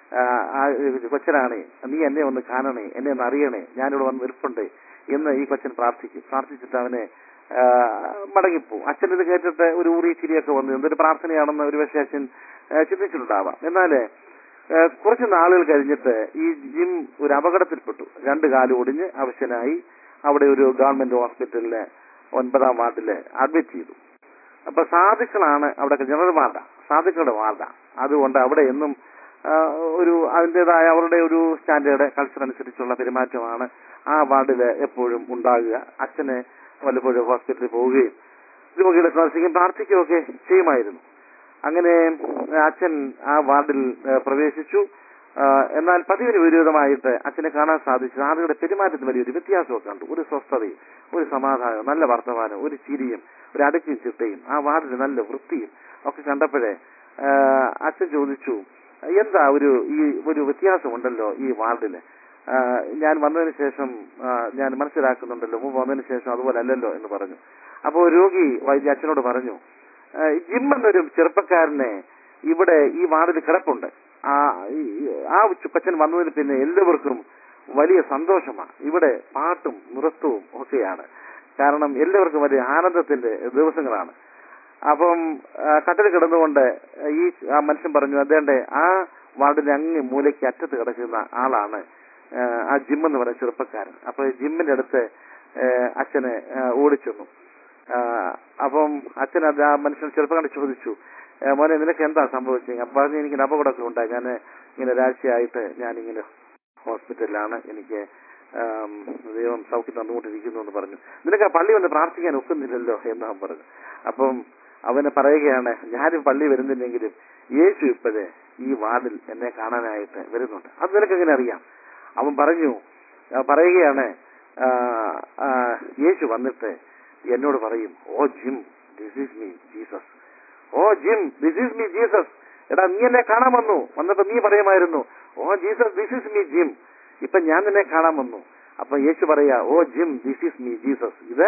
ആ, ആ കൊച്ചനാണേ നീ എന്നെ ഒന്ന് കാണണേ എന്നെ ഒന്ന് അറിയണേ ഞാനിവിടെ വന്ന് നിൽപ്പുണ്ട് എന്ന് ഈ കൊച്ചൻ പ്രാർത്ഥിക്കും പ്രാർത്ഥിച്ചിട്ട് അവനെ ആ, മടങ്ങിപ്പോവും അച്ഛൻ ഇത് കേട്ടിട്ട് ഒരു ഊറി ചിരിയൊക്കെ വന്നു എന്തൊരു പ്രാർത്ഥനയാണെന്ന് ഒരു പക്ഷേ അച്ഛൻ ആ, ചിന്തിച്ചിട്ടുണ്ടാവാം എന്നാല് ആ, കുറച്ച് നാളുകൾ കഴിഞ്ഞിട്ട് ഈ ജിം ഒരു അപകടത്തിൽപ്പെട്ടു രണ്ട് കാല് ഒടിഞ്ഞ് അവശനായി അവിടെ ഒരു ഗവൺമെന്റ് ഹോസ്പിറ്റലില് ഒൻപതാം വാർഡില് അഡ്മിറ്റ് ചെയ്തു അപ്പൊ സാധുക്കളാണ് അവിടെ ജനറൽ വാർഡ സാധുക്കളുടെ വാർഡ അതുകൊണ്ട് അവിടെ എന്നും ആ, ഒരു അതിൻ്റെതായ അവരുടെ ഒരു സ്റ്റാൻഡേർഡ് കൾച്ചർ അനുസരിച്ചുള്ള പെരുമാറ്റമാണ് ആ വാർഡിൽ എപ്പോഴും ഉണ്ടാകുക അച്ഛനെ വല്ലപ്പോഴും ഹോസ്പിറ്റലിൽ പോവുകയും രോഗികളെ സന്ദർശിക്കുകയും പ്രാർത്ഥിക്കുകയൊക്കെ ചെയ്യുമായിരുന്നു അങ്ങനെ അച്ഛൻ ആ വാർഡിൽ ആ, പ്രവേശിച്ചു ആ, എന്നാൽ പതിവിന് വിരോധമായിട്ട് അച്ഛനെ കാണാൻ സാധിച്ചു ആളുകളുടെ പെരുമാറ്റത്തിൽ വലിയൊരു വ്യത്യാസമൊക്കെ കണ്ടു ഒരു സ്വസ്ഥതയും ഒരു സമാധാനവും നല്ല വർത്തമാനവും ഒരു ചിരിയും ഒരു അടുക്കും ചിട്ടയും ആ വാർഡിൽ നല്ല വൃത്തിയും ഒക്കെ കണ്ടപ്പോഴേ ആ, അച്ഛൻ ചോദിച്ചു എന്താ ഒരു ഈ ഒരു വ്യത്യാസമുണ്ടല്ലോ ഈ വാർഡില് ആ, ഞാൻ വന്നതിന് ശേഷം ആ, ഞാൻ മനസ്സിലാക്കുന്നുണ്ടല്ലോ മുമ്പ് വന്നതിന് ശേഷം അതുപോലെ അല്ലല്ലോ എന്ന് പറഞ്ഞു അപ്പോൾ രോഗി വൈദ്യ അച്ഛനോട് പറഞ്ഞു ആ, ജിം എന്നൊരു ചെറുപ്പക്കാരനെ ഇവിടെ ഈ വാർഡിൽ കിടപ്പുണ്ട് ആ ഈ- ആ കൊച്ചൻ വന്നതിന് പിന്നെ എല്ലാവർക്കും വലിയ സന്തോഷമാണ് ഇവിടെ പാട്ടും നൃത്തവും ഒക്കെയാണ് കാരണം എല്ലാവർക്കും വലിയ ആനന്ദത്തിന്റെ ദിവസങ്ങളാണ് അപ്പം ആ, കട്ടിൽ കിടന്നുകൊണ്ട് ഈ ആ മനുഷ്യൻ പറഞ്ഞു അതേണ്ടേ ആ വാർഡിന്റെ അങ്ങ് മൂലയ്ക്ക് അറ്റത്ത് കിടക്കുന്ന ആളാണ് ആ, ആ ജിം എന്ന് പറയുന്ന ചെറുപ്പക്കാരൻ അപ്പൊ ജിമ്മിന്റെ അടുത്ത് ആ, അച്ഛനെ ആ, ഓടിച്ചെന്നു ആ, അപ്പം അച്ഛൻ അത് ആ മനുഷ്യൻ ചെറുപ്പക്കാരൻ ചോദിച്ചു "ഏ, മോനെ നിനക്ക് എന്താ സംഭവിച്ചത് അപ്പൊ പറഞ്ഞു എനിക്ക് അപകടമൊക്കെ ഉണ്ടായി ഞാൻ ഇങ്ങനെ ഒരാഴ്ചയായിട്ട് ഞാൻ ഇങ്ങനെ ഹോസ്പിറ്റലിലാണ് എനിക്ക് ആം, ദൈവം സൗഖ്യം തന്നുകൊണ്ടിരിക്കുന്നു എന്ന് പറഞ്ഞു നിനക്ക് ആ പള്ളി വന്ന് പ്രാർത്ഥിക്കാൻ ഒക്കുന്നില്ലല്ലോ എന്ന് അവൻ പറഞ്ഞു അപ്പം അവന് പറയുകയാണ് ഞാനും പള്ളി വരുന്നില്ലെങ്കിലും യേശു ഇപ്പോഴേ ഈ വാർഡിൽ എന്നെ കാണാനായിട്ട് വരുന്നുണ്ട് അത് നിനക്ക് എങ്ങനെ അറിയാം അവൻ പറഞ്ഞു ആ, പറയുകയാണ് ആ, ആ, യേശു വന്നിട്ട് എന്നോട് പറയും O Jim this is me Jesus O Jim this is me Jesus എടാ നീ എന്നെ കാണാൻ വന്നു വന്നപ്പോ നീ പറയുമായിരുന്നു O Jesus this is me Jim ഇപ്പൊ ഞാൻ നിന്നെ കാണാൻ വന്നു അപ്പൊ യേശു പറയാ O Jim this is me Jesus ഇത്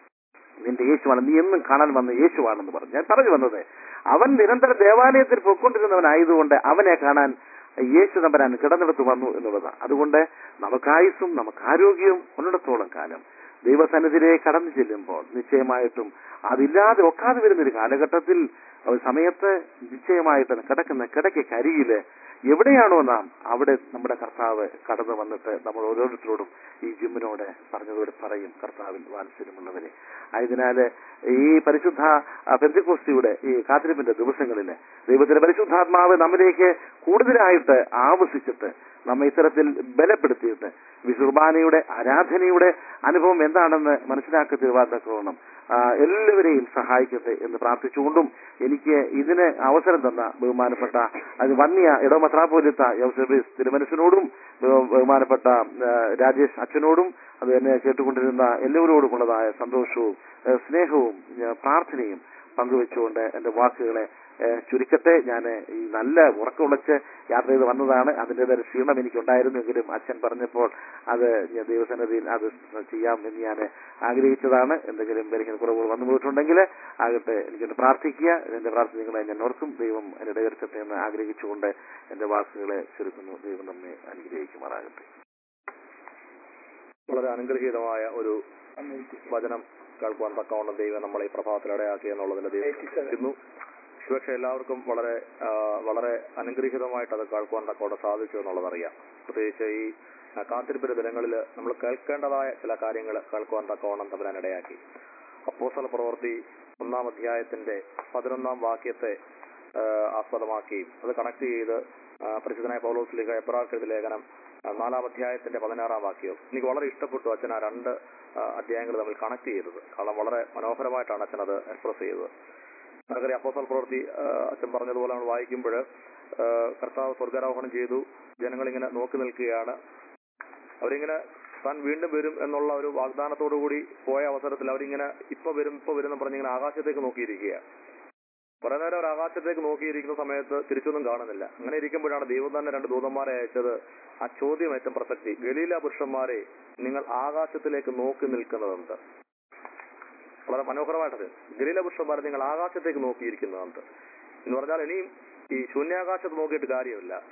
നിന്റെ യേശുവാണ് നീ എന്നും കാണാൻ വന്ന യേശുവാണെന്ന് പറഞ്ഞു ഞാൻ പറഞ്ഞു വന്നത് അവൻ നിരന്തരം ദേവാലയത്തിൽ പൊയ്ക്കൊണ്ടിരുന്നവനായതുകൊണ്ട് അവനെ കാണാൻ യേശു നമ്പരാൻ കിടന്നിടത്ത് വന്നു എന്നുള്ളതാണ് അതുകൊണ്ട് നമുക്ക് ആയുസ്സും നമുക്ക് ആരോഗ്യവും ഉള്ളിടത്തോളം കാലം ദൈവസന്നിധിയിലേക്ക് കടന്നു ചെല്ലുമ്പോൾ നിശ്ചയമായിട്ടും അതില്ലാതെ ഒക്കാതെ വരുന്ന ഒരു കാലഘട്ടത്തിൽ ഒരു സമയത്ത് നിശ്ചയമായിട്ട് കിടക്കുന്ന കിടക്ക് കരിയില് എവിടെയാണോ നാം അവിടെ നമ്മുടെ കർത്താവ് കടന്നു വന്നിട്ട് നമ്മൾ ഓരോരുത്തരോടും ഈ ജിമ്മിനോട് പറഞ്ഞതോട് പറയും കർത്താവിൽ വാത്സല്യമുള്ളവരെ ആയതിനാല് ഈ പരിശുദ്ധ ആ, പെന്തിക്കോസ്തിയുടെ ഈ കാത്തിരിപ്പിന്റെ ദിവസങ്ങളില് ദൈവത്തിന്റെ പരിശുദ്ധാത്മാവ് നമ്മിലേക്ക് കൂടുതലായിട്ട് ആവസിച്ചിട്ട് നമ്മെ ഇത്തരത്തിൽ ബലപ്പെടുത്തിയിട്ട് വിശുർബാനയുടെ ആരാധനയുടെ അനുഭവം എന്താണെന്ന് മനസ്സിലാക്കി തീർവാത്തക്കോണം എല്ലാവരെയും സഹായിക്കട്ടെ എന്ന് പ്രാർത്ഥിച്ചുകൊണ്ടും എനിക്ക് ഇതിന് അവസരം തന്ന ബഹുമാനപ്പെട്ട അത് വന്യ ഇടമത്രാപോലിത്ത യൗസബീസ് തിരുമനസിനോടും ബഹു- ബഹുമാനപ്പെട്ട ആ, രാജേഷ് അച്ഛനോടും അത് എന്നെ കേട്ടുകൊണ്ടിരുന്ന എല്ലാവരോടുമുള്ളതായ സന്തോഷവും ആ, സ്നേഹവും ആ, പ്രാർത്ഥനയും പങ്കുവെച്ചുകൊണ്ട് എന്റെ വാക്കുകളെ ആ, ചുരുക്കട്ടെ ഞാൻ ഈ നല്ല ഉറക്കമുളച്ച് യാത്ര ചെയ്ത് വന്നതാണ് അതിൻ്റെതായ ക്ഷീണം എനിക്കുണ്ടായിരുന്നെങ്കിലും അച്ഛൻ പറഞ്ഞപ്പോൾ അത് ഞാൻ ദൈവസന്നിധിയിൽ അത് ചെയ്യാം എന്ന് ഞാൻ ആഗ്രഹിച്ചതാണ് എന്തെങ്കിലും ബലഹീന കുറവുകൾ വന്നു പോയിട്ടുണ്ടെങ്കിൽ ആകട്ടെ എനിക്കൊന്ന് പ്രാർത്ഥിക്കുക എന്റെ പ്രാർത്ഥനകളെ ഞാൻ ഓർക്കും ദൈവം എന്നെ ഇടകരുത്തട്ടെ എന്ന് ആഗ്രഹിച്ചുകൊണ്ട് എന്റെ വാക്കുകളെ ചുരുക്കുന്നു ദൈവം നമ്മെ അനുഗ്രഹിക്കുമാറാകട്ടെ വളരെ അനുഗ്രഹീതമായ ഒരു വചനം കേൾക്കുവാൻ തക്കവണ്ണം ദൈവം നമ്മളെ ഈ പ്രഭാതത്തിൽ ഇടയാക്കി എന്നുള്ളതിന്റെ ദൈവം പക്ഷെ എല്ലാവർക്കും വളരെ ആ, വളരെ അനുഗ്രഹീതമായിട്ട് അത് കേൾക്കുവാൻ തക്കവണ്ണം സാധിച്ചു എന്നുള്ളതറിയാം പ്രത്യേകിച്ച് ഈ ആ, കാത്തിരിപ്പിന്റെ ദിനങ്ങളിൽ നമ്മൾ കേൾക്കേണ്ടതായ ചില കാര്യങ്ങൾ കേൾക്കുവാൻ തക്കവണ്ണം തമ്പരാൻ ഇടയാക്കി അപ്പോസ്തല പ്രവൃത്തി ഒന്നാം അധ്യായത്തിന്റെ പതിനൊന്നാം വാക്യത്തെ ആ, ആസ്പദമാക്കി അത് കണക്ട് ചെയ്ത് ആ, പരിശുദ്ധനായ പൗലോസ് ലിഖ എബ്രാക്കെഴുതി ലേഖനം ആ, നാലാം അധ്യായത്തിന്റെ പതിനാറാം വാക്യവും എനിക്ക് വളരെ ഇഷ്ടപ്പെട്ടു അച്ഛൻ ആ രണ്ട് അധ്യായങ്ങൾ തമ്മിൽ കണക്ട് ചെയ്തത് കാരണം വളരെ മനോഹരമായിട്ടാണ് അച്ഛൻ അത് എക്സ്പ്രസ് ചെയ്തത് നമുക്കറിയാം അപ്പോസൽ പ്രവൃത്തി ആ, അച്ഛൻ പറഞ്ഞതുപോലെ നമ്മൾ വായിക്കുമ്പോൾ കർത്താവ് സ്വർഗാരോഹണം ചെയ്തു ജനങ്ങളിങ്ങനെ നോക്കി നിൽക്കുകയാണ് അവരിങ്ങനെ താൻ വീണ്ടും വരും എന്നുള്ള ഒരു വാഗ്ദാനത്തോടു കൂടി പോയ അവസരത്തിൽ അവരിങ്ങനെ ഇപ്പൊ വരും ഇപ്പൊ വരും എന്ന് പറഞ്ഞിങ്ങനെ ആകാശത്തേക്ക് നോക്കിയിരിക്കുക കുറെ നേരം അവർ ആകാശത്തേക്ക് നോക്കിയിരിക്കുന്ന സമയത്ത് തിരിച്ചൊന്നും കാണുന്നില്ല അങ്ങനെ ഇരിക്കുമ്പോഴാണ് ദൈവം തന്നെ രണ്ട് ദൂതന്മാരെ അയച്ചത് ആ ചോദ്യം ഏറ്റവും പ്രസക്തി ഗലീല പുരുഷന്മാരെ നിങ്ങൾ ആകാശത്തിലേക്ക് നോക്കി നിൽക്കുന്നതെന്ത് വളരെ മനോഹരമായിട്ടത് ഗലീല പുരുഷന്മാരെ നിങ്ങൾ ആകാശത്തേക്ക് നോക്കിയിരിക്കുന്നതെന്ത് എന്ന് പറഞ്ഞാൽ ഇനിയും ഈ ശൂന്യാകാശത്ത് നോക്കിയിട്ട് കാര്യമില്ല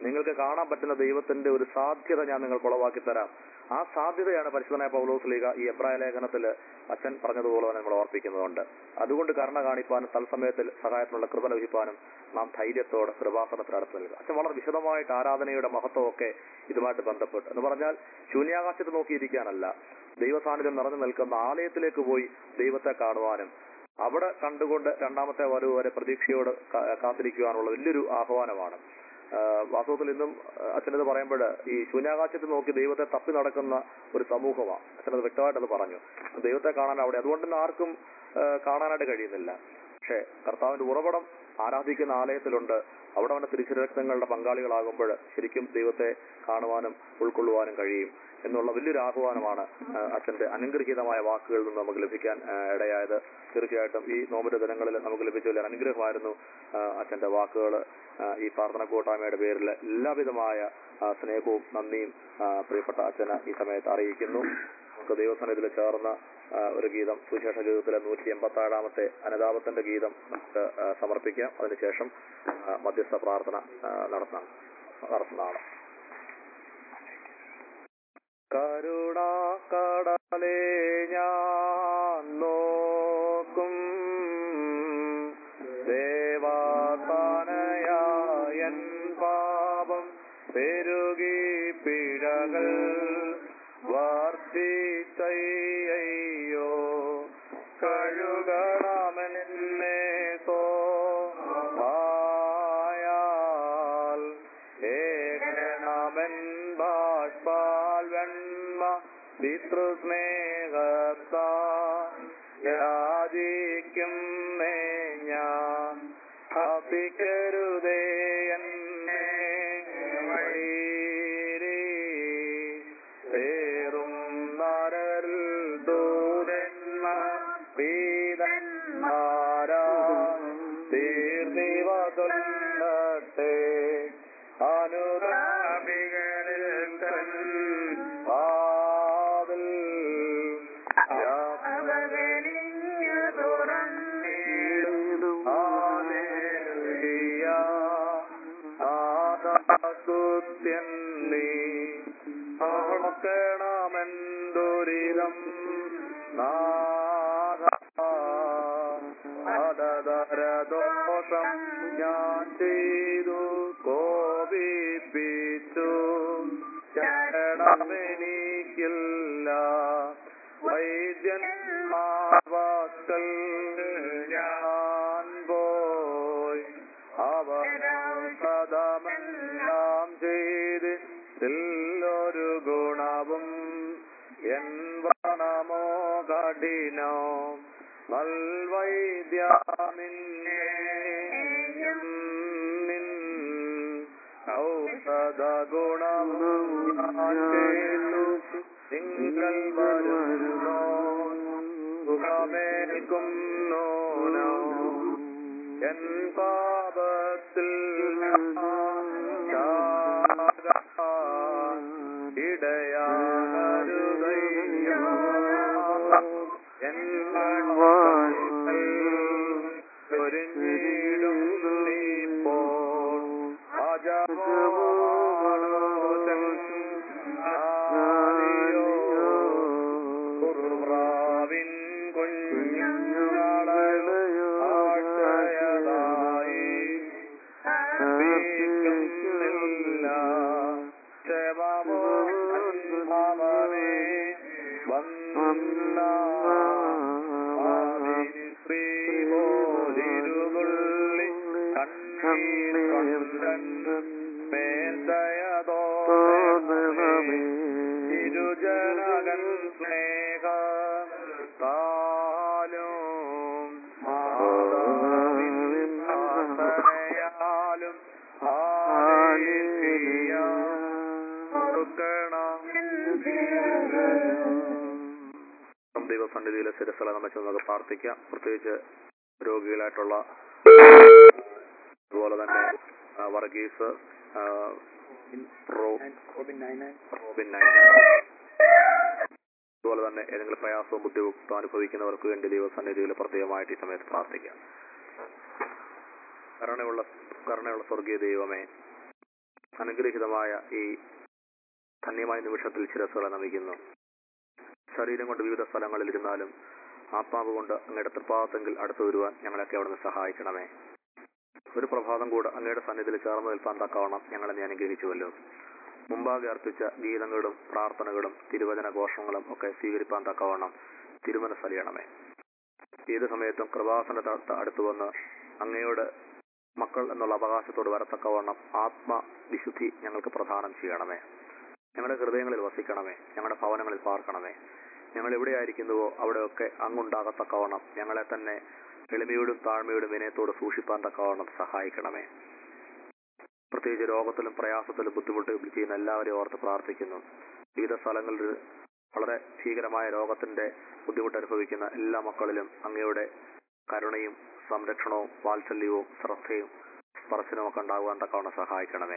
നിങ്ങൾക്ക് കാണാൻ പറ്റുന്ന ദൈവത്തിന്റെ ഒരു സാധ്യത ഞാൻ നിങ്ങൾക്ക് ഉളവാക്കി തരാം ആ സാധ്യതയാണ് പരിശുദ്ധനായ പൗലോസ് ലീഗ ഈ എബ്രായ ലേഖനത്തിൽ അച്ഛൻ പറഞ്ഞതുപോലെ തന്നെ നമ്മൾ ഓർപ്പിക്കുന്നുണ്ട് അതുകൊണ്ട് കരുണ കാണിപ്പാനും തത്സമയത്തിൽ സഹായത്തിനുള്ള കൃപ ലഭിക്കാനും നാം ധൈര്യത്തോടെ കൃപാസനത്തിൽ അടുത്ത് നൽകുക അച്ഛൻ വളരെ വിശദമായിട്ട് ആരാധനയുടെ മഹത്വമൊക്കെ ഇതുമായിട്ട് ബന്ധപ്പെട്ട് എന്ന് പറഞ്ഞാൽ ശൂന്യാകാശത്ത് നോക്കിയിരിക്കാനല്ല ദൈവ സാന്നിധ്യം നിറഞ്ഞു നിൽക്കുന്ന ആലയത്തിലേക്ക് പോയി ദൈവത്തെ കാണുവാനും അവിടെ കണ്ടുകൊണ്ട് രണ്ടാമത്തെ വരവ് വരെ പ്രതീക്ഷയോട് കാ- കാത്തിരിക്കുവാനുള്ള വലിയൊരു ആഹ്വാനമാണ് ആഹ് വാസ്തവത്തിൽ ഇന്നും അച്ഛനത് പറയുമ്പോൾ ഈ ശൂന്യാകാശത്ത് നോക്കി ദൈവത്തെ തപ്പി നടക്കുന്ന ഒരു സമൂഹമാണ് അച്ഛനത് വ്യക്തമായിട്ട് അത് പറഞ്ഞു ദൈവത്തെ കാണാൻ അവിടെ അതുകൊണ്ട് തന്നെ ആർക്കും ആഹ് കാണാനായിട്ട് കഴിയുന്നില്ല പക്ഷേ കർത്താവിന്റെ ഉറവിടം ആരാധിക്കുന്ന ആലയത്തിലുണ്ട് അവിടെ അവന്റെ തിരിച്ചുരക്തങ്ങളുടെ പങ്കാളികളാകുമ്പോൾ ശരിക്കും ദൈവത്തെ കാണുവാനും ഉൾക്കൊള്ളുവാനും കഴിയും എന്നുള്ള വലിയൊരു ആഹ്വാനമാണ് ആഹ് അച്ഛന്റെ അനുഗ്രഹീതമായ വാക്കുകളിൽ നിന്ന് നമുക്ക് ലഭിക്കാൻ ആഹ് ഇടയായത് തീർച്ചയായിട്ടും ഈ നോമ്പിന്റെ ദിനങ്ങളിൽ നമുക്ക് ലഭിച്ച വലിയ അനുഗ്രഹമായിരുന്നു ആഹ് അച്ഛന്റെ വാക്കുകൾ ഈ പ്രാർത്ഥന കൂട്ടായ്മയുടെ പേരിൽ എല്ലാവിധമായ ആഹ് സ്നേഹവും നന്ദിയും ആഹ് പ്രിയപ്പെട്ട അച്ഛന് ഈ സമയത്ത് അറിയിക്കുന്നു നമുക്ക് ദൈവസന്നിധിയിൽ ചേർന്ന ആഹ് ഒരു ഗീതം സുവിശേഷ ഗീതത്തിലെ നൂറ്റി എൺപത്തി ഏഴാമത്തെ അനുതാപത്തിന്റെ ഗീതം നമുക്ക് ആഹ് സമർപ്പിക്കാം അതിനുശേഷം ആഹ് മധ്യസ്ഥ പ്രാർത്ഥന ആഹ് നടത്താം നടത്തുന്നതാണ് കരുണാക്കടലേ ഞാൻ നോക്കും ദേവാസനയായൻ പാപം പെരുകി പിഴകൾ വർദ്ധിച്ചയ്യോ കഴുകണമെന്നെ സോയാൽ ഏകണമെൻ ബാഷ്പാൽ വെണ്മ പിതൃസ്നേഹത്താ യാചിക്കും മേ ഞാൻ അപ്പിക്കരുതേ എന്നെ വഴിയിലേ പേറും നരൽ ദൂരന്മ പീതന്മാരാ തീർന്നിവ കൊല്ലട്ടെ അനുരാമികളിൽ തൻ പാതിൽ അവഗണിഞ്ഞു തുറന്നിടും ഹല്ലേലൂയ ആദാസ്തുത്യൻ നീ ഓർക്കണമെന്തൊരിതം നാദ അതതരദോഷം ഞാൻ ചെയ്തു കോപിപ്പിച്ചു ചരണമെനിക്കില്ല വൈദ്യന്മാർവാക്കൽ ഞാൻ പോയി അവരൗഷധമെല്ലാം ചെയ്ത് ഒരു ഗുണവും എൻ വണമോ കഠിനോ നൽവൈദ്യാമിന്നേയും നിൻ ഔഷധ ഗുണവും ഞാൻ കേട്ടു നിങ്ങൾ വരുന്നോ സുഖമേൽക്കുന്നോ എൻ പാപത്തിൽ ഇടയാകരുതയ്യോ എൻ ഒരുങ്ങിടും നീപ്പോൾ അജമോണോജൻ ആലിയോ കുറുറാവിൻ കുഞ്ഞുങ്ങളയോ ആശയതായി അർപ്പിക്കുന്നില്ല ക്ഷമമോ അൻഭവമേ വന്ന ശ്രീ പോലിരുതുള്ളി കണ്ണീർ കണ്ടൻ മേൽദയതോ ഇരുജനകൻ സ്നേഹ താലും മാതാവിൻ ആസനയാലും ദൈവസന്നിധിയിലെ ശിരസ്ഥല നമുക്ക് നമുക്ക് പ്രാർത്ഥിക്കാം പ്രത്യേകിച്ച് രോഗികളായിട്ടുള്ള അതുപോലെ തന്നെ ആ, വർഗീസ് ആ, റോ- റോബിൻ നൈന അതുപോലെ തന്നെ ഏതെങ്കിലും പ്രയാസവും ബുദ്ധിമുട്ടും അനുഭവിക്കുന്നവർക്ക് വേണ്ടി ദൈവസന്നിധിയിൽ പ്രത്യേകമായിട്ട് ഈ സമയത്ത് പ്രാർത്ഥിക്കാം കരുണയുള്ള കരുണയുള്ള സ്വർഗീയ ദൈവമേ അനുഗ്രഹീതമായ ഈ ധന്യമായ നിമിഷത്തിൽ ശിരസുകളെ നമിക്കുന്നു ശരീരം കൊണ്ട് വിവിധ സ്ഥലങ്ങളിൽ ഇരുന്നാലും ആത്മാവ് കൊണ്ട് അങ്ങയുടെ തൃപ്പാദത്തെങ്കിൽ അടുത്തു വരുവാൻ ഞങ്ങളൊക്കെ അവിടുന്ന് സഹായിക്കണമേ ഒരു പ്രഭാതം കൂടെ അങ്ങയുടെ സന്നിധിയിൽ ചേർന്ന് നിൽപ്പാൻ തക്കവണ്ണം ഞങ്ങളെ നീ അനുഗ്രഹിച്ചുവല്ലോ മുമ്പാകെ അർപ്പിച്ച ഗീതങ്ങളും പ്രാർത്ഥനകളും തിരുവചന ഘോഷങ്ങളും ഒക്കെ സ്വീകരിപ്പാൻ തക്കവണ്ണം തിരുമനസ്സലിയണമേ ഏത് സമയത്തും കൃപാസന അടുത്തു വന്ന് അങ്ങയോട് മക്കൾ എന്നുള്ള അവകാശത്തോട് വരത്തക്കവണ്ണം ആത്മവിശുദ്ധി ഞങ്ങൾക്ക് പ്രദാനം ചെയ്യണമേ ഞങ്ങളുടെ ഹൃദയങ്ങളിൽ വസിക്കണമേ ഞങ്ങളുടെ ഭവനങ്ങളിൽ പാർക്കണമേ ഞങ്ങൾ എവിടെയായിരിക്കുന്നുവോ അവിടെയൊക്കെ അങ്ങുണ്ടാകത്തക്കവണ്ണം ഞങ്ങളെ തന്നെ എളിമയോടും താഴ്മയോടും വിനയത്തോട് സൂക്ഷിപ്പാൻ തക്കവണ്ണം സഹായിക്കണമേ പ്രത്യേകിച്ച് രോഗത്തിലും പ്രയാസത്തിലും ബുദ്ധിമുട്ട് ചെയ്യുന്ന എല്ലാവരെയും ഓർത്ത് പ്രാർത്ഥിക്കുന്നു വിവിധ സ്ഥലങ്ങളിൽ വളരെ ഭീകരമായ രോഗത്തിന്റെ ബുദ്ധിമുട്ട് അനുഭവിക്കുന്ന എല്ലാ മക്കളിലും അങ്ങയുടെ കരുണയും സംരക്ഷണവും വാത്സല്യവും ശ്രദ്ധയും സ്പർശനവും ഒക്കെ ഉണ്ടാകുവാൻ തക്കവണ്ണം സഹായിക്കണമേ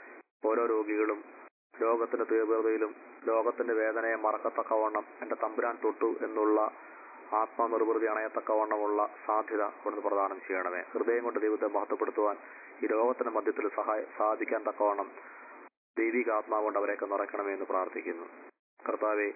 ഓരോ രോഗികളും രോഗത്തിന്റെ തീവ്രതയിലും രോഗത്തിന്റെ വേദനയെ മറക്കത്തക്കവണ്ണം എന്റെ തമ്പുരാൻ തൊട്ടു എന്നുള്ള ആത്മനിർവൃതി അണയത്തക്കവണ്ണമുള്ള സാധ്യത കൊണ്ട് പ്രദാനം ചെയ്യണമേ ഹൃദയം കൊണ്ട് ദൈവത്തെ മഹത്വപ്പെടുത്തുവാൻ ഈ രോഗത്തിന്റെ മധ്യത്തിൽ സഹായ സാധിക്കാൻ തക്കവണ്ണം ദൈവിക ആത്മാവ് കൊണ്ട് അവരെയൊക്കെ നിറയ്ക്കണമേ എന്ന് പ്രാർത്ഥിക്കുന്നു കർത്താവെ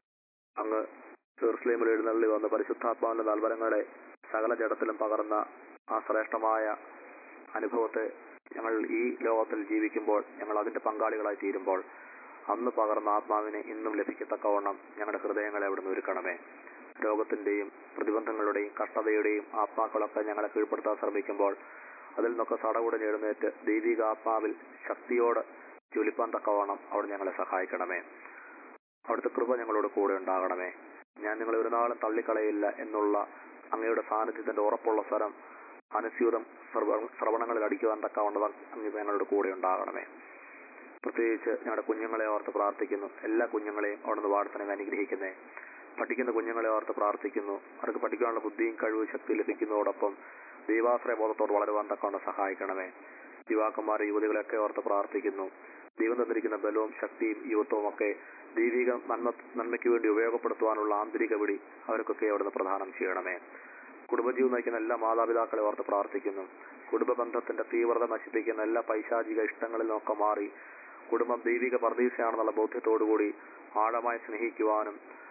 അങ്ങ് ജെറുസലേമിൽ എഴുന്നള്ളി വന്ന പരിശുദ്ധാത്മാവിന്റെ നൽവരങ്ങളെ സകല ജഡത്തിലും പകർന്ന ആ ശ്രേഷ്ഠമായ അനുഭവത്തെ ഞങ്ങൾ ഈ ലോകത്തിൽ ജീവിക്കുമ്പോൾ ഞങ്ങൾ അതിന്റെ പങ്കാളികളായി തീരുമ്പോൾ അന്ന് പകർന്ന ആത്മാവിനെ ഇന്നും ലഭിക്കത്തക്കവണ്ണം ഞങ്ങളുടെ ഹൃദയങ്ങളെ അവിടുന്ന് ഒരുക്കണമേ രോഗത്തിന്റെയും പ്രതിബന്ധങ്ങളുടെയും കഷ്ടതയുടെയും ആത്മാക്കളൊക്കെ ഞങ്ങളെ കീഴ്പ്പെടുത്താൻ ശ്രമിക്കുമ്പോൾ അതിൽ നിന്നൊക്കെ സടകൂടെ എഴുന്നേറ്റ് ദൈവിക ആത്മാവിൽ ശക്തിയോട് ജ്വലിപ്പാൻ തക്കവണ്ണം അവിടെ ഞങ്ങളെ സഹായിക്കണമേ അവിടുത്തെ കൃപ ഞങ്ങളോട് കൂടെ ഉണ്ടാകണമേ ഞാൻ നിങ്ങളെ ഒരു നാളും തള്ളിക്കളയില്ല എന്നുള്ള അങ്ങയുടെ സാന്നിധ്യത്തിന്റെ ഉറപ്പുള്ള സ്വരം അനുസ്യൂതം സർവ- ശ്രവണങ്ങളിൽ അടിക്കുവാൻ തക്കവണ്ണം അങ്ങ് ഞങ്ങളുടെ കൂടെ ഉണ്ടാകണമേ പ്രത്യേകിച്ച് ഞങ്ങളുടെ കുഞ്ഞുങ്ങളെ ഓർത്ത് പ്രാർത്ഥിക്കുന്നു എല്ലാ കുഞ്ഞുങ്ങളെയും അവിടുന്ന് വാർത്തനം അനുഗ്രഹിക്കുന്നേ പഠിക്കുന്ന കുഞ്ഞുങ്ങളെ ഓർത്ത് പ്രാർത്ഥിക്കുന്നു അവർക്ക് പഠിക്കാനുള്ള ബുദ്ധിയും കഴിവും ശക്തി ലഭിക്കുന്നതോടൊപ്പം ദൈവാശ്രയ ബോധത്തോട് വളരുവാൻ തക്കവണ്ണം സഹായിക്കണമേ യുവാക്കന്മാരെ യുവതികളെയൊക്കെ ഓർത്ത് പ്രാർത്ഥിക്കുന്നു ദൈവം തന്നിരിക്കുന്ന ബലവും ശക്തിയും യുവത്വവും ഒക്കെ ദൈവിക നന്മ നന്മയ്ക്ക് വേണ്ടി ഉപയോഗപ്പെടുത്തുവാനുള്ള ആന്തരിക വിടി അവർക്കൊക്കെ അവിടുന്ന് പ്രദാനം ചെയ്യണമേ കുടുംബജീവൻ നയിക്കുന്ന എല്ലാ മാതാപിതാക്കളെ ഓർത്ത് പ്രാർത്ഥിക്കുന്നു കുടുംബ ബന്ധത്തിന്റെ തീവ്രത നശിപ്പിക്കുന്ന എല്ലാ പൈശാചിക ഇഷ്ടങ്ങളിൽ നിന്നൊക്കെ മാറി കുടുംബം ദൈവിക പർദീസയാണെന്നുള്ള ബോധ്യത്തോടുകൂടി ആഴമായി സ്നേഹിക്കുവാനും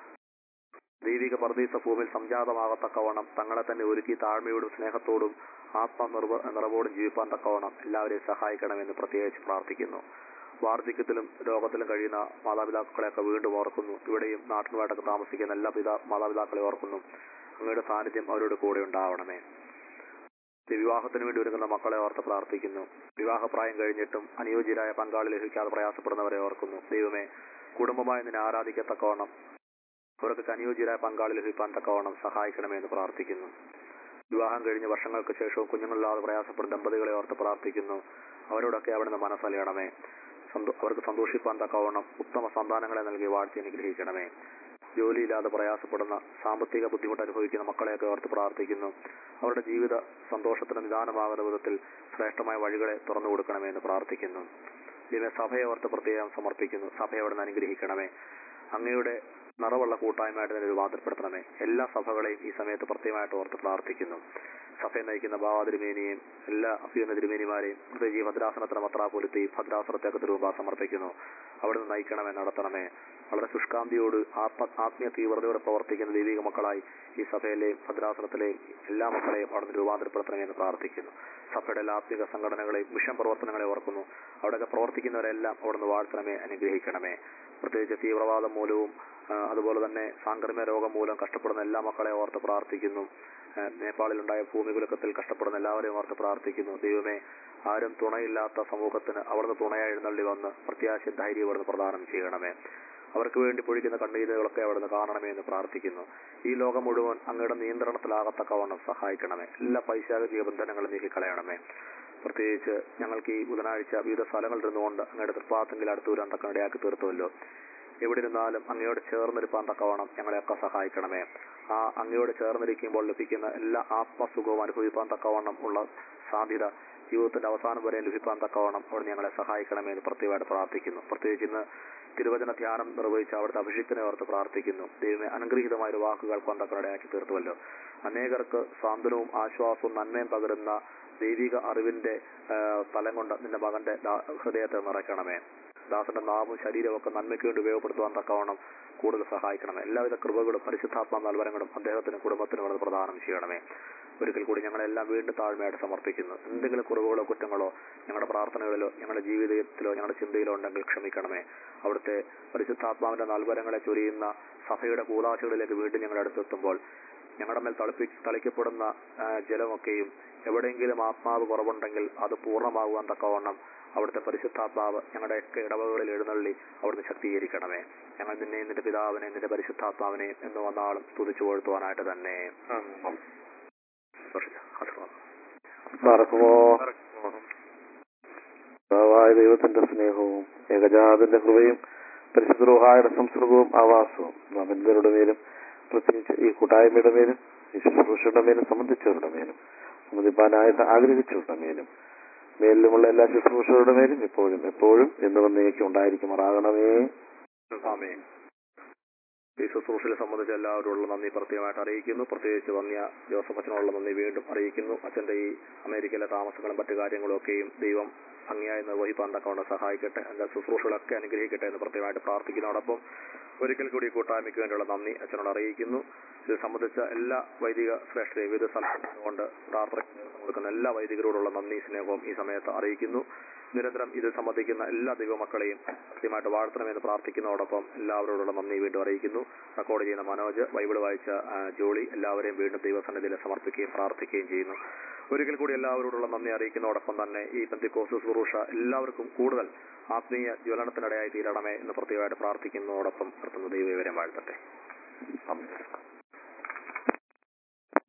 ദൈവിക പർദീസ ഭൂമിയിൽ സംജാതമാകത്തക്കവണ്ണം തങ്ങളെ തന്നെ ഒരുക്കി താഴ്മയോടും സ്നേഹത്തോടും ആത്മ നിർവ നിറവോടും ജീവിപ്പാൻ തക്കവണ്ണം എല്ലാവരെയും സഹായിക്കണമെന്ന് പ്രത്യേകിച്ച് പ്രാർത്ഥിക്കുന്നു വാർദ്ധക്യത്തിലും രോഗത്തിലും കഴിയുന്ന മാതാപിതാക്കളെയൊക്കെ വീണ്ടും ഓർക്കുന്നു ഇവിടെയും നാട്ടിലുമായിട്ടൊക്കെ താമസിക്കുന്ന എല്ലാ പിതാ മാതാപിതാക്കളെ ഓർക്കുന്നു അങ്ങയുടെ സാന്നിധ്യം അവരുടെ കൂടെ ഉണ്ടാവണമേ വിവാഹത്തിന് വേണ്ടി ഒരുങ്ങുന്ന മക്കളെ ഓർത്ത് പ്രാർത്ഥിക്കുന്നു വിവാഹപ്രായം കഴിഞ്ഞിട്ടും അനുയോജ്യരായ പങ്കാളി ലഭിക്കാതെ പ്രയാസപ്പെടുന്നവരെ ഓർക്കുന്നു ദൈവമേ കുടുംബമായി നിന്നെ ആരാധിക്കത്തക്കവണ്ണം അവർക്ക് അനുയോജ്യരായ പങ്കാളി ലഭിക്കാൻ തക്കവണ്ണം സഹായിക്കണമെന്ന് പ്രാർത്ഥിക്കുന്നു വിവാഹം കഴിഞ്ഞ് വർഷങ്ങൾക്ക് ശേഷവും കുഞ്ഞുങ്ങളില്ലാതെ പ്രയാസപ്പെടുന്ന ദമ്പതികളെ ഓർത്ത് പ്രാർത്ഥിക്കുന്നു അവരോടൊക്കെ അവിടുന്ന് മനസ്സലിയണമേ സന്തോ- അവർക്ക് സന്തോഷിപ്പാൻ തക്കവണ്ണം ഉത്തമ സന്താനങ്ങളെ നൽകി വാഴ്ച അനുഗ്രഹിക്കണമേ ജോലിയില്ലാതെ പ്രയാസപ്പെടുന്ന സാമ്പത്തിക ബുദ്ധിമുട്ട് അനുഭവിക്കുന്ന മക്കളെയൊക്കെ ഓർത്ത് പ്രാർത്ഥിക്കുന്നു അവരുടെ ജീവിത സന്തോഷത്തിന് നിദാനമാകുന്ന വിധത്തിൽ ശ്രേഷ്ഠമായ വഴികളെ തുറന്നു കൊടുക്കണമേ എന്ന് പ്രാർത്ഥിക്കുന്നു ഇതിനെ സഭയെ ഓർത്ത് പ്രത്യേകം സമർപ്പിക്കുന്നു സഭയെ അവിടെ നിന്ന് അനുഗ്രഹിക്കണമേ അങ്ങയുടെ നിറവുള്ള കൂട്ടായ്മയായിട്ട് തന്നെ രൂപാന്തരപ്പെടുത്തണമേ എല്ലാ സഭകളെയും ഈ സമയത്ത് പ്രത്യേകമായിട്ട് ഓർത്ത് പ്രാർത്ഥിക്കുന്നു സഭയെ നയിക്കുന്ന ഭാവാതിരുമേനിയെയും എല്ലാ അഭ്യുന്ന തിരുമേനിമാരെയും പ്രത്യേകിച്ച് ഈ ഭദ്രാസനത്തിന് മത്രാപൊലുത്തെയും ഭദ്രാസനത്തേക്ക് രൂപ സമർപ്പിക്കുന്നു അവിടുന്ന് നയിക്കണമേ നടത്തണമേ വളരെ ശുഷ്കാന്തിയോട് ആത്മ ആത്മീയ തീവ്രതയോടെ പ്രവർത്തിക്കുന്ന ദൈവിക മക്കളായി ഈ സഭയിലെയും ഭദ്രാസനത്തിലെയും എല്ലാ മക്കളെയും അവിടുന്ന് രൂപാന്തരപ്പെടുത്തണമെന്ന് പ്രാർത്ഥിക്കുന്നു സഭയുടെ എല്ലാ ആത്മിക സംഘടനകളെയും മിഷൻ പ്രവർത്തനങ്ങളെ ഓർക്കുന്നു അവിടെയൊക്കെ പ്രവർത്തിക്കുന്നവരെല്ലാം അവിടുന്ന് വാഴ്ത്തണമേ അനുഗ്രഹിക്കണമേ പ്രത്യേകിച്ച് തീവ്രവാദം മൂലവും ആ, അതുപോലെ തന്നെ സാംക്രമിക രോഗം മൂലം കഷ്ടപ്പെടുന്ന എല്ലാ മക്കളെ ഓർത്ത് പ്രാർത്ഥിക്കുന്നു ആ, നേപ്പാളിലുണ്ടായ ഭൂമികുലുക്കത്തിൽ കഷ്ടപ്പെടുന്ന എല്ലാവരെയും ഓർത്ത് പ്രാർത്ഥിക്കുന്നു ദൈവമേ ആരും തുണയില്ലാത്ത സമൂഹത്തിന് അവിടുന്ന് തുണയായി എഴുന്നള്ളി വന്ന് പ്രത്യാശ ധൈര്യം അവിടുന്ന് പ്രദാനം ചെയ്യണമേ അവർക്ക് വേണ്ടി പൊഴിക്കുന്ന കണ്ണീരുകളൊക്കെ അവിടുന്ന് കാണണമേ എന്ന് പ്രാർത്ഥിക്കുന്നു ഈ ലോകം മുഴുവൻ അങ്ങയുടെ നിയന്ത്രണത്തിലാകത്തക്കവണ്ണം സഹായിക്കണമേ എല്ലാ പൈശാചിക ബന്ധനങ്ങളും നീക്കിക്കളയണമേ പ്രത്യേകിച്ച് ഞങ്ങൾക്ക് ഈ ബുധനാഴ്ച വിവിധ സ്ഥലങ്ങളിൽ ഇരുന്നുകൊണ്ട് അങ്ങയുടെ തൃപ്പാത്തെങ്കിൽ അടുത്ത് വരാൻ തക്ക ഇടയാക്കി തീർത്തുമല്ലോ എവിടെ ഇരുന്നാലും അങ്ങയോട് ചേർന്നിരിപ്പാൻ തക്കവണ്ണം ഞങ്ങളെയൊക്കെ സഹായിക്കണമേ ആ അങ്ങയോട് ചേർന്നിരിക്കുമ്പോൾ ലഭിക്കുന്ന എല്ലാ ആത്മസുഖവും അനുഭവിപ്പാൻ തക്കവണ്ണം ഉള്ള സാധ്യത ജീവിതത്തിന്റെ അവസാനം വരെ ലഭിപ്പാൻ തക്കവണ്ണം അവിടെ ഞങ്ങളെ സഹായിക്കണമേ എന്ന് പ്രത്യേകമായിട്ട് പ്രാർത്ഥിക്കുന്നു പ്രത്യേകിച്ച് ഇന്ന് തിരുവചന ധ്യാനം നിർവഹിച്ച് അവിടുത്തെ അഭിഷിക്തനെ ഓർത്ത് പ്രാർത്ഥിക്കുന്നു ദൈവമേ അനുഗ്രഹീതമായ ഒരു വാക്കുകൾ കൊണ്ടൊക്കെ ഇടയാക്കി തീർത്തുവല്ലോ അനേകർക്ക് സാന്ത്വനവും ആശ്വാസവും നന്മയും പകരുന്ന ദൈവിക അറിവിന്റെ ആ, തലം കൊണ്ട് നിന്റെ മകന്റെ ദാ- ഹൃദയത്തെ നിറയ്ക്കണമേ ദാസന്റെ നാവും ശരീരവും ഒക്കെ നന്മയ്ക്ക് വേണ്ടി ഉപയോഗപ്പെടുത്തുവാൻ തക്കവണ്ണം കൂടുതൽ സഹായിക്കണമേ എല്ലാവിധ കൃപകളും പരിശുദ്ധാത്മ നൽവരങ്ങളും അദ്ദേഹത്തിനും കുടുംബത്തിനും അത് പ്രദാനം ചെയ്യണമേ ഒരിക്കൽ കൂടി ഞങ്ങളെല്ലാം വീണ്ടും താഴ്മയായിട്ട് സമർപ്പിക്കുന്നു എന്തെങ്കിലും കുറവുകളോ കുറ്റങ്ങളോ ഞങ്ങളുടെ പ്രാർത്ഥനകളിലോ ഞങ്ങളുടെ ജീവിതത്തിലോ ഞങ്ങളുടെ ചിന്തയിലോ ഉണ്ടെങ്കിൽ ക്ഷമിക്കണമേ അവിടുത്തെ പരിശുദ്ധാത്മാവിന്റെ നൽവരങ്ങളെ ചൊരിയുന്ന സഭയുടെ കൂതാശകളിലേക്ക് വീണ്ടും ഞങ്ങളുടെ അടുത്തെത്തുമ്പോൾ ഞങ്ങളുടെ മേൽ തളിപ്പി തളിക്കപ്പെടുന്ന ആ, ജലമൊക്കെയും എവിടെയെങ്കിലും ആത്മാവ് കുറവുണ്ടെങ്കിൽ അത് പൂർണ്ണമാകുവാൻ തക്കവണ്ണം അവിടുത്തെ പരിശുദ്ധാത്മാവ് ഞങ്ങളുടെയൊക്കെ ഇടവകളിൽ എഴുന്നള്ളി അവിടുന്ന് ശക്തീകരിക്കണമേ ഞങ്ങൾ നിന്നെ നിന്റെ പിതാവിനെ നിന്റെ പരിശുദ്ധാത്മാവിനെയും എന്ന് വന്നാളും സ്തുതിച്ചു കൊഴുത്തുവാനായിട്ട് തന്നെ മറക്കുമോ കർത്താവായ ദൈവത്തിന്റെ സ്നേഹവും ഏകജാതന്റെ കൃപയും പരിശുദ്ധരോഹായുടെ സംസർഗവും ആവാസവും നാം എല്ലാവരുടെ മേലും പ്രത്യേകിച്ച് ഈ കൂട്ടായ്മയുടെ മേലും ഈ ശുശ്രൂഷയുടെ മേലും സംബന്ധിച്ചവരുടെ മേലും സംബന്ധിപ്പാനായിട്ട് ആഗ്രഹിച്ചവരുടെ മേലും മേലിലുമുള്ള എല്ലാ ശുശ്രൂഷകളുടെ മേലും ഇപ്പോഴും എപ്പോഴും എന്ന് വന്നേക്കും ഉണ്ടായിരിക്കുമാറാകണമേ ആമേൻ ഈ ശുശ്രൂഷയെ സംബന്ധിച്ച് എല്ലാവരോടുള്ള നന്ദി പ്രത്യേകമായിട്ട് അറിയിക്കുന്നു പ്രത്യേകിച്ച് വന്യ ജോസഫ് അച്ഛനോടുള്ള നന്ദി വീണ്ടും അറിയിക്കുന്നു അച്ഛന്റെ ഈ അമേരിക്കയിലെ താമസങ്ങളും മറ്റു കാര്യങ്ങളും ഒക്കെയും ദൈവം ഭംഗിയായി നിർവഹിപ്പാൻ തക്കവണ്ണം സഹായിക്കട്ടെ എന്റെ ശുശ്രൂഷകളൊക്കെ അനുഗ്രഹിക്കട്ടെ എന്ന് പ്രത്യേകമായിട്ട് പ്രാർത്ഥിക്കുന്നതോടൊപ്പം ഒരിക്കൽ കൂടി ഈ കൂട്ടായ്മയ്ക്ക് വേണ്ടിയുള്ള നന്ദി അച്ഛനോട് അറിയിക്കുന്നു ഇത് സംബന്ധിച്ച എല്ലാ വൈദിക ശ്രേഷ്ഠരെയും വിവിധ സ്ഥലങ്ങളിൽ കൊണ്ട് പ്രാർത്ഥന കൊടുക്കുന്ന എല്ലാ വൈദികരോടുള്ള നന്ദി സ്നേഹവും ഈ സമയത്ത് അറിയിക്കുന്നു നിരന്തരം ഇത് സംബന്ധിക്കുന്ന എല്ലാ ദൈവമക്കളെയും കൃത്യമായിട്ട് വാഴ്ത്തണമെന്ന് പ്രാർത്ഥിക്കുന്നതോടൊപ്പം എല്ലാവരോടുള്ള നന്ദി വീണ്ടും അറിയിക്കുന്നു റെക്കോർഡ് ചെയ്യുന്ന മനോജ് ബൈബിൾ വായിച്ച ആ, ജോളി എല്ലാവരെയും വീണ്ടും ദൈവസന്നിധിയിൽ സമർപ്പിക്കുകയും പ്രാർത്ഥിക്കുകയും ചെയ്യുന്നു ഒരിക്കൽ കൂടി എല്ലാവരോടുള്ള നന്ദി അറിയിക്കുന്നതോടൊപ്പം തന്നെ ഈ പെന്തിക്കോസ് ശുശ്രൂഷ എല്ലാവർക്കും കൂടുതൽ ആത്മീയ ജ്വലനത്തിനിടയായി തീരണമേ എന്ന് പ്രത്യേകമായിട്ട് പ്രാർത്ഥിക്കുന്നതോടൊപ്പം നടത്തുന്ന ദൈവവിവരം വാഴ്ത്തട്ടെ ആമേൻ